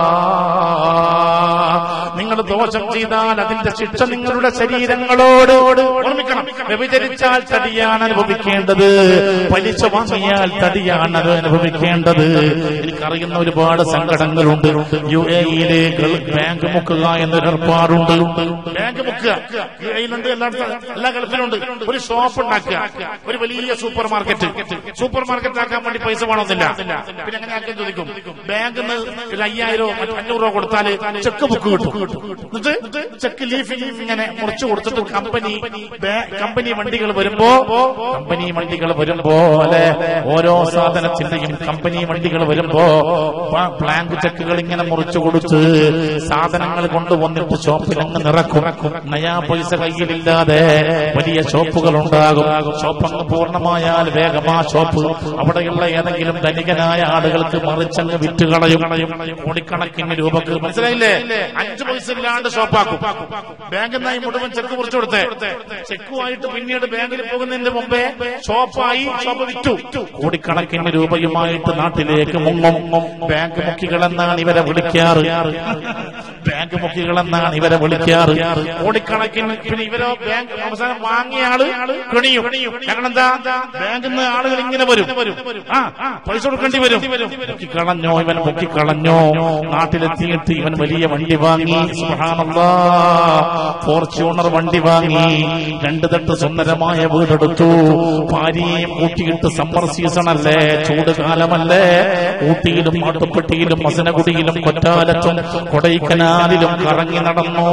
നിങ്ങൾ ദോഷം ചെയ്താൽ അതിന്റെ ശിക്ഷ നിങ്ങളുടെ ശരീരങ്ങളോട് ഓർമ്മിക്കണം വ്യഭിചരിച്ചാൽ തടിയാണ് അനുഭവിക്കേണ്ടത് പലിശ വാങ്ങിയാൽ തടിയാണ് അത് അനുഭവിക്കേണ്ടത് എനിക്കറിയുന്ന ഒരുപാട് സങ്കടങ്ങളുണ്ട് യു എയിലെ ബാങ്ക് മുക്കുക എന്നൊരു ഏർപ്പാടുണ്ട് ബാങ്ക് മുക്കുക യു എയിലുണ്ട് എല്ലായിടത്തും എല്ലാ ഗൾഫിലുണ്ട് ഒരു ഷോപ്പ് ഉണ്ടാക്കുക ഒരു വലിയ സൂപ്പർ മാർക്കറ്റ് സൂപ്പർ മാർക്കറ്റ് ആക്കാൻ വേണ്ടി പൈസ വേണമെന്നില്ല പിന്നെ എങ്ങനെ ആക്കാൻ ചോദിക്കും ബാങ്കിൽ നിന്ന് ഒരു അയ്യായിരോ മറ്റു അഞ്ഞൂറ് രൂപ കൊടുത്താൽ ചെക്ക് ബുക്ക് കിട്ടും എന്നിട്ട് ചെക്ക് ലീഫ് ഇങ്ങനെ മുറിച്ചു കൊടുത്തിട്ട് കമ്പനി ബാ- കമ്പനി വണ്ടികൾ വരുമ്പോ കമ്പനി വണ്ടികൾ വരുമ്പോ അല്ലെ ഓരോ സാധനത്തിന്റെയും കമ്പനി വണ്ടികൾ വരുമ്പോ പ- ബ്ലാങ്ക് ചെക്കുകൾ ഇങ്ങനെ മുറിച്ചു കൊടുത്ത് സാധനങ്ങൾ കൊണ്ടുവന്നിട്ട് ഷോപ്പിൽ അങ്ങ് നിറക്കും നയാ പൈസ കയ്യിലില്ലാതെ വലിയ ഷോപ്പുകൾ ഉണ്ടാകും ഷോപ്പ് അങ്ങ് പൂർണ്ണമായാൽ വേഗം ആ ഷോപ്പ് അവിടെയുള്ള ഏതെങ്കിലും ധനികനായ ആളുകൾക്ക് മറിച്ചങ്ങ് വിറ്റുകളയും കോടിക്കണക്കിന് രൂപക്ക് മനസ്സിലായില്ലേ അഞ്ചു പൈസ ഇല്ലാണ്ട് ഷോപ്പാക്കും ബാങ്കിൽ നിന്നായി മുഴുവൻ ചെക്ക് കുറിച്ചു കൊടുത്തേ ചെക്കുമായിട്ട് പിന്നീട് ബാങ്കിൽ പോകുന്നതിന്റെ മുമ്പേ ഷോപ്പായി ഷോപ്പ് വിറ്റു കോടിക്കണക്കിന് രൂപയുമായിട്ട് നാട്ടിലേക്ക് മുങ്ങും ബാങ്ക് മുക്കികളെന്നാണ് ഇവരെ വിളിക്കാറ് ബാങ്ക് മുക്കികളെന്നാണ് ഇവരെ വിളിക്കാറ് കോടിക്കണക്കിന് പിന്നെ ഇവരോ ബാങ്ക് അവസാനം വാങ്ങിയ ആള് കിണിയും കാരണം എന്താ ബാങ്കിൽ നിന്ന് ആളുകൾ ഇങ്ങനെ വരും ആ ആ, പൈസ കൊടുക്കേണ്ടി വരും പൊക്കിക്കളഞ്ഞോ ഇവൻ പൊക്കിക്കളഞ്ഞോ നാട്ടിലെത്തിയിട്ട് ഇവൻ വലിയ വണ്ടി വാങ്ങി സുബ്ഹാനല്ലാ ഫോർച്യൂണർ വണ്ടി വാങ്ങി രണ്ട് തട്ട് സുന്ദരമായ വീടെടുത്തു ഭാര്യയും കൂട്ടിയിട്ട് സമ്മർ സീസൺ അല്ലേ ചൂട് കാലമല്ലേ ഊട്ടിയിലും മാട്ടുപ്പെട്ടിയിലും മസനഗുഡിയിലും കൊറ്റാലത്തും കൊടൈക്കനാൽ നാലിലും കറങ്ങി നടന്നു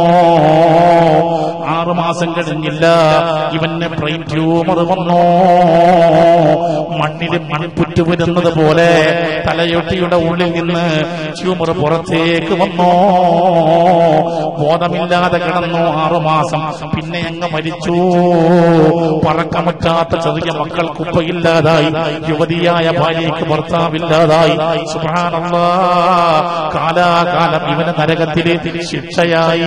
ആറുമാസം കഴിഞ്ഞില്ല ഇവന് ബ്രെയിൻ ട്യൂമർ വന്നു മണ്ണിൽ മൺപുറ്റ് വരുന്നത് പോലെ തലയൊട്ടിയുടെ ഉള്ളിൽ നിന്ന് ട്യൂമർ പുറത്തേക്ക് വന്നു ബോധമില്ലാതെ കിടന്നു ആറുമാസം പിന്നെ അങ്ങ് മരിച്ചു പറക്കാൻ പറ്റാത്ത ചെറിയ മക്കൾക്ക് ഉപ്പയില്ലാതായി യുവതിയായ ഭാര്യയ്ക്ക് ഭർത്താവില്ലാതായി സുബ്ഹാനല്ലാ കാലാകാലം ഇവന് നരകത്തിലെ ശിക്ഷയായി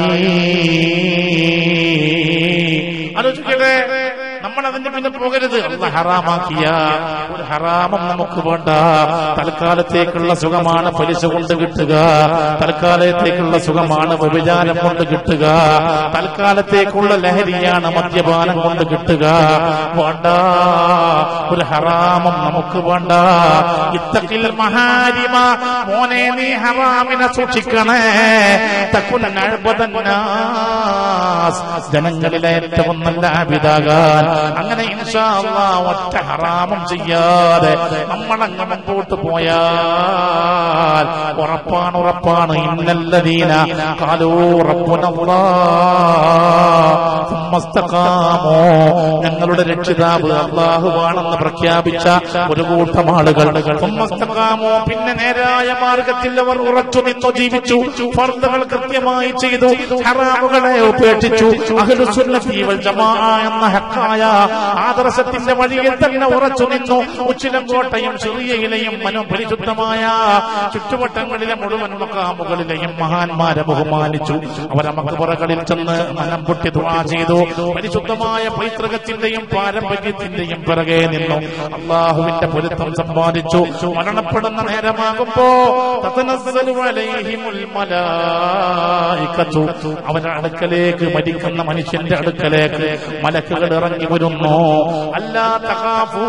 ആലോചിക്കട്ടെ നമ്മൾ അതിന്റെ പിന്നെ പോകരുത് അല്ല ഹറാമാക്കിയ ഒരു ഹറാമം നമുക്ക് വേണ്ട തൽക്കാലത്തേക്കുള്ള സുഖമാണ് പലിശ കൊണ്ട് കിട്ടുക തൽക്കാലത്തേക്കുള്ള സുഖമാണ് വ്യഭിചാരം കൊണ്ട് കിട്ടുക തൽക്കാലത്തേക്കുള്ള ലഹരിയാണ് മദ്യപാനം കൊണ്ട് കിട്ടുക വേണ്ട ഒരു ഹറാമം നമുക്ക് വേണ്ട ഇത്തക്കിൽ മഹാരിമ മോനെ നീ ഹറാമിനെ സൂക്ഷിക്കണേ തക്കുൻ അഅ്ബദന്നാസ്. ജനങ്ങളിലെ ഏറ്റവും നല്ല ആബിദാകാൻ അങ്ങനെ ഇൻഷാ അല്ലാ ഒറ്റ ഹറാമം ചെയ്യാതെ നമ്മളങ്ങ് മുമ്പോട്ട് പോയാൽ ഉറപ്പാണ് ഉറപ്പാണ് ഇന്നല്ലദീന കാലോ റബ്ബുനല്ലാ ثم استقاموا. ഞങ്ങളുടെ രക്ഷിതാവ് അള്ളാഹുവാണെന്ന് പ്രഖ്യാപിച്ച ഒരു കൂട്ടം ആളുകൾ ثم استقاموا. പിന്നെ നേരായ മാർഗത്തിൽ അവർ ഉറച്ചു നിന്നു ജീവിച്ചു ഫർദുകൾ കൃത്യമായി ചെയ്തു ഹറാമുകളെ ഉപേക്ഷിച്ചു അഹ്ലുസുന്നത്തി വൽ ജമാ എന്ന ഹക്കായ ആദർശത്തിന്റെ വഴിയിൽ തന്നെ ഉറച്ചു നിന്നു ഉച്ചിലം കോട്ടയും ചെറിയയിലെയും മനോപരിശുദ്ധമായ ചുറ്റുവട്ടങ്ങളിലെ മുഴുവൻ മക്കാമുകളിലെയും മഹാന്മാരെ ബഹുമാനിച്ചു അവരെ മക്ബറകളിൽ ചെന്ന് മനം പൊട്ടി ദുആ ചെയ്തു പരിശുദ്ധമായ പൈതൃകത്തിന്റെയും പാരമ്പര്യത്തിന്റെയും പിറകെ നിന്നു അള്ളാഹുവിന്റെ പൊരുത്തം സമ്പാദിച്ചു മരണപ്പെടുന്ന നേരമാകുമ്പോ തതനസ്സലു അലൈഹിമുൽ മലായികത്തു അവരുടെ അടുക്കലേക്ക് മരിക്കുന്ന മനുഷ്യന്റെ അടുക്കലേക്ക് മലക്കുകൾ ഇറങ്ങി വരുന്നു അല്ലാ തഖാഫൂ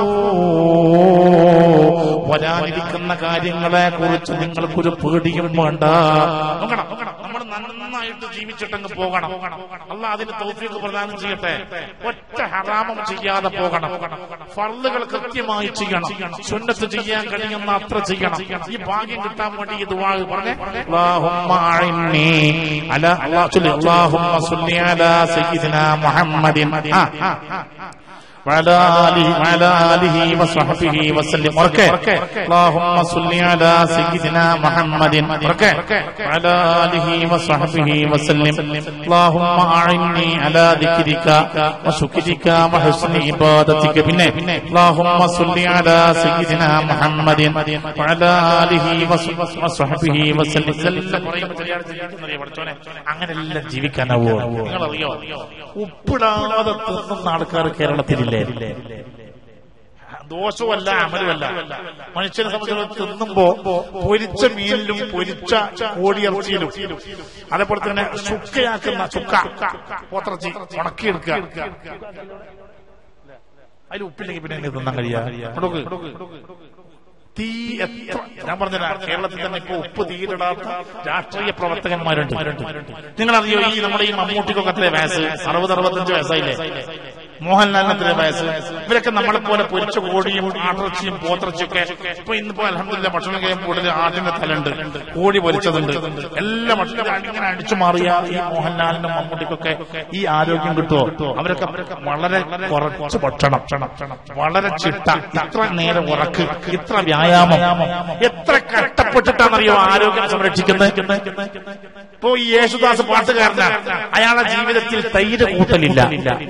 വരാനിരിക്കുന്ന കാര്യങ്ങളെ കുറിച്ച് നിങ്ങൾക്കൊരു പേടിയും വേണ്ട നോക്കണം നോക്കണം നമ്മൾ നന്നായിട്ട് ജീവിച്ചിട്ടങ്ങ് പോകണം അല്ല അതിന് തൗഫീഖ് പ്രദാനം ചെയ്യട്ടെ ഒറ്റ ഹറാമം ചെയ്യാതെ പോകണം ഫർളുകൾ കൃത്യമായി ചെയ്യണം സുന്നത്ത് ചെയ്യാൻ കഴിയുന്ന അത്ര ചെയ്യണം ഈ ഭാഗ്യം കിട്ടാൻ വേണ്ടി ഇത് വാഴ് പറഞ്ഞേ അല്ലാഹുമ്മ അഇന്നി അലാ അല്ലാഹ് ചൊല്ലി അല്ലാഹുമ്മ സല്ലി അലാ സയ്യിദിനാ മുഹമ്മദിൻ ആ وعلى آله وعلى آله وصحبه وسلم وركع اللهم صل على سيدنا محمد وركع وعلى آله وصحبه وسلم اللهم أعني على ذكرك وشكرك وحسن عبادتك بنا اللهم صل على سيدنا محمد وعلى آله وصحبه وسلم അങ്ങനെല്ലാം ജീവിക്കാനാവോ നിങ്ങളറിയോ ഉപ്പിടാതെ തിന്നുന്ന ആൾക്കാർ കേരളത്തിലില്ലേ ദോഷമല്ല അമലുമല്ല മനുഷ്യനെ സംബന്ധിച്ചിടത്തോളം തിന്നുമ്പോ പൊരിച്ച മീനിലും പൊരിച്ച കോടിയിറച്ചിയിലും അതേപോലെ തന്നെ ചുക്കയാക്കുന്ന ചുക്ക പോത്തിറച്ചി ഉണക്കിയെടുക്കുക അതിൽ ഉപ്പില്ലെങ്കിൽ പിന്നെ എങ്ങനെ തിന്നാൻ കഴിയാ കൊടുക്ക്. തീ എത്ര ഞാൻ പറഞ്ഞ കേരളത്തിൽ തന്നെ ഇപ്പൊ ഉപ്പ് തീരിടാത്ത രാഷ്ട്രീയ പ്രവർത്തകന്മാരുണ്ട് നിങ്ങളറിയോ ഈ നമ്മുടെ ഈ മമ്മൂട്ടിക്കൊക്കെ എത്ര വയസ്സ് അറുപത് അറുപത്തഞ്ച് വയസ്സായില്ലേ മോഹൻലാലിന് എത്ര വയസ്സ് ഇവരൊക്കെ നമ്മളെ പോലെ പൊരിച്ച കോടിയും ആട്ടിറച്ചിയും പോത്തിറച്ചിയൊക്കെ ഇപ്പൊ ഇന്നിപ്പോ അലഹമില്ല ഭക്ഷണം കഴിയുമ്പോൾ കൂടുതൽ ആടിന്റെ തലുണ്ട് കോഴി പൊരിച്ചതുണ്ട് എല്ലാ ഭക്ഷണം ഇങ്ങനെ അടിച്ചു മാറിയ ഈ മോഹൻലാലിനും മമ്മൂട്ടിക്കൊക്കെ ഈ ആരോഗ്യം കിട്ടുമോ അവരൊക്കെ വളരെ കുറച്ച് ഭക്ഷണം വളരെ ചിട്ട ഇത്ര നേരം ഉറക്ക് ഇത്ര വ്യായാമം എത്ര കഷ്ടപ്പെട്ടിട്ടാണെന്നറിയോ ആരോഗ്യം സംരക്ഷിക്കുന്നത് ഇപ്പോ ഈ യേശുദാസ് പാട്ടുകാരനാണ് അയാളുടെ ജീവിതത്തിൽ തൈര് കൂട്ടലില്ല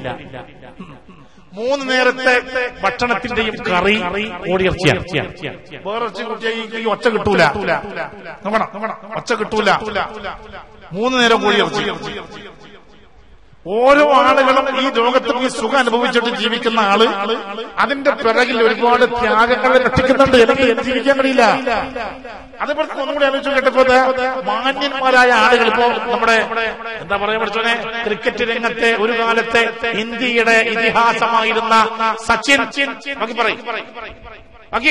മൂന്ന് നേരത്തെ ഭക്ഷണത്തിന്റെയും കറി കോടിയിറച്ചിയാണ് വേറെ ഇറച്ചി കൂട്ടിയാൽ ഈ- ഈ ഒച്ച കിട്ടൂല നോക്കണം ഒച്ച കിട്ടൂല മൂന്ന് നേരം കോഴിയിറച്ചി ഓരോ ആളുകളും ഈ ലോകത്തിൽ ഈ സുഖം അനുഭവിച്ചിട്ട് ജീവിക്കുന്ന ആള് അതിന്റെ പിറകിൽ ഒരുപാട് ത്യാഗങ്ങൾ രക്ഷിക്കുന്നുണ്ട് എനിക്ക് ജീവിക്കാൻ കഴിയില്ല അതേപോലെ തന്നെ ഒന്നുകൂടി ആലോചിച്ച് കേട്ടപ്പോ ദാ മാന്യന്മാരായ ആളുകൾ ഇപ്പോ നമ്മുടെ എന്താ പറയാ പഠിച്ചോനെ ക്രിക്കറ്റ് രംഗത്തെ ഒരു കാലത്തെ ഇന്ത്യയുടെ ഇതിഹാസമായിരുന്ന സച്ചിൻ ബാക്കി പറയും ബാക്കി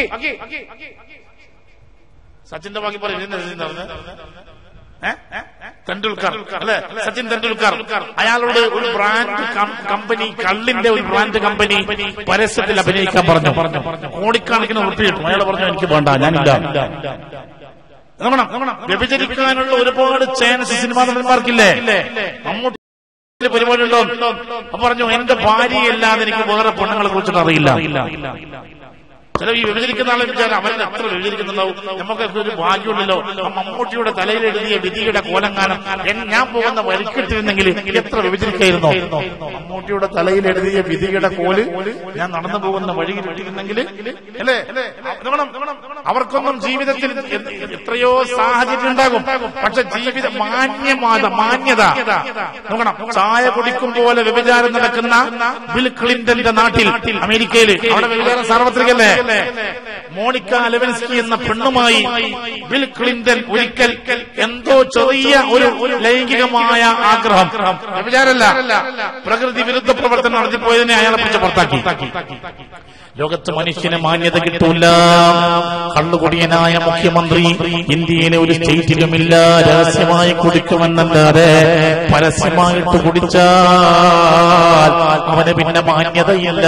സച്ചിന്റെ ബാക്കി പറയും ഇതിന്റെ ഇതിന്റെ പറഞ്ഞത്. ഏ? തെണ്ടുൽക്കർ അല്ലെ സച്ചിൻ തെണ്ടുൽക്കർ അയാളോട് ഒരു ബ്രാൻഡ് കം- കമ്പനി കള്ളിന്റെ ഒരു ബ്രാൻഡ് കമ്പനി പരസ്യത്തിൽ അഭിനയിക്കാൻ പറഞ്ഞു കോടിക്കണക്കിന് ഉറപ്പ് കിട്ടും അയാൾ പറഞ്ഞു എനിക്ക് വേണ്ട ഞാനില്ല നോക്കണം വ്യഭിചരിക്കാനുള്ള ഒരുപാട് ചാൻസ് സിനിമാ നടന്മാർക്കില്ലേ മമ്മൂട്ടി പരിപാടി ഉണ്ടോ അപ്പൊ പറഞ്ഞു എന്റെ ഭാര്യയല്ലാതെ എനിക്ക് വേറെ പെണ്ണുങ്ങളെ കുറിച്ചിട്ട് അറിയില്ല ചില ഈ വ്യഭിചരിക്കുന്ന ആളെ വിചാരം അവരുടെ അത്ര വ്യഭിചരിക്കുന്നുണ്ടാവും നമുക്കൊക്കെ ഒരു ഭാഗ്യമുണ്ടല്ലോ ആ മമ്മൂട്ടിയുടെ തലയിൽ എഴുതിയ വിധിയുടെ കോലങ്കാനം എൻ- ഞാൻ പോകുന്ന വരിക്കിട്ടിരുന്നെങ്കിൽ എത്ര വ്യഭിചരിക്കായിരുന്നോ മമ്മൂട്ടിയുടെ തലയിൽ എഴുതിയ വിധിയുടെ കോല് ഞാൻ നടന്നു പോകുന്ന വഴിയിൽ ഇട്ടിരുന്നെങ്കിൽ അല്ലേ നോക്കണം, അവർക്കൊന്നും ജീവിതത്തിൽ എ- എത്രയോ സാഹചര്യം ഉണ്ടാകും പക്ഷെ ജീവിത മാന്യമാത മാന്യത നോക്കണം ചായ കുടിക്കും പോലെ വ്യഭിചാരം നടക്കുന്ന ബിൽ ക്ലിന്റന്റെ നാട്ടിൽ അമേരിക്കയിൽ അവിടെ വ്യഭിചാരം സാർവത്രികല്ലേ മോണിക്ക ലെവൻസ്കി എന്ന പെണ്ണുമായി ബിൽ ക്ലിന്റൺ ഒരിക്കൽ എന്തോ ചെറിയ ഒരു ലൈംഗികമായ ആഗ്രഹം വ്യഭിചാരല്ല പ്രകൃതി വിരുദ്ധ പ്രവർത്തനം നടത്തിപ്പോയതിനെ അയാളെ പിടിച്ച് പുറത്താക്കി ലോകത്ത് മനുഷ്യന് മാന്യത കിട്ടൂല കള്ളുകുടിയനായ മുഖ്യമന്ത്രി ഇന്ത്യയിലെ ഒരു സ്റ്റേറ്റിലുമില്ല രഹസ്യമായി കുടിക്കുമെന്നല്ലാതെ പരസ്യമായിട്ട് കുടിച്ചാൽ അവന് പിന്നെ മാന്യതയില്ല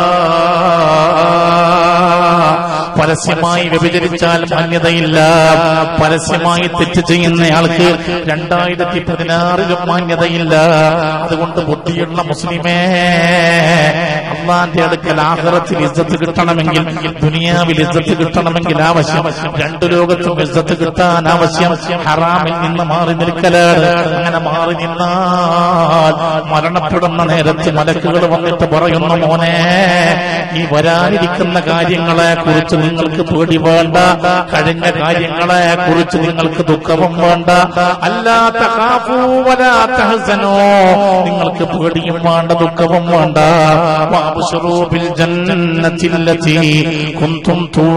പരസ്യമായി വ്യഭിചരിച്ചാൽ മാന്യതയില്ല പരസ്യമായി തെറ്റ് ചെയ്യുന്നയാൾക്ക് രണ്ടായിരത്തി പതിനാറിലും മാന്യതയില്ല അതുകൊണ്ട് ബുദ്ധിയുള്ള മുസ്ലിമേ അള്ളാന്റെ അടുക്കൽ ആഹ്റത്തിൽ ഇജ്ജത്ത് കിട്ടണമെങ്കിൽ ദുനിയാവിൽ ഇജ്ജത്ത് കിട്ടണമെങ്കിൽ ആവശ്യം രണ്ടു ലോകത്തും ഇജ്ജത്ത് കിട്ടാൻ ആവശ്യം ഹറാമിൽ നിന്ന് മാറി നിൽക്കലാണ് അങ്ങനെ മാറി നിന്നാൽ മരണപ്പെടുന്ന നേരത്ത് മലക്കുകൾ വന്നിട്ട് പറയുന്നു മോനെ ഈ വരാനിരിക്കുന്ന കാര്യങ്ങളെ കുറിച്ച് നിങ്ങൾക്ക് പേടി വേണ്ട കഴിഞ്ഞ കാര്യങ്ങളെ കുറിച്ച് നിങ്ങൾക്ക് ദുഃഖവും വേണ്ട അല്ലാത്ത ഹസനോ നിങ്ങൾക്ക് പേടിയും വേണ്ട ദുഃഖവും വേണ്ട وابشروا بالجنة التي كنتم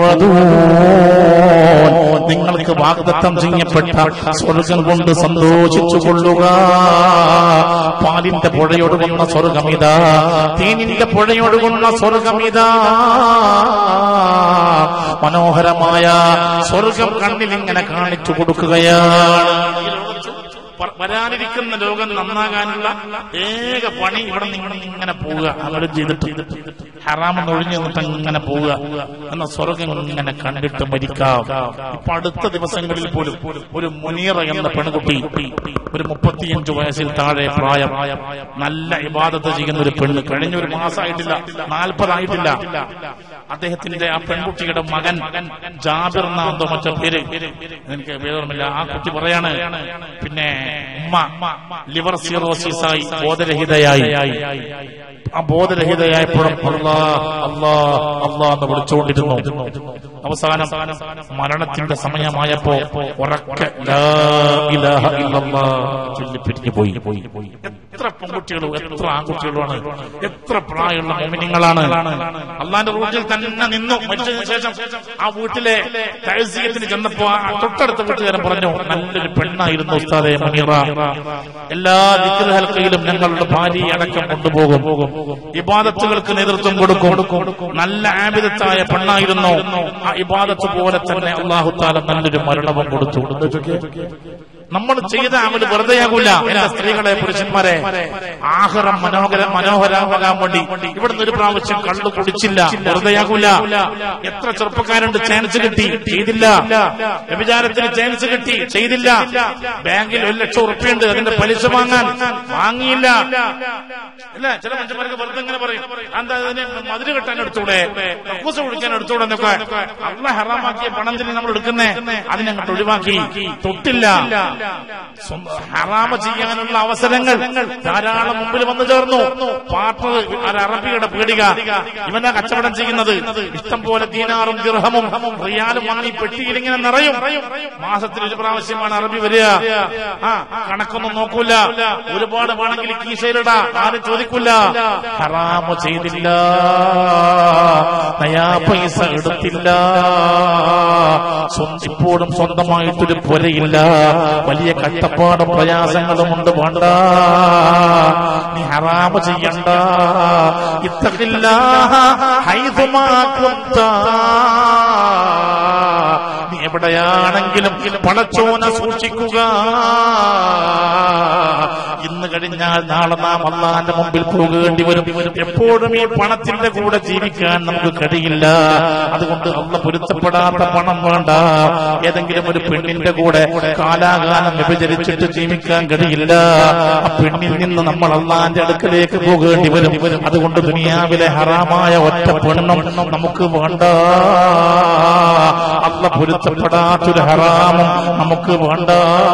توعدون നിങ്ങൾക്ക് വാഗ്ദത്തം ചെയ്യപ്പെട്ട സ്വർഗം കൊണ്ട് സന്തോഷിച്ചു കൊള്ളുക പാലിന്റെ പുഴയൊടുകുന്ന സ്വർഗമിതാ തേനിന്റെ പുഴയൊടുകുന്ന സ്വർഗമിതാ മനോഹരമായ സ്വർഗം കണ്ണിൽ ഇങ്ങനെ കാണിച്ചു കൊടുക്കുകയാണ് പ- വരാനിരിക്കുന്ന ലോകം നന്നാകാനുള്ള ഏക പണി ഇവിടെ നിന്ന് ഇങ്ങനെ പോവുക അമലും ചെയ്തിട്ട് ഹറാമെന്ന് ഒഴിഞ്ഞു നിന്നിട്ട് ഇങ്ങനെ പോവുക എന്ന സ്വർഗം ഇങ്ങനെ കണ്ടിട്ട് മരിക്കാം ഇപ്പൊ അടുത്ത ദിവസങ്ങളിൽ പോലും ഒരു മുനീറ എന്ന പെൺകുട്ടി ഒരു മുപ്പത്തിയഞ്ചു വയസ്സിൽ താഴെ പ്രായം നല്ല ഇബാദത്ത് ചെയ്യുന്ന ഒരു പെണ്ണ് കഴിഞ്ഞ ഒരു മാസമായിട്ടില്ല നാൽപ്പതായിട്ടില്ല അദ്ദേഹത്തിന്റെ ആ പെൺകുട്ടിയുടെ മകൻ ജാബിർ എന്ന എന്തോ മറ്റോ പേര് എനിക്ക് വേദമില്ല ആ കുട്ടി പറയാണ് പിന്നെ ഉമ്മ ലിവർ സിറോസിസായി ബോധരഹിതയായി ആ ബോധരഹിതയായപ്പോഴും അല്ലാ അല്ലാ അല്ലാ എന്ന് വിളിച്ചുകൊണ്ടിരുന്നു അവസാനം മരണത്തിന്റെ സമയമായപ്പോ ഉറക്കെ ലാ ഇലാഹ ഇല്ലല്ലാ ചൊല്ലി പിരിഞ്ഞു പോയി എത്ര പെൺകുട്ടികളും എത്ര ആൺകുട്ടികളുമാണ് എത്ര പ്രായമുള്ള മോമിനിങ്ങളാണ് അള്ളാന്റെ റൂട്ടിൽ തന്നെ നിന്നു മരിച്ചതിന് ശേഷം ആ വീട്ടിലെ തഹസീയത്തിന് ചെന്നപ്പോ ആ തൊട്ടടുത്ത വീട്ടുകാരൻ പറഞ്ഞു നല്ലൊരു പെണ്ണായിരുന്നു ഉസ്താദെ മുനീറ എല്ലാ ദിക്ർഹൽക്കയിലും ഞങ്ങളുടെ ഭാര്യയെ അടക്കം കൊണ്ടുപോകും ഇബാദത്തുകൾക്ക് നേതൃത്വം കൊടുക്കും നല്ല ആബിദത്തായ പെണ്ണായിരുന്നു ആ ഇബാദത്ത് പോലെ തന്നെ അള്ളാഹു താല നല്ലൊരു മരണവും കൊടുത്തു നമ്മൾ ചെയ്ത അമല് വെറുതെയാകൂല എന്റെ സ്ത്രീകളെ പുരുഷന്മാരെ ആഹാരം മനോഹരം മനോഹരമാകാൻ വേണ്ടി ഇവിടുന്ന് ഒരു പ്രാവശ്യം കള്ളു കുടിച്ചില്ല വെറുതെയാകൂല എത്ര ചെറുപ്പക്കാരുണ്ട് ചാൻസ് കിട്ടി ചെയ്തില്ല വ്യഭിചാരത്തിന് ചാൻസ് കിട്ടി ചെയ്തില്ല ബാങ്കിൽ ഒരു ലക്ഷം ഉറുപ്പിയുണ്ട് അതിന്റെ പലിശ വാങ്ങാൻ വാങ്ങിയില്ല അല്ല ചില മനുഷ്യന്മാർക്ക് വെറുതെ ഇങ്ങനെ പറയും എന്താ അതിന് മതില് കെട്ടാൻ എടുത്തൂടെ കക്കൂസ് കുടിക്കാൻ എടുത്തൂടെ എന്നൊക്കെ അള്ള ഹറാമാക്കിയ പണം തന്നെ നമ്മൾ എടുക്കുന്നേ അതിനങ്ങോട്ട് ഒഴിവാക്കി തൊട്ടില്ല സ്വന്തം ഹറാമ ചെയ്യാനുള്ള അവസരങ്ങൾ ധാരാളം മുമ്പിൽ വന്നു ചേർന്നു പാർട്ണർ ഒരു അറബിയുടെ പീടിക ഇവനാ കച്ചവടം ചെയ്യുന്നത് ഇഷ്ടം പോലെ ദീനാറും ദിർഹമും റിയാലും വാങ്ങി പെട്ടിയിൽ ഇങ്ങനെ നിറയും മാസത്തിൽ ഒരു പ്രാവശ്യമാണ് അറബി വരിക ആ കണക്കൊന്നും നോക്കൂല ഒരുപാട് വേണമെങ്കിൽ കീശയിലിടാ ആരും ചോദിക്കൂല ഹറാമ് ചെയ്തില്ല നയാ പൈസ എടുത്തില്ല സ്വന്തം ഇപ്പോഴും സ്വന്തമായിട്ടൊരു പുരയില്ല വലിയ കഷ്ടപ്പാടും പ്രയാസങ്ങളും ഉണ്ട് വേണ്ട നീ ഹറാമ് ചെയ്യണ്ട ഇത്തക്കില്ല നീ എവിടെയാണെങ്കിലും പടച്ചോനെ സൂക്ഷിക്കുക ഇന്ന് ഇന്ന് കഴിഞ്ഞാൽ നാളെ നാം അള്ളാന്റെ മുമ്പിൽ പോകേണ്ടി വരും എപ്പോഴും ഈ പണത്തിന്റെ കൂടെ ജീവിക്കാൻ നമുക്ക് കഴിയില്ല അതുകൊണ്ട് അള്ള പൊരുത്തപ്പെടാത്ത പണം വേണ്ട ഏതെങ്കിലും ഒരു പെണ്ണിന്റെ കൂടെ കാലാകാലം വ്യഭിചരിച്ചിട്ട് ജീവിക്കാൻ കഴിയില്ല ആ പെണ്ണിൽ നിന്ന് നമ്മൾ അള്ളാന്റെ അടുക്കലേക്ക് പോകേണ്ടി വരും അതുകൊണ്ട് ദുനിയാവിലെ ഹറാമായ ഒറ്റ പെണ്ണും നമുക്ക് വേണ്ട അള്ള പൊരുത്തപ്പെടാത്തൊരു ഹറാമും നമുക്ക് വേണ്ട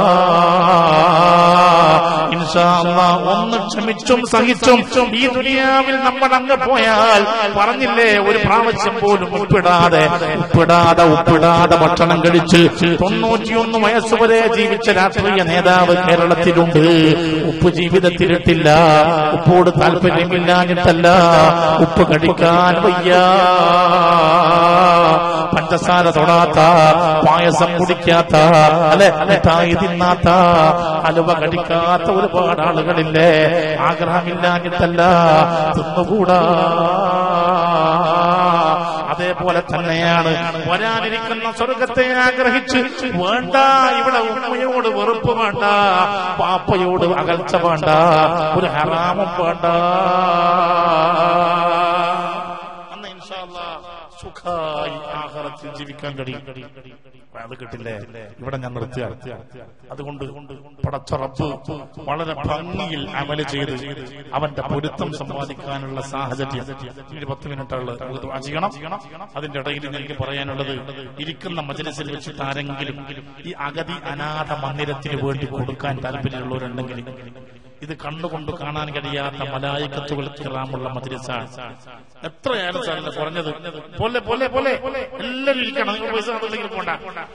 ഇൻഷാ അല്ലാ, ഒന്ന് ക്ഷമിച്ചും സഹിച്ചും ഈ ദുനിയാവിൽ നമ്മൾ അങ്ങ് പോയാൽ പറഞ്ഞില്ലേ ഒരു പ്രാവശ്യം പോലും ഉപ്പിടാതെ ഉപ്പിടാതെ ഉപ്പിടാതെ ഭക്ഷണം കഴിച്ച് തൊണ്ണൂറ്റിയൊന്ന് വയസ്സുവരെ ജീവിച്ച രാഷ്ട്രീയ നേതാവ് കേരളത്തിലുണ്ട് ഉപ്പ് ജീവിതത്തിലിട്ടില്ല ഉപ്പോട് താല്പര്യമില്ലാഞ്ഞിട്ടല്ല ഉപ്പ് കഴിക്കാൻ വയ്യ പഞ്ചസാര തൊടാത്ത പായസം കുടിക്കാത്ത അല്ലെ മിഠായി തിന്നാത്ത അലുവ കടിക്കാത്ത ഒരുപാട് ആളുകളില്ലേ ആഗ്രഹമില്ലാഞ്ഞിട്ടല്ല തിന്നുകൂടാ അതേപോലെ തന്നെയാണ് വരാനിരിക്കുന്ന സ്വർഗത്തെ ആഗ്രഹിച്ച് വേണ്ട ഇവിടെ ഉമ്മയോട് വെറുപ്പ് വേണ്ട പാപ്പയോട് അകൽച്ച വേണ്ട ഒരു ഹറാമും വേണ്ട അന്ന് ഇൻഷാ അല്ലാ സുഖായി ആഹാരത്തിൽ ജീവിക്കാൻ കഴിയും അത് കിട്ടില്ലേ ഇവിടെ ഞാൻ നിർത്തുക അതുകൊണ്ട് പടച്ച റബ്ബ് വളരെ ഭംഗിയിൽ അമല് ചെയ്ത് അവന്റെ പൊരുത്തം സമ്പാദിക്കാനുള്ള സാഹചര്യം ഇനി പത്ത് മിനിറ്റുള്ള ചെയ്യണം അതിന്റെ ഇടയിൽ എനിക്ക് പറയാനുള്ളത് ഇരിക്കുന്ന മജലിസിൽ വെച്ചിട്ട് ആരെങ്കിലും ഈ അഗതി അനാഥ മന്ദിരത്തിന് വേണ്ടി കൊടുക്കാൻ താല്പര്യമുള്ളവരുണ്ടെങ്കിൽ ഇത് കണ്ടുകൊണ്ട് കാണാൻ കഴിയാത്ത മലായിക്കത്തുകൾ കിറാമുള്ള മദ്രസാണ് എത്രയായാലും സാറിന് കുറഞ്ഞത് പോലെ പോലെ പോലെ എല്ലാവരും ഇരിക്കണം നിങ്ങൾ പൈസ അതുണ്ടെങ്കിൽ പോണ്ട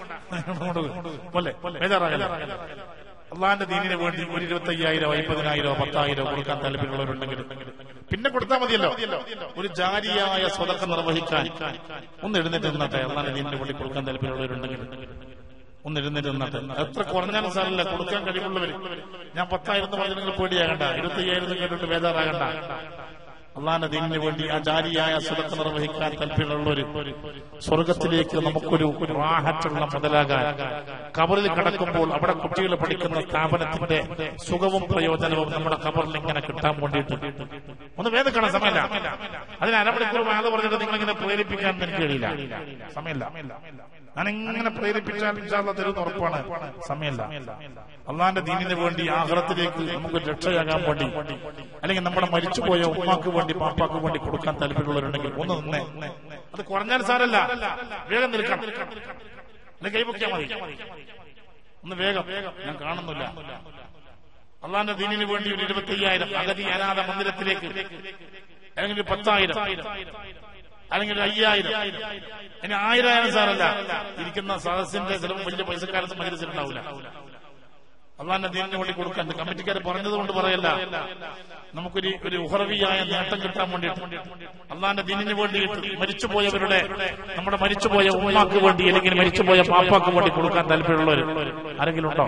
പോലെ ബേജാറാകല്ല അള്ളാന്റെ ദീനിന് വേണ്ടി ഒരു ഇരുപത്തി അയ്യായിരോ അയ്പതിനായിരോ പത്തായിരോ കൊടുക്കാൻ താല്പര്യമുള്ളവരുണ്ടെങ്കിൽ പിന്നെ കൊടുത്താൽ മതിയല്ലോ ഒരു ജാരിയായ സ്വതക്കം നിർവഹിക്കാൻ ഒന്ന് എഴുന്നേറ്റ് നിന്നട്ടെ അള്ളാന്റെ ദീനിന് വേണ്ടി കൊടുക്കാൻ താല്പര്യമുള്ളവരുണ്ടെങ്കിൽ ഒന്ന് എഴുന്നേറ്റ് നിന്നട്ടെ എത്ര കുറഞ്ഞാലും സാറില്ല കൊടുക്കാൻ കഴിവുള്ളവര് ഞാൻ പത്തായിരത്തി പറഞ്ഞ നിങ്ങൾ പേടിയാകണ്ട ഇരുപത്തി അയ്യായിരത്തി കേട്ടിട്ട് ബേജാറാകണ്ട അള്ളാന്റെ ദീനിന് വേണ്ടി ആ ജാരിയായ സ്വതക്ക നിർവഹിക്കാൻ താല്പര്യമുള്ളവര് സ്വർഗത്തിലേക്ക് നമുക്കൊരു റാഹറ്റുള്ള മുതലാകാൻ കബറിൽ കിടക്കുമ്പോൾ അവിടെ കുട്ടികൾ പഠിക്കുന്ന സ്ഥാപനത്തിന്റെ സുഖവും പ്രയോജനവും നമ്മുടെ കബറിൽ ഇങ്ങനെ കിട്ടാൻ വേണ്ടിയിട്ട് ഒന്ന് വേദക്കണം സമയമില്ല അതിന് അരമണിക്കൂർ വേദ പറഞ്ഞിട്ട് നിങ്ങളിങ്ങനെ പ്രേരിപ്പിക്കാൻ എനിക്ക് കഴിയില്ല സമയമില്ല ഞാൻ ഇങ്ങനെ പ്രേരിപ്പിച്ചാൽ ഇൻഷാല്ല തരുന്ന ഉറപ്പാണ് സമയമില്ല അള്ളാന്റെ ദീനിന് വേണ്ടി ആഹ്റത്തിലേക്ക് നമുക്ക് രക്ഷയാകാൻ വേണ്ടി അല്ലെങ്കിൽ നമ്മുടെ മരിച്ചുപോയ ഉമ്മാക്ക് വേണ്ടി പാപ്പാക്ക് വേണ്ടി കൊടുക്കാൻ താല്പര്യമുള്ളവരുണ്ടെങ്കിൽ ഒന്ന് നിന്നേ അത് കുറഞ്ഞാൽ സാരല്ല വേഗം നിൽക്കണം അല്ലെങ്കിൽ കൈപൊക്കിയാൽ മതി ഒന്ന് വേഗം ഞാൻ കാണുന്നില്ല അള്ളാന്റെ ദീനിന് വേണ്ടി ഒരു ഇരുപത്തി അയ്യായിരം അഗതി അനാഥ മന്ദിരത്തിലേക്ക് അല്ലെങ്കിൽ ഒരു പത്തായിരം അല്ലെങ്കിൽ ഒരു അയ്യായിരം ഇനി ആയിരം ആയാലും സാറല്ല ഇരിക്കുന്ന സദസ്സിന്റെ ചിലപ്പോൾ വലിയ പൈസക്കാലത്ത് മജലിസിലുണ്ടാവില്ല അള്ളാന്റെ ദീനിന് വേണ്ടി കൊടുക്കാൻ കമ്മിറ്റിക്കാർ പറഞ്ഞത് കൊണ്ട് പറയല്ല നമുക്കൊരു ഒരു ഉഹറവിയായ നേട്ടം കിട്ടാൻ വേണ്ടിയിട്ട് അള്ളാന്റെ ദീനിന് വേണ്ടിയിട്ട് മരിച്ചുപോയവരുടെ നമ്മുടെ മരിച്ചുപോയ ഉമ്മാക്ക് വേണ്ടി അല്ലെങ്കിൽ മരിച്ചുപോയ പാപ്പാക്ക് വേണ്ടി കൊടുക്കാൻ താല്പര്യമുള്ളവർ ആരെങ്കിലും ഉണ്ടോ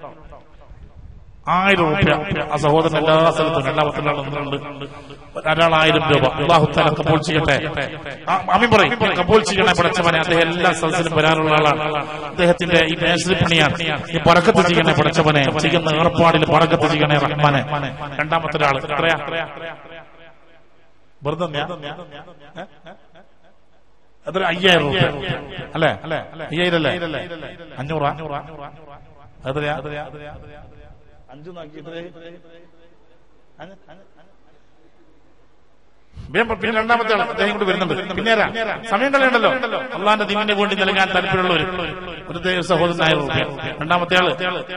ആയിരം രൂപ ആ സഹോദരൻ എല്ലാ സ്ഥലത്തും രണ്ടാമത്തെ നിന്നുണ്ട് ഒരാൾ ആയിരം രൂപ അള്ളാഹുത്താല കപ്പോൾ ചെയ്യട്ടെ ആ, അമീൻ പറയും കപ്പോൾ ചെയ്യണേ പടച്ചവനെ അദ്ദേഹം എല്ലാ സ്ഥലത്തിലും വരാനുള്ള ആളാണ് അദ്ദേഹത്തിന്റെ ഈ മേശരി പണിയാണ് ഈ പറക്കത്ത് ചെയ്യണേ പടച്ചവനെ ചെയ്യുന്ന ഏർപ്പാടിൽ പറക്കത്ത് ചെയ്യണേ റഹ്മാനെ രണ്ടാമത്തെ ഒരാൾ എത്രയാ വെറുതെ തന്നെയാ? ഏ? അതൊരു അയ്യായിരം രൂപ അല്ലേ അയ്യായിരം അല്ലേ അഞ്ഞൂറാ അതെയാ അഞ്ചു പിന്നെ രണ്ടാമത്തെ ആൾ അദ്ദേഹം കൂടി വരുന്നുണ്ട് പിന്നെ ആരാ? സമയം കളയണ്ടല്ലോ അള്ളാന്റെ ദീനിനെ വേണ്ടി നൽകാൻ താല്പര്യമുള്ളവർ ഒരു ദൈവ സഹോദരനായ രൂപ രണ്ടാമത്തെ ആള്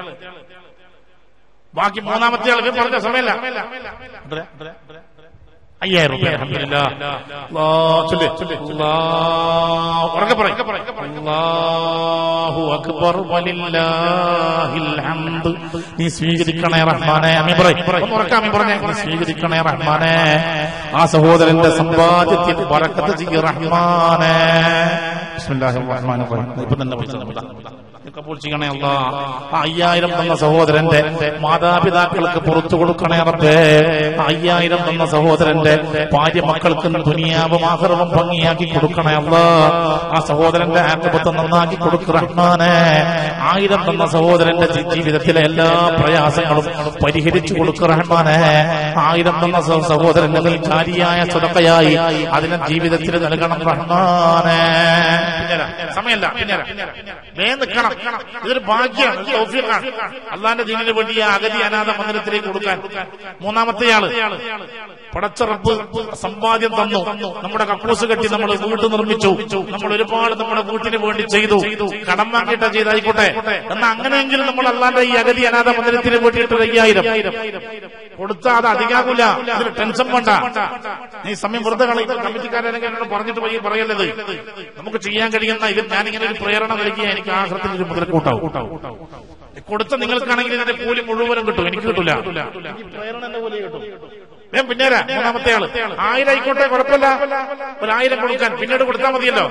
ബാക്കി മൂന്നാമത്തെ ആള് ഇവൻ പറഞ്ഞ സമയമല്ല എത്രയാ? അയ്യായിരം രൂപ അൽഹംദുലില്ലാ. അല്ലാഹ് ചൊല്ല്. അല്ലാഹ് ഉറക്കെ പറയ്. അല്ലാഹു അക്ബർ വലില്ലാഹിൽ ഹംദ്. നീ സ്വീകരിക്കണേ റഹ്മാനെ അമ്മി പറയ് ഒന്ന് ഉറക്കെ അമ്മി പറഞ്ഞേ നീ സ്വീകരിക്കണേ റഹ്മാനെ ആ സഹോദരന്റെ സമ്പാദ്യത്തിൽ ബറക്കത്ത് ചെയ്യ റഹ്മാനെ ബിസ്മില്ലാഹിർ റഹ്മാനിർ റഹീം ഇപ്പൊ തന്നെ പൈസ തന്നില്ല. നീ കബൂൽ ചെയ്യണേ അല്ല ആ അയ്യായിരം തന്ന സഹോദരന്റെ മാതാപിതാക്കൾക്ക് പുറത്തു കൊടുക്കണേ റബ്ബേ ആ അയ്യായിരം തന്ന സഹോദരന്റെ ഭാര്യ മക്കൾക്ക് ദുനിയാവും ആഹ്റവും ഭംഗിയാക്കി കൊടുക്കണേ അല്ല ആ സഹോദരന്റെ ആക്കപത്ത് നന്നാക്കി കൊടുക്കുക റഹ്മാനെ ആയിരം തന്ന സഹോദരന്റെ ജി- ജീവിതത്തിലെ എല്ലാ പ്രയാസങ്ങളും പരിഹരിച്ചു കൊടുക്കുക റഹ്മാനെ ആയിരം തന്ന സ- സഹോദരന്റെ മേൽ കാരിയായ സ്വതക്കയായി അതിനെ ജീവിതത്തിൽ നൽകണം റഹ്മാനെ പിന്നേരാ, സമയമല്ല പിന്നേരാ. വേഗം നിൽക്കണം ഇതൊരു ഭാഗ്യമാണ് ഇത് തൗഫീഖാണ് അള്ളാന്റെ ദീനിന് വേണ്ടി ഈ അഗതി അനാഥ മന്ദിരത്തിലേക്ക് കൊടുക്കാൻ മൂന്നാമത്തെ ആള് പടച്ച റബ്ബ് സമ്പാദ്യം തന്നു നമ്മുടെ കക്കൂസ് കെട്ടി നമ്മൾ വീട് നിർമ്മിച്ചു നമ്മൾ ഒരുപാട് നമ്മുടെ വീട്ടിന് വേണ്ടി ചെയ്തു കടം വാങ്ങിയിട്ടാ ചെയ്തായിക്കോട്ടെ എന്നാൽ അങ്ങനെയെങ്കിലും നമ്മൾ അള്ളാന്റെ ഈ അഗതി അനാഥ മന്ദിരത്തിന് വേണ്ടിയിട്ട് ഒരു അയ്യായിരം കൊടുത്താൽ അത് അധികാകൂല അതിന് ടെൻഷൻ വേണ്ട നീ സമയം വെറുതെ കളി കമ്മിറ്റിക്കാരെങ്കിലും എന്നോട് പറഞ്ഞിട്ട് പോയി പറയല്ലത് നമുക്ക് ചെയ്യാൻ കഴിയുന്ന ഇത് ഞാനിങ്ങനെ ഒരു പ്രേരണ നൽകിയ എനിക്ക് ആഹ്രത്തിൽ ഒരു മുതൽക്കൂട്ടാവും കൊടുത്ത നിങ്ങൾക്കാണെങ്കിൽ ഇതിന്റെ കൂലി മുഴുവനും കിട്ടും എനിക്ക് കിട്ടൂല എനിക്ക് പ്രേരണ എന്ന പോലെ കിട്ടും വേഗം പിന്നേരാ മൂന്നാമത്തെ ആള് ആയിരം ആയിക്കോട്ടെ കുഴപ്പമില്ല ഒരു ആയിരം കൊടുക്കാൻ പിന്നീട് കൊടുത്താൽ മതിയല്ലോ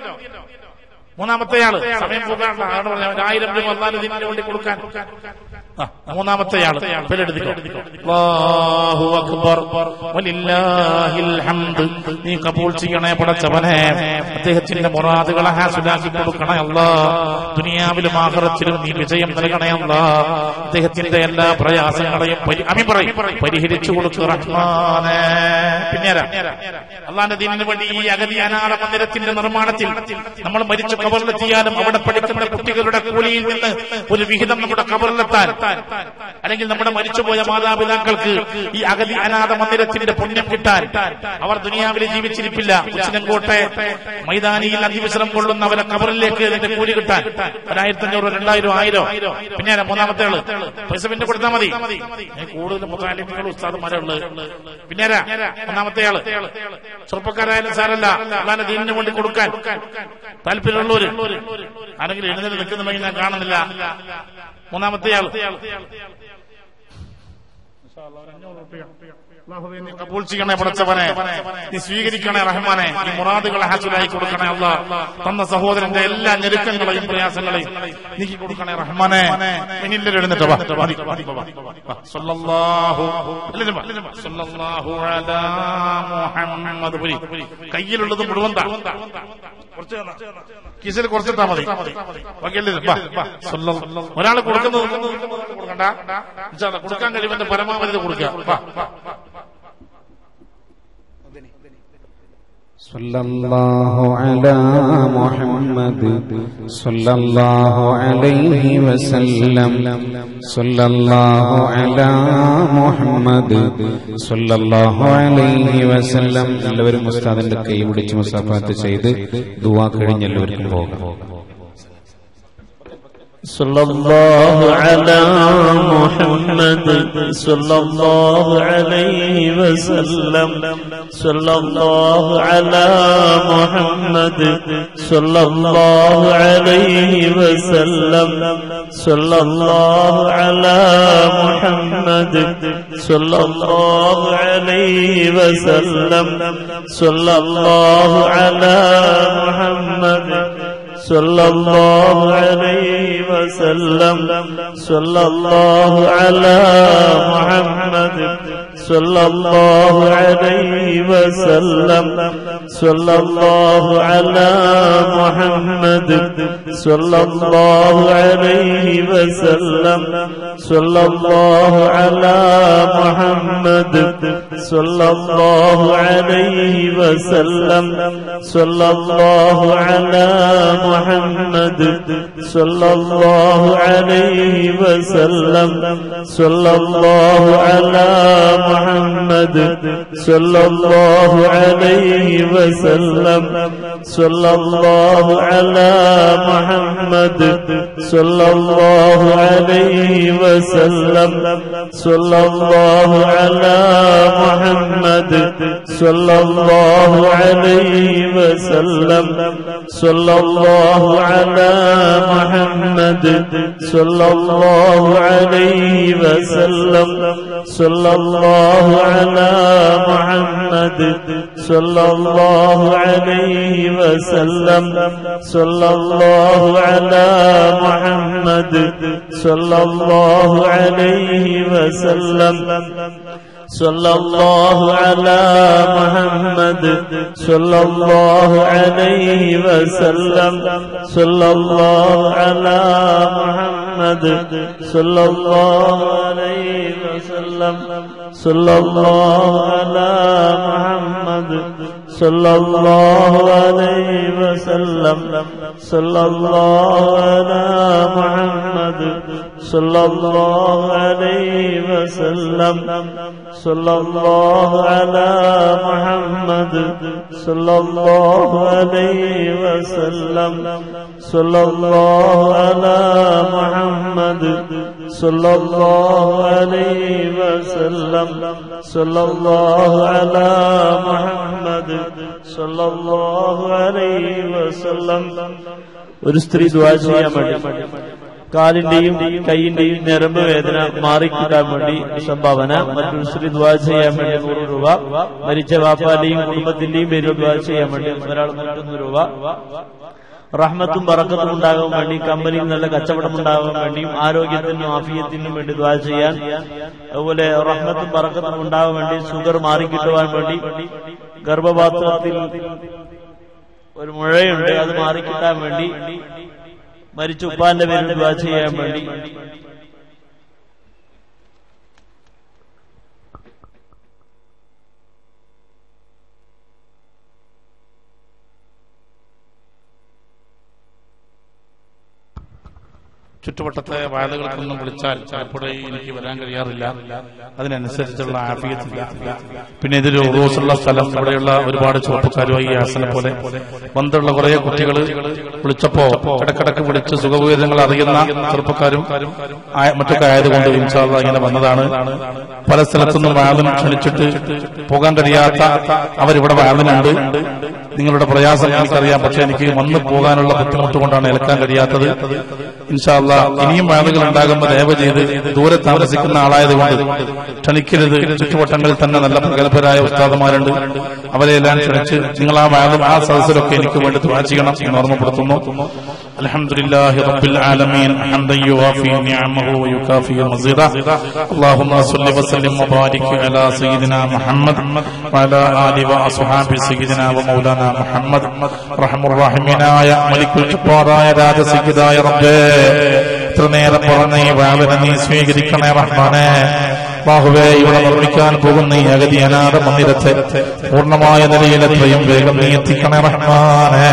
മൂന്നാമത്തെ ആള് സമയം പോകാനുള്ള ആണ് പറഞ്ഞത് ഒരു ആയിരം രൂപ വന്നാലും ഇതിന് വേണ്ടി കൊടുക്കാൻ ആ, മൂന്നാമത്തെ ആള് പേരെടുത്തിക്കോ അല്ലാഹു അക്ബർ വലില്ലാഹിൽ ഹംദ് നീ കബൂൽ ചെയ്യണേ പടച്ചവനെ അദ്ദേഹത്തിന്റെ മുറാദുകളെ ഹാസുലാക്കി കൊടുക്കണേ അല്ലാ ദുനിയാവിലും ആഹ്റത്തിലും നീ വിജയം നൽകണേ അല്ലാ അദ്ദേഹത്തിന്റെ എല്ലാ പ്രയാസങ്ങളെയും പരി- അമീൻ പറയും പരിഹരിച്ചു കൊടുക്കുക റഹ്മാനെ പിന്നേരാ അള്ളാന്റെ ദീനിന് വേണ്ടി ഈ അഗതി അനാഥ മന്ദിരത്തിന്റെ നിർമ്മാണത്തിൽ നമ്മൾ മരിച്ചു കബറിലെത്തിയാലും അവിടെ പഠിക്കുന്ന കുട്ടികളുടെ കൂലിയിൽ നിന്ന് ഒരു വിഹിതം നമ്മുടെ കബറിലെത്താൻ അല്ലെങ്കിൽ നമ്മുടെ മരിച്ചുപോയ മാതാപിതാക്കൾക്ക് ഈ അഗതി അനാഥ മന്ദിരത്തിന്റെ പുണ്യം കിട്ടാൻ അവർ ദുനിയാവിൽ ജീവിച്ചിരിപ്പില്ല ഉച്ചിലങ്കോട്ടെ മൈതാനിയിൽ അതിവിശ്രം കൊള്ളുന്ന അവരെ കബറിലേക്ക് ഇതിന്റെ കൂലി കിട്ടാൻ ഒരായിരത്തി അഞ്ഞൂറ് രണ്ടായിരം ആയിരോ പിന്നെ മൂന്നാമത്തെ ആള് പൈസ പിന്നെ കൊടുത്താൽ മതി ഈ കൂടുതൽ മുത്താലിമികൾ ഉസ്താദുമാരുള്ളത് പിന്നെ ഒന്നാമത്തെ ആള് ചെറുപ്പക്കാരായാലും സാരല്ല അല്ലാതെ ദീനിന് വേണ്ടി കൊടുക്കാൻ താല്പര്യമുള്ളവര് ആരെങ്കിലും എഴുന്നേറ്റ് നിൽക്കുന്നുണ്ടെങ്കിൽ ഞാൻ കാണുന്നില്ല മൂന്നാമത്തെ ആള് അല്ലാഹുവേ, നീ കബൂൽ ചെയ്യണേ പടച്ചവനെ നീ സ്വീകരിക്കണേ റഹ്മാനെ ഈ മുറാദുകളെ ഹാസുലായി കൊടുക്കണേ അല്ല തന്ന സഹോദരന്റെ എല്ലാ ഞെരുക്കങ്ങളെയും പ്രയാസങ്ങളെയും നീക്കി കൊടുക്കണേ റഹ്മാനെ ഇനില്ലരും എഴുന്നിട്ട് വാ മതി, മതി, വാ, വാ. സല്ലല്ലാഹു എല്ലാവരും വാ, എല്ലാവരും വാ. സല്ലല്ലാഹു അലാ മുഹമ്മദ് പുരി. കയ്യിലുള്ളത് മുഴുവൻ താ കുറച്ച് തന്നാ. കീസിൽ കുറച്ചിട്ടാ മതി ബാക്കി എല്ലാവരും വാ, വാ. സല്ലല്ലാഹു. ഒരാൾ കൊടുക്കുന്നത് കൊടുക്കണ്ട ഇൻഷാ അല്ലാ, കൊടുക്കാൻ കഴിയുമെന്ന് പരമാവധി ഇത് കൊടുക്കുക വാ, വാ, വാ. صلى الله على محمد صلى الله عليه وسلم صلى الله على محمد صلى الله عليه وسلم എല്ലാവരും ഉസ്താദിന്റെ കൈ പിടിച്ച് മുസാഫാത്ത് ചെയ്ത് ദുവാ കഴിഞ്ഞ് എല്ലാവർക്കും പോകാം صلى الله على محمد صلى الله عليه وسلم صلى الله على محمد صلى الله عليه وسلم صلى الله على محمد صلى الله عليه وسلم صلى الله على محمد صلى الله عليه وسلم صلى الله على محمد صلى الله عليه وسلم صلى الله على محمد صلى الله عليه وسلم صلى الله على محمد صلى الله عليه وسلم صلى الله على محمد صلى الله عليه وسلم صلى الله على محمد صلى الله عليه وسلم صلى الله على محمد صلى الله عليه وسلم صلى الله على محمد صلى الله عليه وسلم صلى الله الله على محمد صلى الله عليه وسلم صلى الله على محمد صلى الله عليه وسلم صلى الله على محمد صلى الله عليه وسلم صلى الله على محمد صلى الله عليه وسلم صلى الله على محمد صلى الله عليه وسلم صلى الله على محمد صلى الله عليه وسلم صلى الله على محمد صلى الله عليه وسلم صلى الله على محمد صلى الله عليه وسلم صلى الله على محمد صلى الله عليه وسلم صلى الله على محمد صلى الله عليه وسلم ഒരു സ്ത്രീ ദ്വാ ചെയ്യാൻ വേണ്ടി കാലിന്റെയും കൈയിന്റെയും ഞരമ്പ് വേദന മാറിക്കിട്ടാൻ വേണ്ടി സംഭാവന മറ്റൊരു സ്ത്രീ ദ്വാ ചെയ്യാൻ വേണ്ടി നൂറ് രൂപ മരിച്ച വാപ്പാന്റെയും കുടുംബത്തിന്റെയും പേരിൽ ദ്വാ ചെയ്യാൻ വേണ്ടി ഒരാൾ നൂറ്റൊന്ന് രൂപ റഹ്മത്തും ബറക്കത്തും ഉണ്ടാകാൻ വേണ്ടി കമ്പനിയിൽ നല്ല കച്ചവടം ഉണ്ടാകാൻ വേണ്ടിയും ആരോഗ്യത്തിനും ആഫിയത്തിനും വേണ്ടി ദ്വാ ചെയ്യാൻ അതുപോലെ റഹ്മത്തും ബറക്കത്തും ഉണ്ടാകാൻ വേണ്ടി ഷുഗർ മാറിക്കിട്ടുവാൻ വേണ്ടി ഗർഭപാത്രത്തിൽ ഒരു മുഴയുണ്ട് അത് മാറിക്കിട്ടാൻ വേണ്ടി മരിച്ച ഉപ്പാന്റെ പേരിൽ ദ്വാ ചെയ്യാൻ വേണ്ടി ചുറ്റുവട്ടത്തെ വയലുകൾക്കൊന്നും വിളിച്ചാൽ ചിലപ്പോഴേ എനിക്ക് വരാൻ കഴിയാറില്ല അതിനനുസരിച്ചുള്ള ആഫിയത്തില്ല പിന്നെ ഇതൊരു റോസുള്ള സ്ഥലം ഇവിടെയുള്ള ഒരുപാട് ചെറുപ്പക്കാരുമായി ഈ ആസനെ പോലെ ബന്ധമുള്ള കുറെ കുട്ടികൾ വിളിച്ചപ്പോ ഇടക്കിടക്ക് വിളിച്ച് സുഖവിവേദങ്ങൾ അറിയുന്ന ചെറുപ്പക്കാരും ആയ- മറ്റൊക്കെ ആയതുകൊണ്ട് ഇൻഷാല്ല ഇങ്ങനെ വന്നതാണ് പല സ്ഥലത്തുനിന്നും വാതിന് ക്ഷണിച്ചിട്ട് പോകാൻ കഴിയാത്ത അവരിവിടെ വാതിനുണ്ട് നിങ്ങളുടെ പ്രയാസം എനിക്കറിയാം പക്ഷെ എനിക്ക് വന്നു പോകാനുള്ള ബുദ്ധിമുട്ട് കൊണ്ടാണ് ഏൽക്കാൻ കഴിയാത്തത് ഇൻഷാല്ല ഇനിയും വാതികൾ ഉണ്ടാകുമ്പോൾ ദയവ് ചെയ്ത് ദൂരെ താമസിക്കുന്ന ആളായതുകൊണ്ട് ക്ഷണിക്കരുത് ചുറ്റുവട്ടങ്ങളിൽ തന്നെ നല്ല പ്രഗത്ഭരായ ഉസ്താദന്മാരുണ്ട് അവരെയെല്ലാം ക്ഷണിച്ച് നിങ്ങൾ ആ വാദം ആ സദസ്സിലൊക്കെ എനിക്ക് വേണ്ടി ദുആ ചെയ്യണം എന്ന് ഓർമ്മപ്പെടുത്തുന്നു അൽഹംദുലില്ലാഹി റബ്ബിൽ ആലമീൻ ഹംദൻ യുവാഫി നിഅമഹു വയുകാഫി മസീദ اللهم صل وسلم وبارك على سيدنا محمد وعلى آله وأصحابه سيدنا ومولانا محمد رحم الراحمين يا ملك الجبار يا രാജ സയ്യിദായ റബ്ബേ ഇത്ര നേരം പറഞ്ഞ ഈ വാലിനെ നീ സ്വീകരിക്കണേ റഹ്മാനെ ബാഹുവേ ഇവിടെ നിർമ്മിക്കാൻ പോകുന്ന ഈ അഗതി അനാഥ മന്ദിരത്തെ പൂർണ്ണമായ നിലയിൽ എത്രയും വേഗം നീ എത്തിക്കണേ റഹ്മാനെ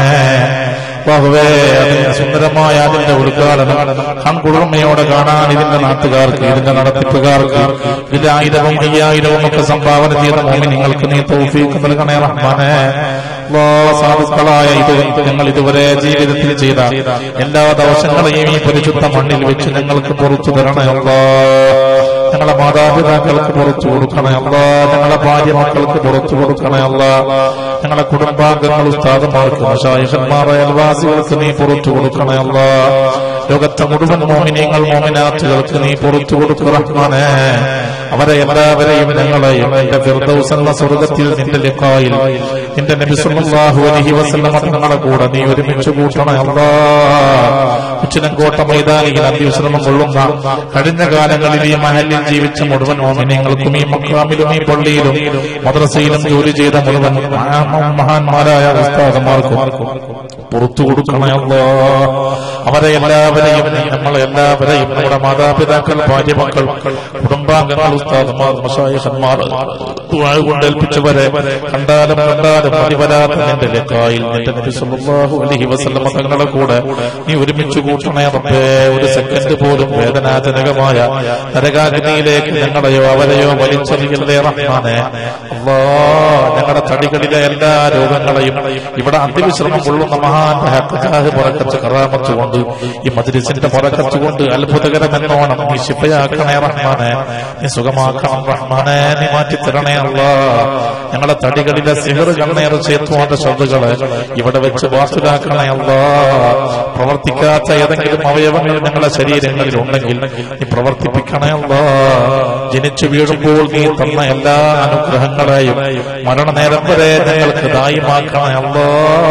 ബാഹുവേ അതിന്റെ സുന്ദരമായ അതിന്റെ ഉദ്ഘാടനം കൺകുളിർമയോടെ കാണാൻ ഇതിന്റെ നാട്ടുകാർക്ക് ഇതിന്റെ നടത്തിപ്പുകാർക്ക് ഇതിന്റെ ആയിരവും അയ്യായിരവും ഒക്കെ സംഭാവന ചെയ്ത മോമി നിങ്ങൾക്ക് നീ തൗഫീഖ് നൽകണേ റഹ്മാനെ അല്ലാ, സാധുക്കളായ ഇത് ഞങ്ങൾ ഇതുവരെ ജീവിതത്തിൽ ചെയ്ത എല്ലാ ദോഷങ്ങളെയും ഈ പരിശുദ്ധ മണ്ണിൽ വെച്ച് ഞങ്ങൾക്ക് പുറത്തു തരണേ അല്ലാ ഞങ്ങളെ മാതാപിതാക്കൾക്ക് പുറത്തു കൊടുക്കണേ അല്ല ഞങ്ങളെ ഭാര്യ മക്കൾക്ക് പുറത്തു കൊടുക്കണേ അല്ല ഞങ്ങളെ കുടുംബാംഗങ്ങൾ ഉസ്താദന്മാർക്ക് മഷായിഷന്മാർ അയൽവാസികൾക്ക് നീ പുറത്തു കൊടുക്കണേ അല്ല ലോകത്തെ മുഴുവൻ മോമിനിയങ്ങൾ മോമിനാറ്റുകൾക്ക് നീ പുറത്തു കൊടുക്കണേ അവരെ എല്ലാവരെയും ഞങ്ങളെയും എന്റെ ഫിർദൗസ് എന്ന സ്വർഗത്തിൽ നിന്റെ ലിഖായിൽ നിന്റെ നബി സല്ലല്ലാഹു അലൈഹി വസല്ലം തങ്ങളുടെ കൂടെ നീ ഒരുമിച്ച് കൂട്ടണേ അല്ലാ ഉച്ചനങ്കോട്ട മൈതാനിയിൽ അന്ത്യവിശ്രമം കൊള്ളുന്ന കഴിഞ്ഞ കാലങ്ങളിൽ ഈ മഹലിൽ ജീവിച്ച മുഴുവൻ മോമിനിയങ്ങൾക്കും ഈ മക്കാമിലും ഈ പള്ളിയിലും മദ്രസയിലും ജോലി ചെയ്ത മുഴുവൻ മഹാ- മഹാന്മാരായ ഉസ്താദന്മാർക്കും പുറത്തു കൊടുക്കണേ അല്ലാ അവരെ എല്ലാവരെയും നീ നമ്മളെ എല്ലാവരെയും നമ്മുടെ മാതാപിതാക്കൾ ഭാര്യ മക്കൾ കുടുംബാംഗങ്ങൾ ഉസ്താദന്മാർ മഷായിഖന്മാർ ദുആ കൊണ്ട് ഏൽപ്പിച്ചവരെ കണ്ടാലും കണ്ടാലും മതിവരാത്ത നിന്റെ ലക്കായിൽ നിന്റെ നബി സല്ലല്ലാഹു അലൈഹി വസല്ലം തങ്ങളുടെ കൂടെ നീ ഒരുമിച്ച് കൂട്ടണേ റബ്ബേ ഒരു സെക്കൻഡ് പോലും വേദനാജനകമായ നരകാഗ്നിയിലേക്ക് ഞങ്ങളെയോ അവരെയോ വലിച്ചെറിയല്ലേ റഹ്മാനെ അല്ലാ ഞങ്ങളുടെ തടികളിലെ എല്ലാ രോഗങ്ങളെയും ഇവിടെ അന്ത്യവിശ്രമം കൊള്ളുന്ന മഹാ മഹാന്റെ ഹക്കാഹ് പറക്കത്ത് കറാമത്ത് കൊണ്ട് ഈ മജ്ലിസിന്റെ പറക്കത്ത് കൊണ്ട് അത്ഭുതകരമെന്നോണം നീ ശിഫയാക്കണേ റഹ്മാനെ നീ സുഖമാക്കണം റഹ്മാനെ നീ മാറ്റി തരണേ അല്ല ഞങ്ങളെ തടികളിലെ സിഹർ കണ്ണേർ ചേത്തുവാന്റെ ശ്രദ്ധകള് ഇവിടെ വെച്ച് വാസിലാക്കണേ അല്ല പ്രവർത്തിക്കാത്ത ഏതെങ്കിലും അവയവങ്ങൾ ഞങ്ങളുടെ ശരീരങ്ങളിൽ ഉണ്ടെങ്കിൽ നീ പ്രവർത്തിപ്പിക്കണേ അല്ല ജനിച്ചു വീഴുമ്പോൾ നീ തന്ന എല്ലാ അനുഗ്രഹങ്ങളെയും മരണനേരം വരെ ഞങ്ങൾക്ക് ദായിമാക്കണേ അല്ലാ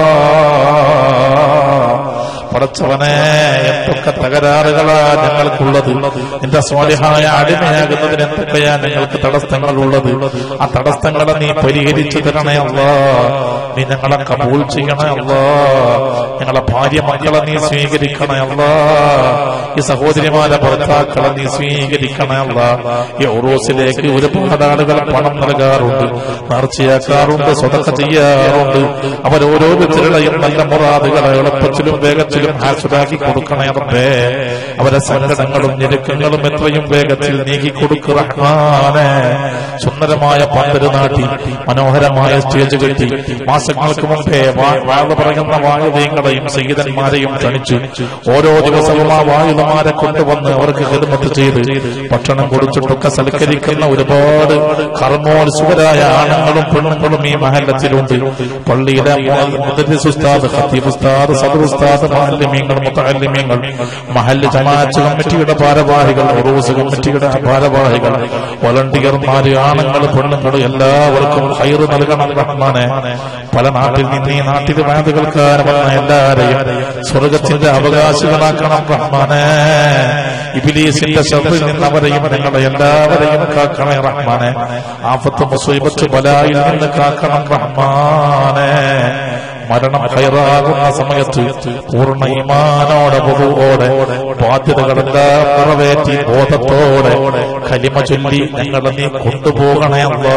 പടച്ചവനെ എന്തൊക്കെ തകരാറുകളാ ഞങ്ങൾക്കുള്ളത് നിന്റെ സ്വാലിഹായ അടിമയാകുന്നതിന് എന്തൊക്കെയാ ഞങ്ങൾക്ക് തടസ്സങ്ങൾ ഉള്ളത് ആ തടസ്സങ്ങളെ നീ പരിഹരിച്ചു തരണേ അല്ല നീ ഞങ്ങളെ കബൂൾ ചെയ്യണേ അല്ല ഞങ്ങളെ ഭാര്യ മക്കളെ നീ സ്വീകരിക്കണേ അല്ല ഈ സഹോദരിമാരെ ഭർത്താക്കളെ നീ സ്വീകരിക്കണേ അല്ല ഈ ഓറോസിലേക്ക് ഒരുപാട് ആളുകൾ പണം നൽകാറുണ്ട് നേർച്ചയാക്കാറുണ്ട് സ്വതക്ക ചെയ്യാറുണ്ട് അവരോരോരുത്തരുടെയും നല്ല മുറാദുകളെ എളുപ്പത്തിലും വേഗത്തിലും ഹാസുരാക്കി കൊടുക്കണേ റബ്ബേ അവരെ സങ്കടങ്ങളും ഞെരുക്കങ്ങളും എത്രയും വേഗത്തിൽ നീക്കി കൊടുക്കുക റഹ്മാനെ സുന്ദരമായ പന്തര് നാട്ടി മനോഹരമായ സ്റ്റേജ് കെട്ടി മാസങ്ങൾക്ക് മുമ്പേ വാ- വാഴ പറയുന്ന വായുദയങ്ങളെയും സീതന്മാരെയും ക്ഷണിച്ചു ഓരോ ദിവസവും ആ വായുതമാരെ കൊണ്ടുവന്ന് അവർക്ക് ഹിദ്മത്ത് ചെയ്ത് ഭക്ഷണം കൊടുത്തിട്ടൊക്കെ സൽക്കരിക്കുന്ന ഒരുപാട് കർമ്മോത്സുകരായ ആണുങ്ങളും പെണ്ണുങ്ങളും ഈ മഹല്ലത്തിലുണ്ട് പള്ളിയിലെ മുദരിസ് ഉസ്താദ് ഖത്തീബ് ഉസ്താദ് സദർ ഉസ്താദ് മാലിമ്യങ്ങൾ മുത്തല്ലിമ്യങ്ങൾ മഹല്ല് ജമാഅത്ത് കമ്മിറ്റിയുടെ ഭാരവാഹികൾ ഉറൂസ് കമ്മിറ്റിയുടെ ഭാരവാഹികൾ വളണ്ടിയർമാര് ആണുങ്ങൾ പെണ്ണുങ്ങൾ എല്ലാവർക്കും ഹൈറ് നൽകണം റഹ്മാനെ പല നാട്ടിൽ നിന്ന് ഈ നാട്ടിൽ വാദകൾ വന്ന എല്ലാരെയും സ്വർഗത്തിന്റെ അവകാശികളാക്കണം റഹ്മാനെ ഇബിലീസിന്റെ ശബ്ദിൽ നിന്നവരെയും ഞങ്ങളെ എല്ലാവരെയും കാക്കണേ റഹ്മാനെ ആഫത്ത് മുസീബത്ത് ബലായിൽ നിന്ന് കാക്കണം റഹ്മാനെ മരണം ഹൈറാകുന്ന സമയത്ത് പൂർണ്ണ ഈമാനോടെ പൊതുവോടെ ബാധ്യതകളെല്ലാം നിറവേറ്റി ബോധത്തോടെ കലിമ ചൊല്ലി ഞങ്ങളെ നീ കൊണ്ടുപോകണേ അല്ലാ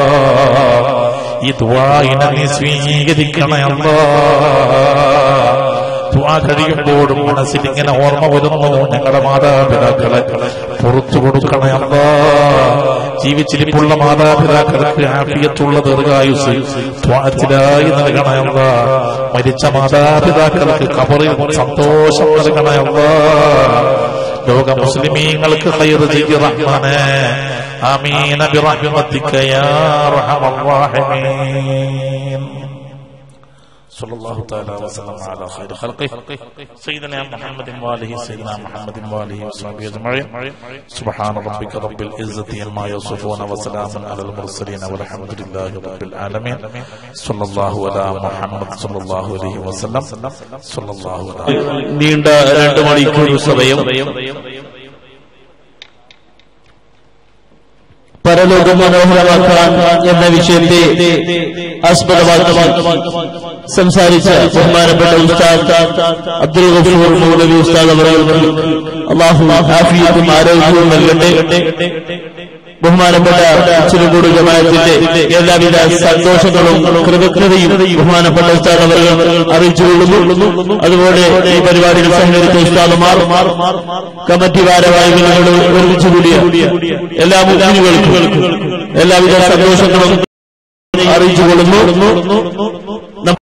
ഈ ദുവായിനെ നീ സ്വീകരിക്കണേ അല്ലാ ദുആ കഴിയുമ്പോഴും മനസ്സിൽ ഇങ്ങനെ ഓർമ്മ വരുന്നു ഞങ്ങളുടെ മാതാപിതാക്കളെ പുറത്തു കൊടുക്കണേ അല്ലാ ജീവിച്ചിരിപ്പുള്ള മാതാപിതാക്കൾക്ക് ആഫിയത്തുള്ള ദീർഘായുസ് ത്വാത്തിലായി നൽകണേ അല്ലാ മരിച്ച മാതാപിതാക്കൾക്ക് കബറിൽ സന്തോഷം നൽകണേ അല്ലാ ലോക മുസ്ലിമീങ്ങൾക്ക് ഖൈർ ചെയ്യ റഹ്മാനെ ആമീന ബിറഹ്മതിക യാ അർഹമർ റഹീമീൻ صلى الله تعالى وسلم على خير خلقه سيدنا محمد واله سيدنا محمد واله وصحبه اجمعين سبحان ربك رب العزه عما يصفون وسلام على المرسلين والحمد لله رب العالمين صلى الله على محمد صلى الله عليه وسلم صلى الله على നീണ്ട രണ്ട് മണിക്കൂർ സമയം പരലോകം മനോഹരമാക്കാൻ എന്ന വിഷയത്തെ ആസ്പദമാക്കി സംസാരിച്ച ബഹുമാനപ്പെട്ട ഉസ്താദ് അബ്ദുൽ ഗഫൂർ മൗലവി ഉസ്താദ് അവർ അള്ളാഹു ആഫിയത്തും ആരോഗ്യവും നൽകട്ടെ ബഹുമാനപ്പെട്ട ചിറുകൂട് ജമാഅത്തിന്റെ എല്ലാവിധ സന്തോഷങ്ങളും കൃതജ്ഞതയും ബഹുമാനപ്പെട്ട ഉസ്താദ് അവർ അറിയിച്ചുകൊള്ളുന്നു അതുപോലെ ഈ പരിപാടിയിൽ സഹകരിച്ച ഉസ്താദുമാർ കമ്മിറ്റി ഭാരവാഹികളോട് ഒരുമിച്ച് കൂടിയ എല്ലാ മുസ്ലിമുകൾക്കും എല്ലാവിധ സന്തോഷങ്ങളും അറിയിച്ചുകൊള്ളുന്നു